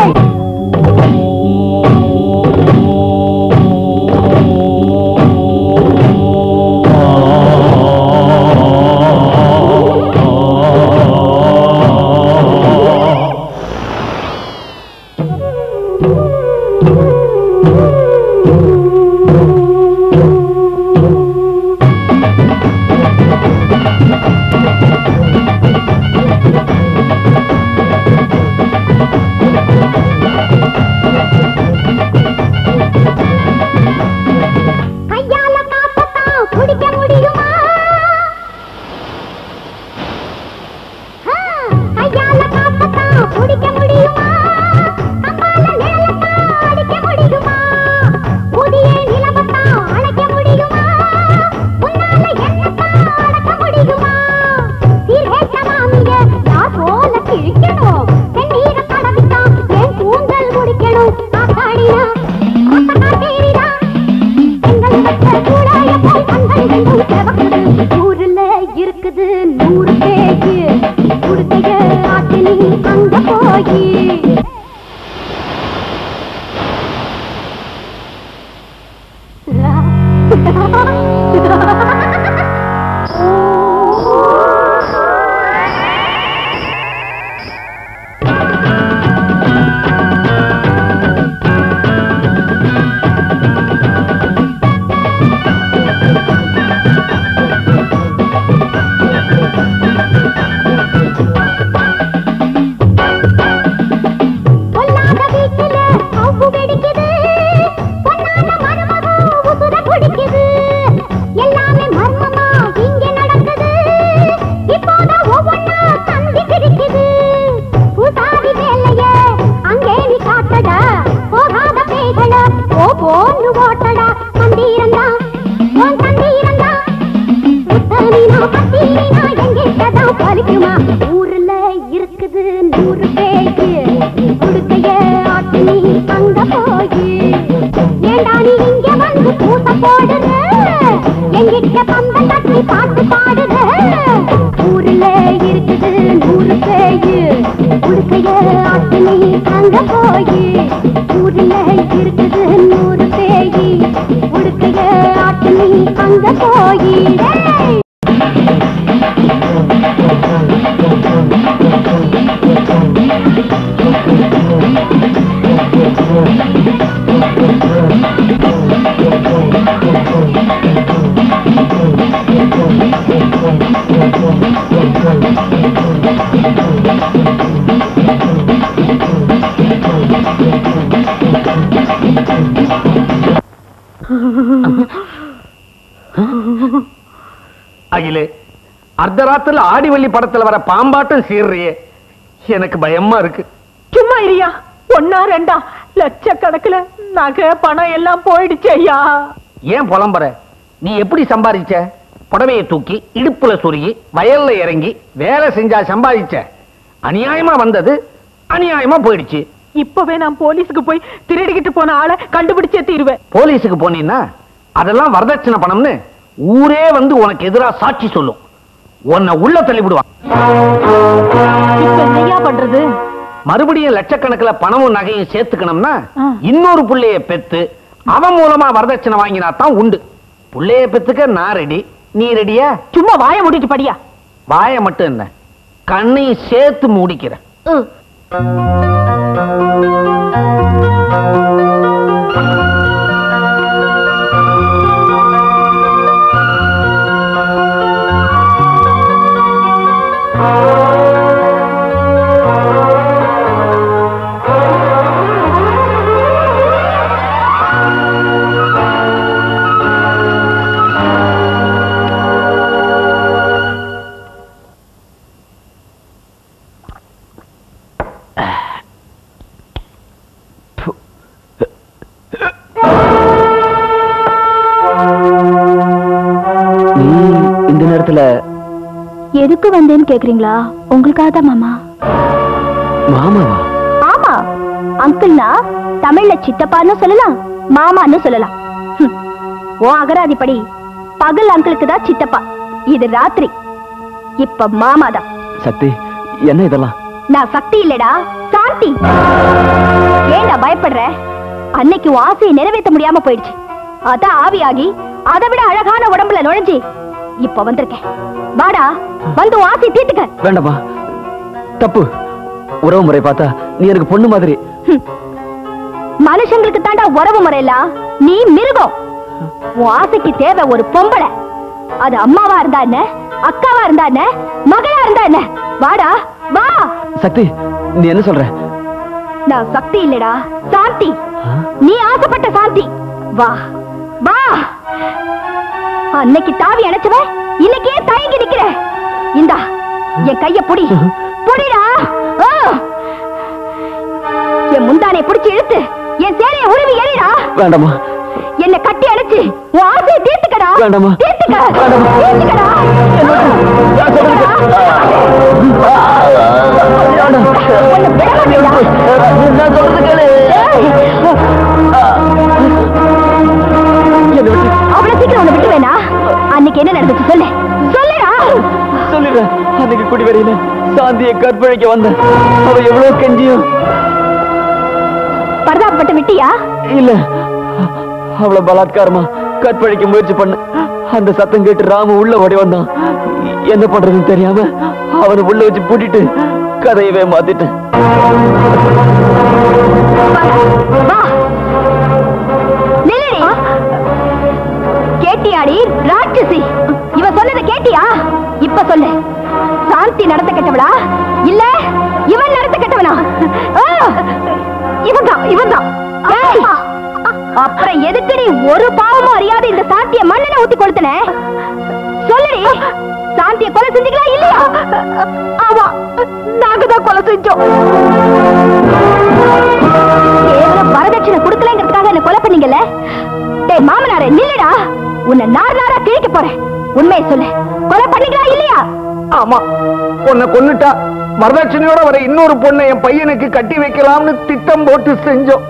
பத்தினா பத்தினா எங்கிட்டதான் பலிக்குமா ஊர்ல இருக்குது நூறு பேச்சு கொடுக்கைய ஆட்டு நீ அங்க போய் ஏண்டா நீ இங்க வந்து பூச போடுற எங்கிட்ட பந்தம் கட்டி பாட்டு பாடுற ஊர்ல இருக்குது நூறு பேச்சு கொடுக்கைய ஆட்டு நீ அங்க போய் ஊர்ல இருக்குது நூறு பேய் உடுக்கைய ஆட்டு நீ அங்க போய் டேய் அகிலே அர்த்தராத்திரில ஆடிவள்ளி படத்துல வர பாம்பாட்டம் சீர்றியே எனக்கு பயமா இருக்கு சும்மா இரியா ஒன்னா ரெண்டா லட்சக்கணக்குல நகை பணம் எல்லாம் போயிடுச்சு ஐயா ஏன் புலம்புற நீ எப்படி சம்பாதிச்ச புடவையை தூக்கி இடுப்புல சொருகி வயல்ல இறங்கி வேலை செஞ்சா சம்பாதிச்ச அநியாயமா வந்தது அநியாயமா போயிடுச்சு இப்பவே நான் போலீஸுக்கு போய் திருடிக்கிட்டு போன ஆளை கண்டுபிடிச்சே தீருவேன் போலீஸுக்கு போனீன்னா அதெல்லாம் வரதட்சணை பணம்னு ஊரே வந்து உனக்கு எதிரா சாட்சி சொல்லும் உன்னை உள்ள தள்ளிவிடுவான் இப்ப என்னையா பண்றது மறுபடியும் லட்சக்கணக்கில் பணமும் நகையும் சேர்த்துக்கணும்னா ஆ. இன்னொரு புள்ளைய பெத்து அவன் மூலமா வரதட்சணை வாங்கினா தான் உண்டு புள்ளைய பெத்துக்க நான் ரெடி நீ ரெடியா சும்மா வாய மூடிட்டு படியா வாய மட்டும் என்ன கண்ணையும் சேர்த்து மூடிக்கிறேன் நீ இந்த நேரத்துல எதுக்கு வந்தேன்னு கேக்குறீங்களா உங்களுக்காக தான் மாமா மாமாவா ஆமா அங்கிள்னா தமிழ்ல சித்தப்பான்னு சொல்லலாம் மாமான்னு சொல்லலாம் ஹம். உன் அகராதிப்படி பகல் அங்கிளுக்கு தான் சித்தப்பா இது ராத்திரி இப்ப மாமா தான் சக்தி என்ன இதெல்லாம் நான் சக்தி இல்லடா சாந்தி ஏன்டா பயப்படுற அன்னைக்கு உன் ஆசையை நிறைவேற்ற முடியாம போயிடுச்சு அதான் ஆவியாகி அதை விட அழகான உடம்புல நுழைஞ்சு இப்ப வந்திருக்கேன் வாடா வந்து உன் ஆசையை தீர்த்துக்க வேண்டாமா தப்பு உறவு முறை பார்த்தா நீ எனக்கு பொண்ணு மாதிரி ஹம். மனுஷங்களுக்கு தாண்டா உறவு முறையெல்லாம் நீ மிருகம் உன் ஆசைக்கு தேவை ஒரு பொம்பளை அது அம்மாவா இருந்தா என்ன அக்காவா இருந்தா என்ன மகளா இருந்தா என்ன வாடா வா சக்தி நீ என்ன சொல்ற நான் சக்தி இல்லடா சாந்தி ஆ? நீ ஆசைப்பட்ட சாந்தி வா வா அன்னைக்கு தாவி அணைச்சவ இன்னைக்கு ஏன் தயங்கி நிக்கிற இந்தா என் கைய புடி புடிடா ஆ! என் முந்தானை புடிச்சு இழுத்து என் சேலைய உருவி எறிடா வேண்டாமா என்ன கட்டி அணைச்சு உன் ஆசையை தீர்த்துக்கடா வேண்டாம்மா. தீர்த்துக்க வேண்டாம்மா. தீர்த்துக்கடா உன்னை விட மாட்டேன்டா. நான் சொல்றது கேளு என்னை விட்டு அவ்வளவு சீக்கிரம் உன்னை விட்டு வேணா அன்னைக்கு என்ன நடந்துச்சு சொல்லு சொல்லுடா சொல்லிடுறேன் அன்னைக்கு குடிவரையில சாந்தியை கற்பழிக்க வந்த அவ எவ்வளவு கெஞ்சியும் பரதாபப்பட்டு விட்டியா இல்ல அவளை பலாத்காரமா கற்பழிக்க முயற்சி பண்ண அந்த சத்தம் கேட்டு ராமு உள்ள ஓடி வந்தான் என்ன பண்றதுன்னு தெரியாம அவனை உள்ள வச்சு பூட்டிட்டு கதையவே மாத்திட்டேன் வா நில்லடி கேட்டியாடி ராட்சசி இவ சொன்னதை கேட்டியா இப்ப சொல்லு சாந்தி நடத்த கெட்டவளா இல்ல இவன் நடத்த கெட்டவனா இவன்தான் இவன்தான் ஏய், அப்புறம் எதுக்கு நீ ஒரு பாவமும் அறியாத இந்த சாந்திய மண்ணெண்ண ஊத்தி கொளுத்துன சொல்லுடி சாந்திய கொலை செஞ்சீங்களா இல்லையா ஆமா நாங்க தான் கொலை செஞ்சோம் கேவலம் வரதட்சணை கொடுக்கலங்கிறதுக்காக என்ன கொலை பண்ணீங்கல்ல டேய் மாமனாரே நில்லுடா உன்னை நார் நாரா கிழிக்க போறேன் உண்மையை சொல்லு கொலை பண்ணீங்களா இல்லையா ஆமா பொண்ணை கொன்னுட்டா வரதட்சணையோட வர இன்னொரு பொண்ணை என் பையனுக்கு கட்டி வைக்கலாம்னு திட்டம் போட்டு செஞ்சோம்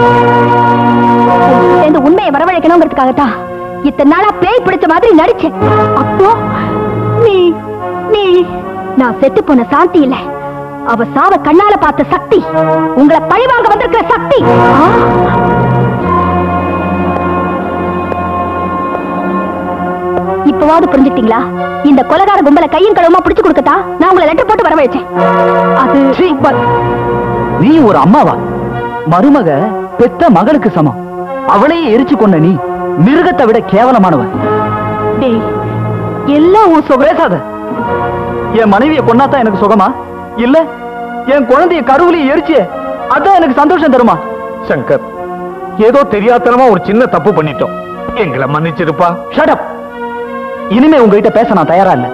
சேர்ந்து உண்மையை வரவழைக்கணுங்கிறதுக்காகத்தான் இத்தனை நாளா பேய் பிடிச்ச மாதிரி நடிச்சேன் அப்போ நீ நீ நான் செத்து போன சாந்தி இல்ல அவ சாவ கண்ணால பார்த்த சக்தி உங்களை பழிவாங்க வந்திருக்கிற சக்தி ஆ? இப்பவாவது புரிஞ்சுட்டீங்களா இந்த கொலகார கும்பல கையும் களவுமா பிடிச்சு கொடுக்கத்தா நான் உங்களை லெட்டர் போட்டு வரவழைச்சேன் அது நீ ஒரு அம்மாவா மருமக பெத்த மகளுக்கு சமம் அவளையே எரிச்சு கொண்ட நீ மிருகத்தை விட கேவலமானவன் டேய் எல்லாம் உன் சுக பேசாத என் மனைவியை கொன்னாதான் எனக்கு சுகமா இல்ல என் குழந்தைய கருவிலையும் எரிச்சு அதான் எனக்கு சந்தோஷம் தருமா சங்கர் ஏதோ தெரியாதனமா ஒரு சின்ன தப்பு பண்ணிட்டோம் எங்களை மன்னிச்சிருப்பா ஷட் இனிமே உங்ககிட்ட பேச நான் தயாரா இல்ல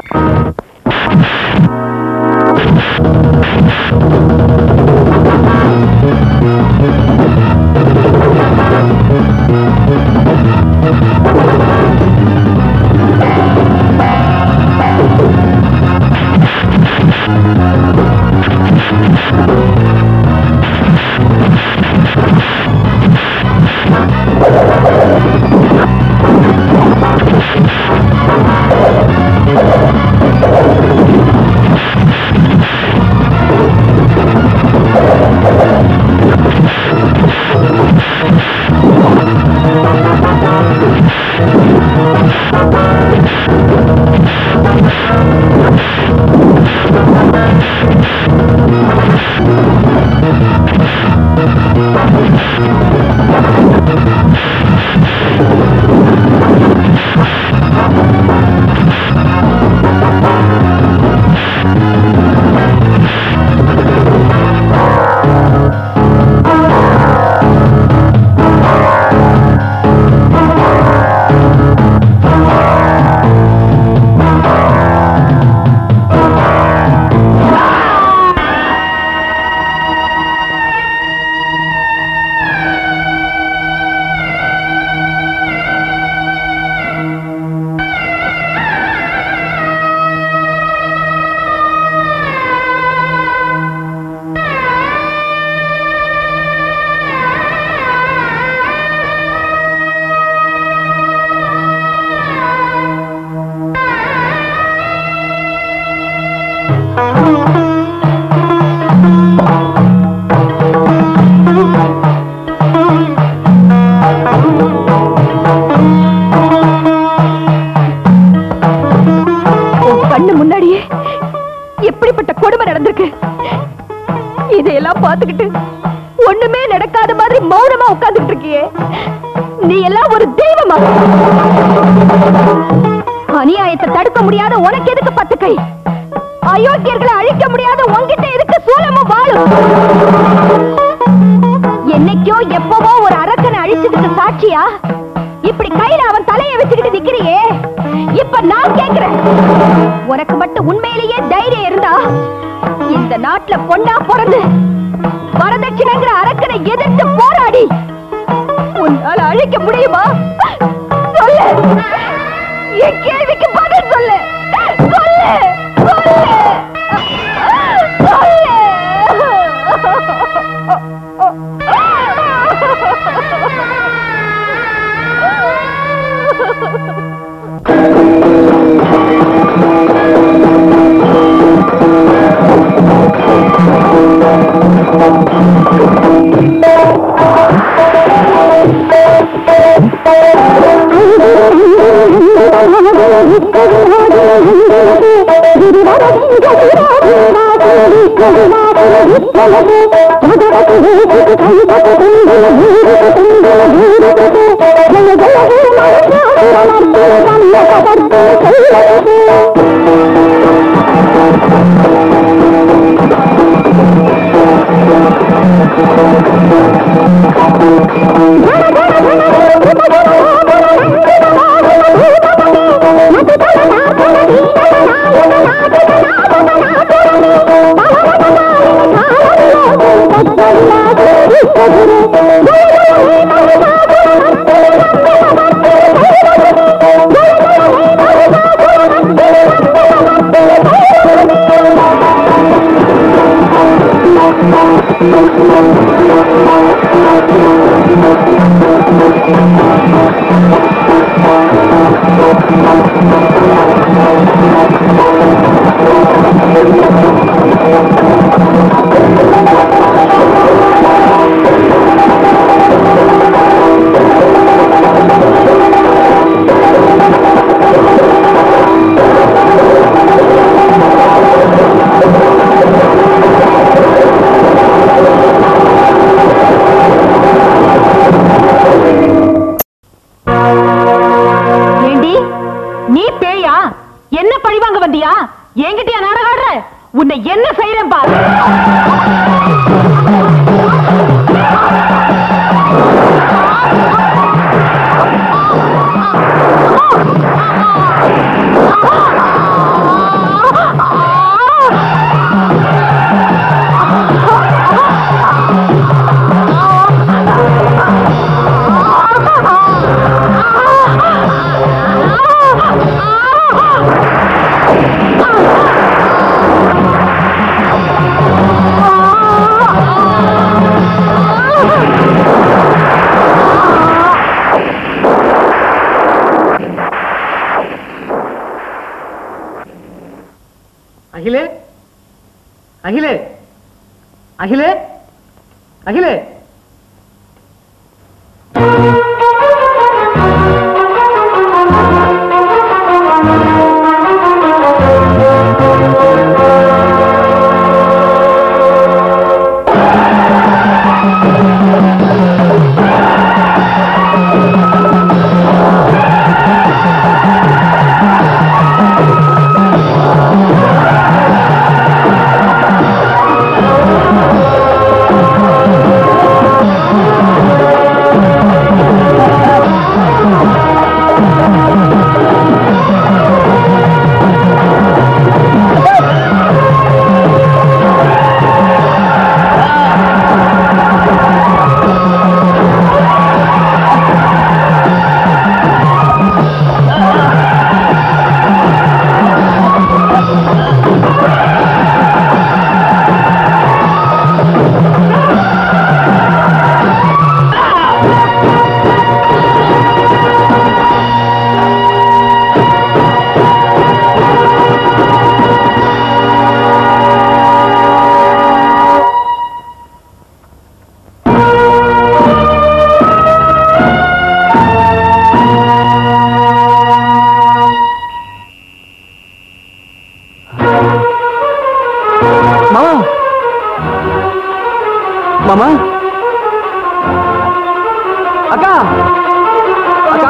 உன் கண்ணு முன்னாடியே எப்படிப்பட்ட கொடுமை நடந்திருக்கு இதையெல்லாம் பார்த்துக்கிட்டு ஒண்ணுமே நடக்காத மாதிரி மௌனமா உட்கார்ந்துட்டு இருக்கியே நீ எல்லாம் ஒரு தெய்வமா அநியாயத்தை தடுக்க முடியாத உனக்கு எதுக்கு பத்து கை அயோக்கியர்களை அழிக்க முடியாத உன்கிட்ட எதுக்கு சூலமும் வாழும் என்னைக்கோ எப்பவோ ஒரு அரக்கனை அழிச்சதுக்கு சாட்சியா இப்படி கையில அவன் தலையை வச்சுக்கிட்டு நிக்கிறியே இப்ப நான் கேக்குறேன் உனக்கு மட்டும் உண்மையிலேயே தைரியம் இருந்தா இந்த நாட்டுல பொண்ணா பிறந்து வரதட்சணைங்கிற அரக்கனை எதிர்த்து போராடி உன்னால அழிக்க முடியுமா சொல்லு என் கேள்விக்கு பதில் சொல்லு சொல்லு சொல்லு Thank you. நீ பேயா என்ன பழிவாங்க வந்தியா என்கிட்டயா நாடகம் ஆடுற உன்னை என்ன செய்யறேன் பாரு அகிலே அகிலே அகிலே அகிலே மாமா மாமா அக்கா அக்கா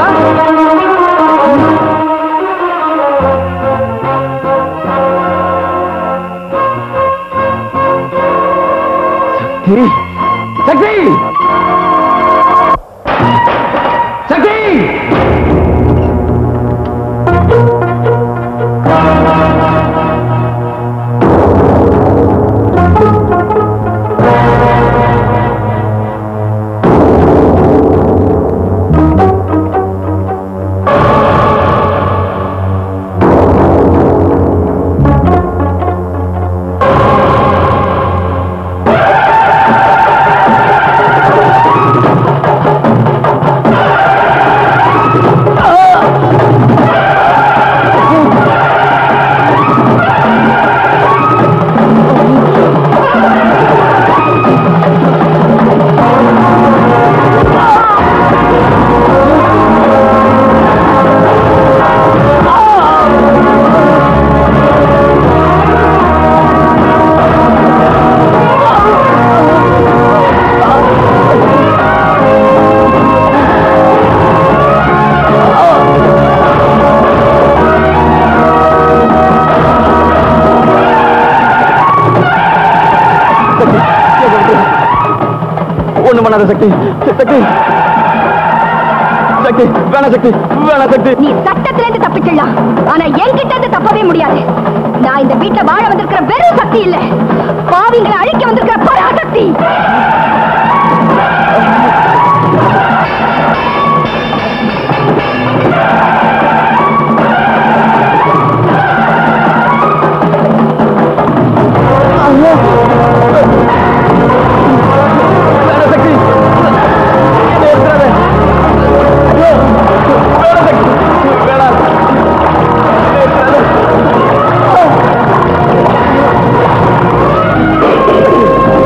சக்தி சக்தி சக்தி ஒண்ணு பண்ணாத சக்தி சக்தி சக்தி வேணா சக்தி வேணா சக்தி நீ சட்டத்துல இருந்து தப்பிச்சிடலாம் ஆனா என்கிட்ட இருந்து தப்பவே முடியாது நான் இந்த வீட்டுல வாழ வந்திருக்கிற வெறும் சக்தி இல்ல பாவிங்களை அழிக்க வந்திருக்கிற பராசக்தி வேணா சக்தி நிறுத்தாத. ஐயோ, வேணா சக்தி வேணா நிறுத்தாத.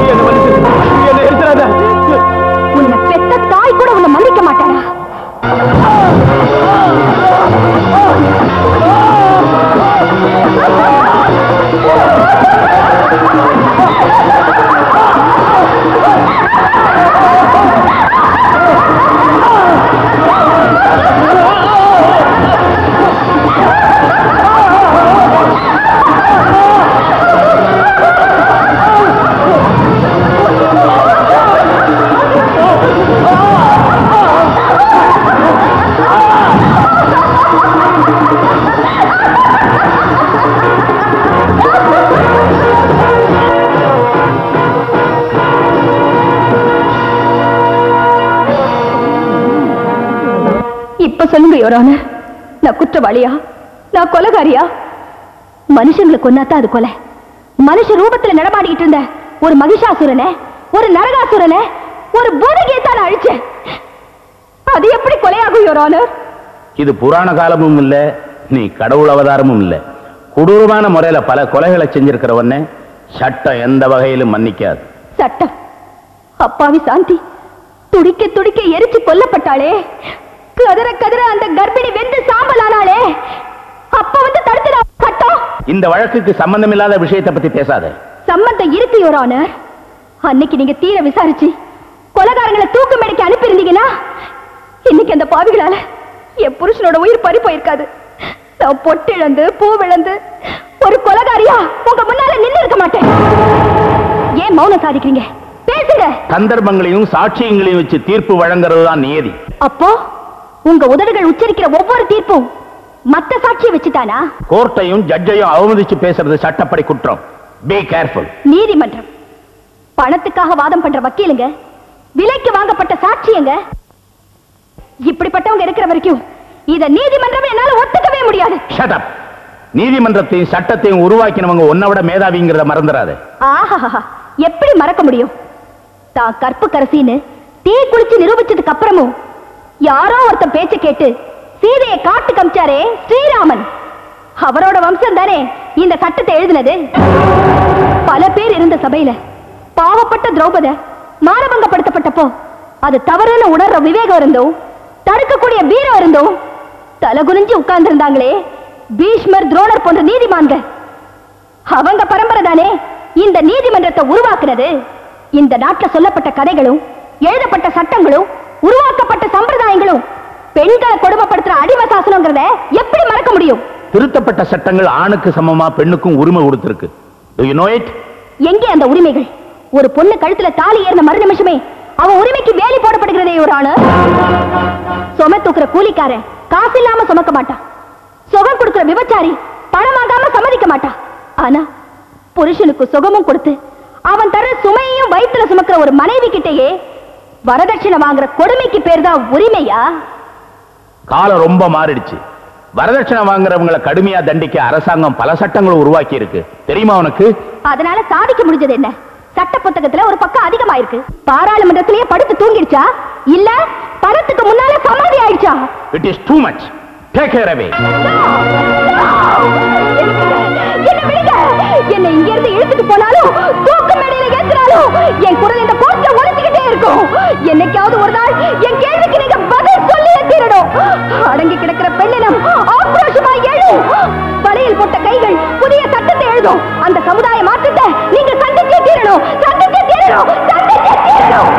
சொல்லுங்க யோரான நான் குற்றவாளியா நான் கொலைகாரியா மனுஷங்களை கொன்னாதான் அது கொலை மனுஷ ரூபத்துல நடமாடிக்கிட்டு இருந்த ஒரு மகிஷாசுரனை ஒரு நரகாசுரனை ஒரு பூதகியை தான் நான் அழிச்சேன் அது எப்படி கொலையாகும் யோரானர் இது புராண காலமும் இல்ல நீ கடவுள் அவதாரமும் இல்ல கொடூரமான முறையில பல கொலைகளை செஞ்சிருக்கிறவன சட்டம் எந்த வகையிலும் மன்னிக்காது சட்டம் அப்பாவி சாந்தி துடிக்க துடிக்க எரிச்சு கொல்லப்பட்டாளே கதற கதற அந்த கர்ப்பிணி வெந்து சாம்பலானாளே அப்ப வந்து தடுத்துடா சட்டம் இந்த வழக்குக்கு சம்பந்தமில்லாத விஷயத்தை பத்தி பேசாத சம்மந்தம் இருக்கு யோர் ஆனர் அன்னைக்கு நீங்க தீர விசாரிச்சு கொலகாரங்களை தூக்கு மேடைக்கு அனுப்பி இருந்தீங்கன்னா இன்னைக்கு அந்த பாவிகளால என் புருஷனோட உயிர் பறி போயிருக்காது நான் பொட்டு இழந்து பூ விழந்து ஒரு கொலகாரியா உங்க முன்னால நின்னு இருக்க மாட்டேன் ஏன் மௌனம் சாதிக்கிறீங்க பேசுங்க சந்தர்ப்பங்களையும் சாட்சியங்களையும் வச்சு தீர்ப்பு வழங்குறது தான் நியதி அப்போ உங்க உதடுகள் உச்சரிக்கிற ஒவ்வொரு தீர்ப்பும் மத்த சாட்சியை வச்சுதானா கோர்ட்டையும் ஜட்ஜையும் அவமதிச்சு பேசுறது சட்டப்படி குற்றம் பி கேர்ஃபுல் நீதிமன்றம் பணத்துக்காக வாதம் பண்ற வக்கீலுங்க விலைக்கு வாங்கப்பட்ட சாட்சியங்க இப்படிப்பட்டவங்க இருக்கிற வரைக்கும் இத நீதிமன்றம் என்னால ஒத்துக்கவே முடியாது ஷட் அப் நீதிமன்றத்தையும் சட்டத்தையும் உருவாக்கினவங்க உன்னை விட மேதாவிங்கிறத மறந்துடாத ஆஹா எப்படி மறக்க முடியும் தான் கற்பு கரசின்னு தீ குளிச்சு நிரூபிச்சதுக்கு அப்புறமும் யாரோ ஒருத்தன் பேச்ச கேட்டு சீதையை காட்டு கமிச்சாரே ஸ்ரீராமன் அவரோட வம்சம் தானே இந்த சட்டத்தை எழுதினது பல பேர் இருந்த சபையில பாவப்பட்ட திரௌபத மானபங்கப்படுத்தப்பட்டப்போ அது தவறுன்னு உணர்ற விவேகம் இருந்தோம் தடுக்கக்கூடிய வீரம் இருந்தோம் தலகுனிஞ்சு உட்கார்ந்து இருந்தாங்களே பீஷ்மர் துரோணர் போன்ற நீதிமான்கள் அவங்க பரம்பரை தானே இந்த நீதிமன்றத்தை உருவாக்குனது இந்த நாட்டுல சொல்லப்பட்ட கதைகளும் எழுதப்பட்ட சட்டங்களும் உருவாக்கப்பட்ட சம்பிரதாயங்களும் பெண்களை கொடுமைப்படுத்துற அடிமை சாசனங்கிறத எப்படி மறக்க முடியும் திருத்தப்பட்ட சட்டங்கள் ஆணுக்கு சமமா பெண்ணுக்கும் உரிமை கொடுத்திருக்கு Do you know it? எங்கே அந்த உரிமைகள் ஒரு பொண்ணு கழுத்துல தாலி ஏறின மறு நிமிஷமே அவன் உரிமைக்கு வேலி போடப்படுகிறதே ஒரு ஆளு சும தூக்குற கூலிக்காரன் காசு இல்லாம சுமக்க மாட்டான் சுகம் கொடுக்கிற விபச்சாரி பணமாகாம சம்மதிக்க மாட்டான் ஆனா புருஷனுக்கு சுகமும் கொடுத்து அவன் தர சுமையையும் வயிற்றுல சுமக்கிற ஒரு மனைவி கிட்டேயே வரதட்சணை வாங்குற கொடுமைக்கு பேர் தான் உரிமையா காலம் ரொம்ப மாறிடுச்சு வரதட்சணை வாங்குறவங்களை கடுமையா தண்டிக்க அரசாங்கம் பல சட்டங்களை உருவாக்கி இருக்கு தெரியுமா உனக்கு அதனால சாதிக்க முடிஞ்சது என்ன சட்ட புத்தகத்துல ஒரு பக்கம் அதிகமாயிருக்கு பாராளுமன்றத்திலேயே படுத்து தூங்கிடுச்சா இல்ல பணத்துக்கு முன்னால சமாதி ஆயிடுச்சா it is too much take care away என்ன விடுங்க என்ன இங்க இருந்து இழுத்துட்டு போனாலும் தூக்கு மேடையில ஏத்துனாலும் என் குரல் இந்த கோர்ட்ல ஒலிச்சுக்கிட்டே இருக்கும் என்னைக்காவது ஒரு நாள் என் கேள்விக்கு நீங்க பதில் சொல்லியே தீரணும் அடங்கி கிடக்கிற பெண்ணினம் ஆக்ரோஷமா எழும் வலையில் போட்ட கைகள் புதிய சட்டத்தை எழுதும் அந்த சமுதாய மாற்றத்தை நீங்க சந்திச்சே தீரணும் சந்திச்சே தீரணும் சந்திச்சே தீரணும்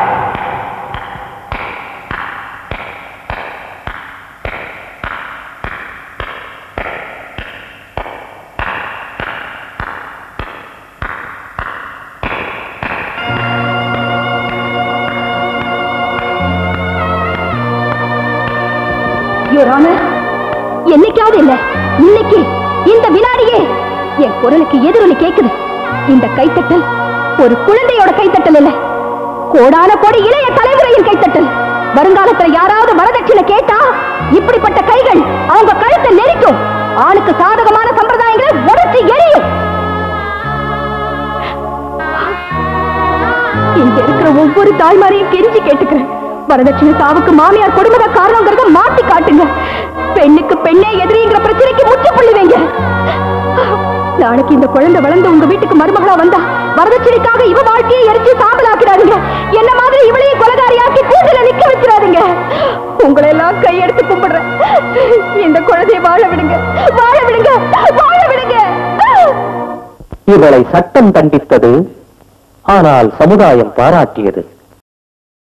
Your Honor, என்னைக்காவது இல்ல இன்னைக்கு இந்த வினாடியே என் குரலுக்கு எதிரொலி கேக்குது இந்த கைத்தட்டல் ஒரு குழந்தையோட கைத்தட்டல் இல்ல கோடான கோடி இளைய தலைமுறையின் கைத்தட்டல் வருங்காலத்துல யாராவது வரதட்சணை கேட்டா இப்படிப்பட்ட கைகள் அவங்க கழுத்தை நெரிக்கும் ஆணுக்கு சாதகமான சம்பிரதாயங்களை உடச்சு எரியும் இங்க இருக்கிற ஒவ்வொரு தாய்மாரையும் கெஞ்சி கேட்டுக்கிறேன் வரதட்சணை சாவுக்கு மாமியார் கொடுமைத காரணங்கிறத மாத்தி காட்டுங்க பெண்ணுக்கு பெண்ணே எதிரிங்கிற பிரச்சனைக்கு முற்றுப்புள்ளி வைங்க நாளைக்கு இந்த குழந்தை வளர்ந்து உங்க வீட்டுக்கு மருமகளா வந்தா வரதட்சணைக்காக இவ வாழ்க்கையை எரிச்சு சாம்பலாக்கிறாதீங்க என்ன மாதிரி இவளையும் கொலகாரியாக்கி கூண்டுல நிக்க வச்சிடாதீங்க உங்களை எல்லாம் கையெடுத்து கும்பிடுறேன் இந்த குழந்தையை வாழ விடுங்க வாழ விடுங்க வாழ விடுங்க இவளை சட்டம் தண்டித்தது ஆனால் சமுதாயம் பாராட்டியது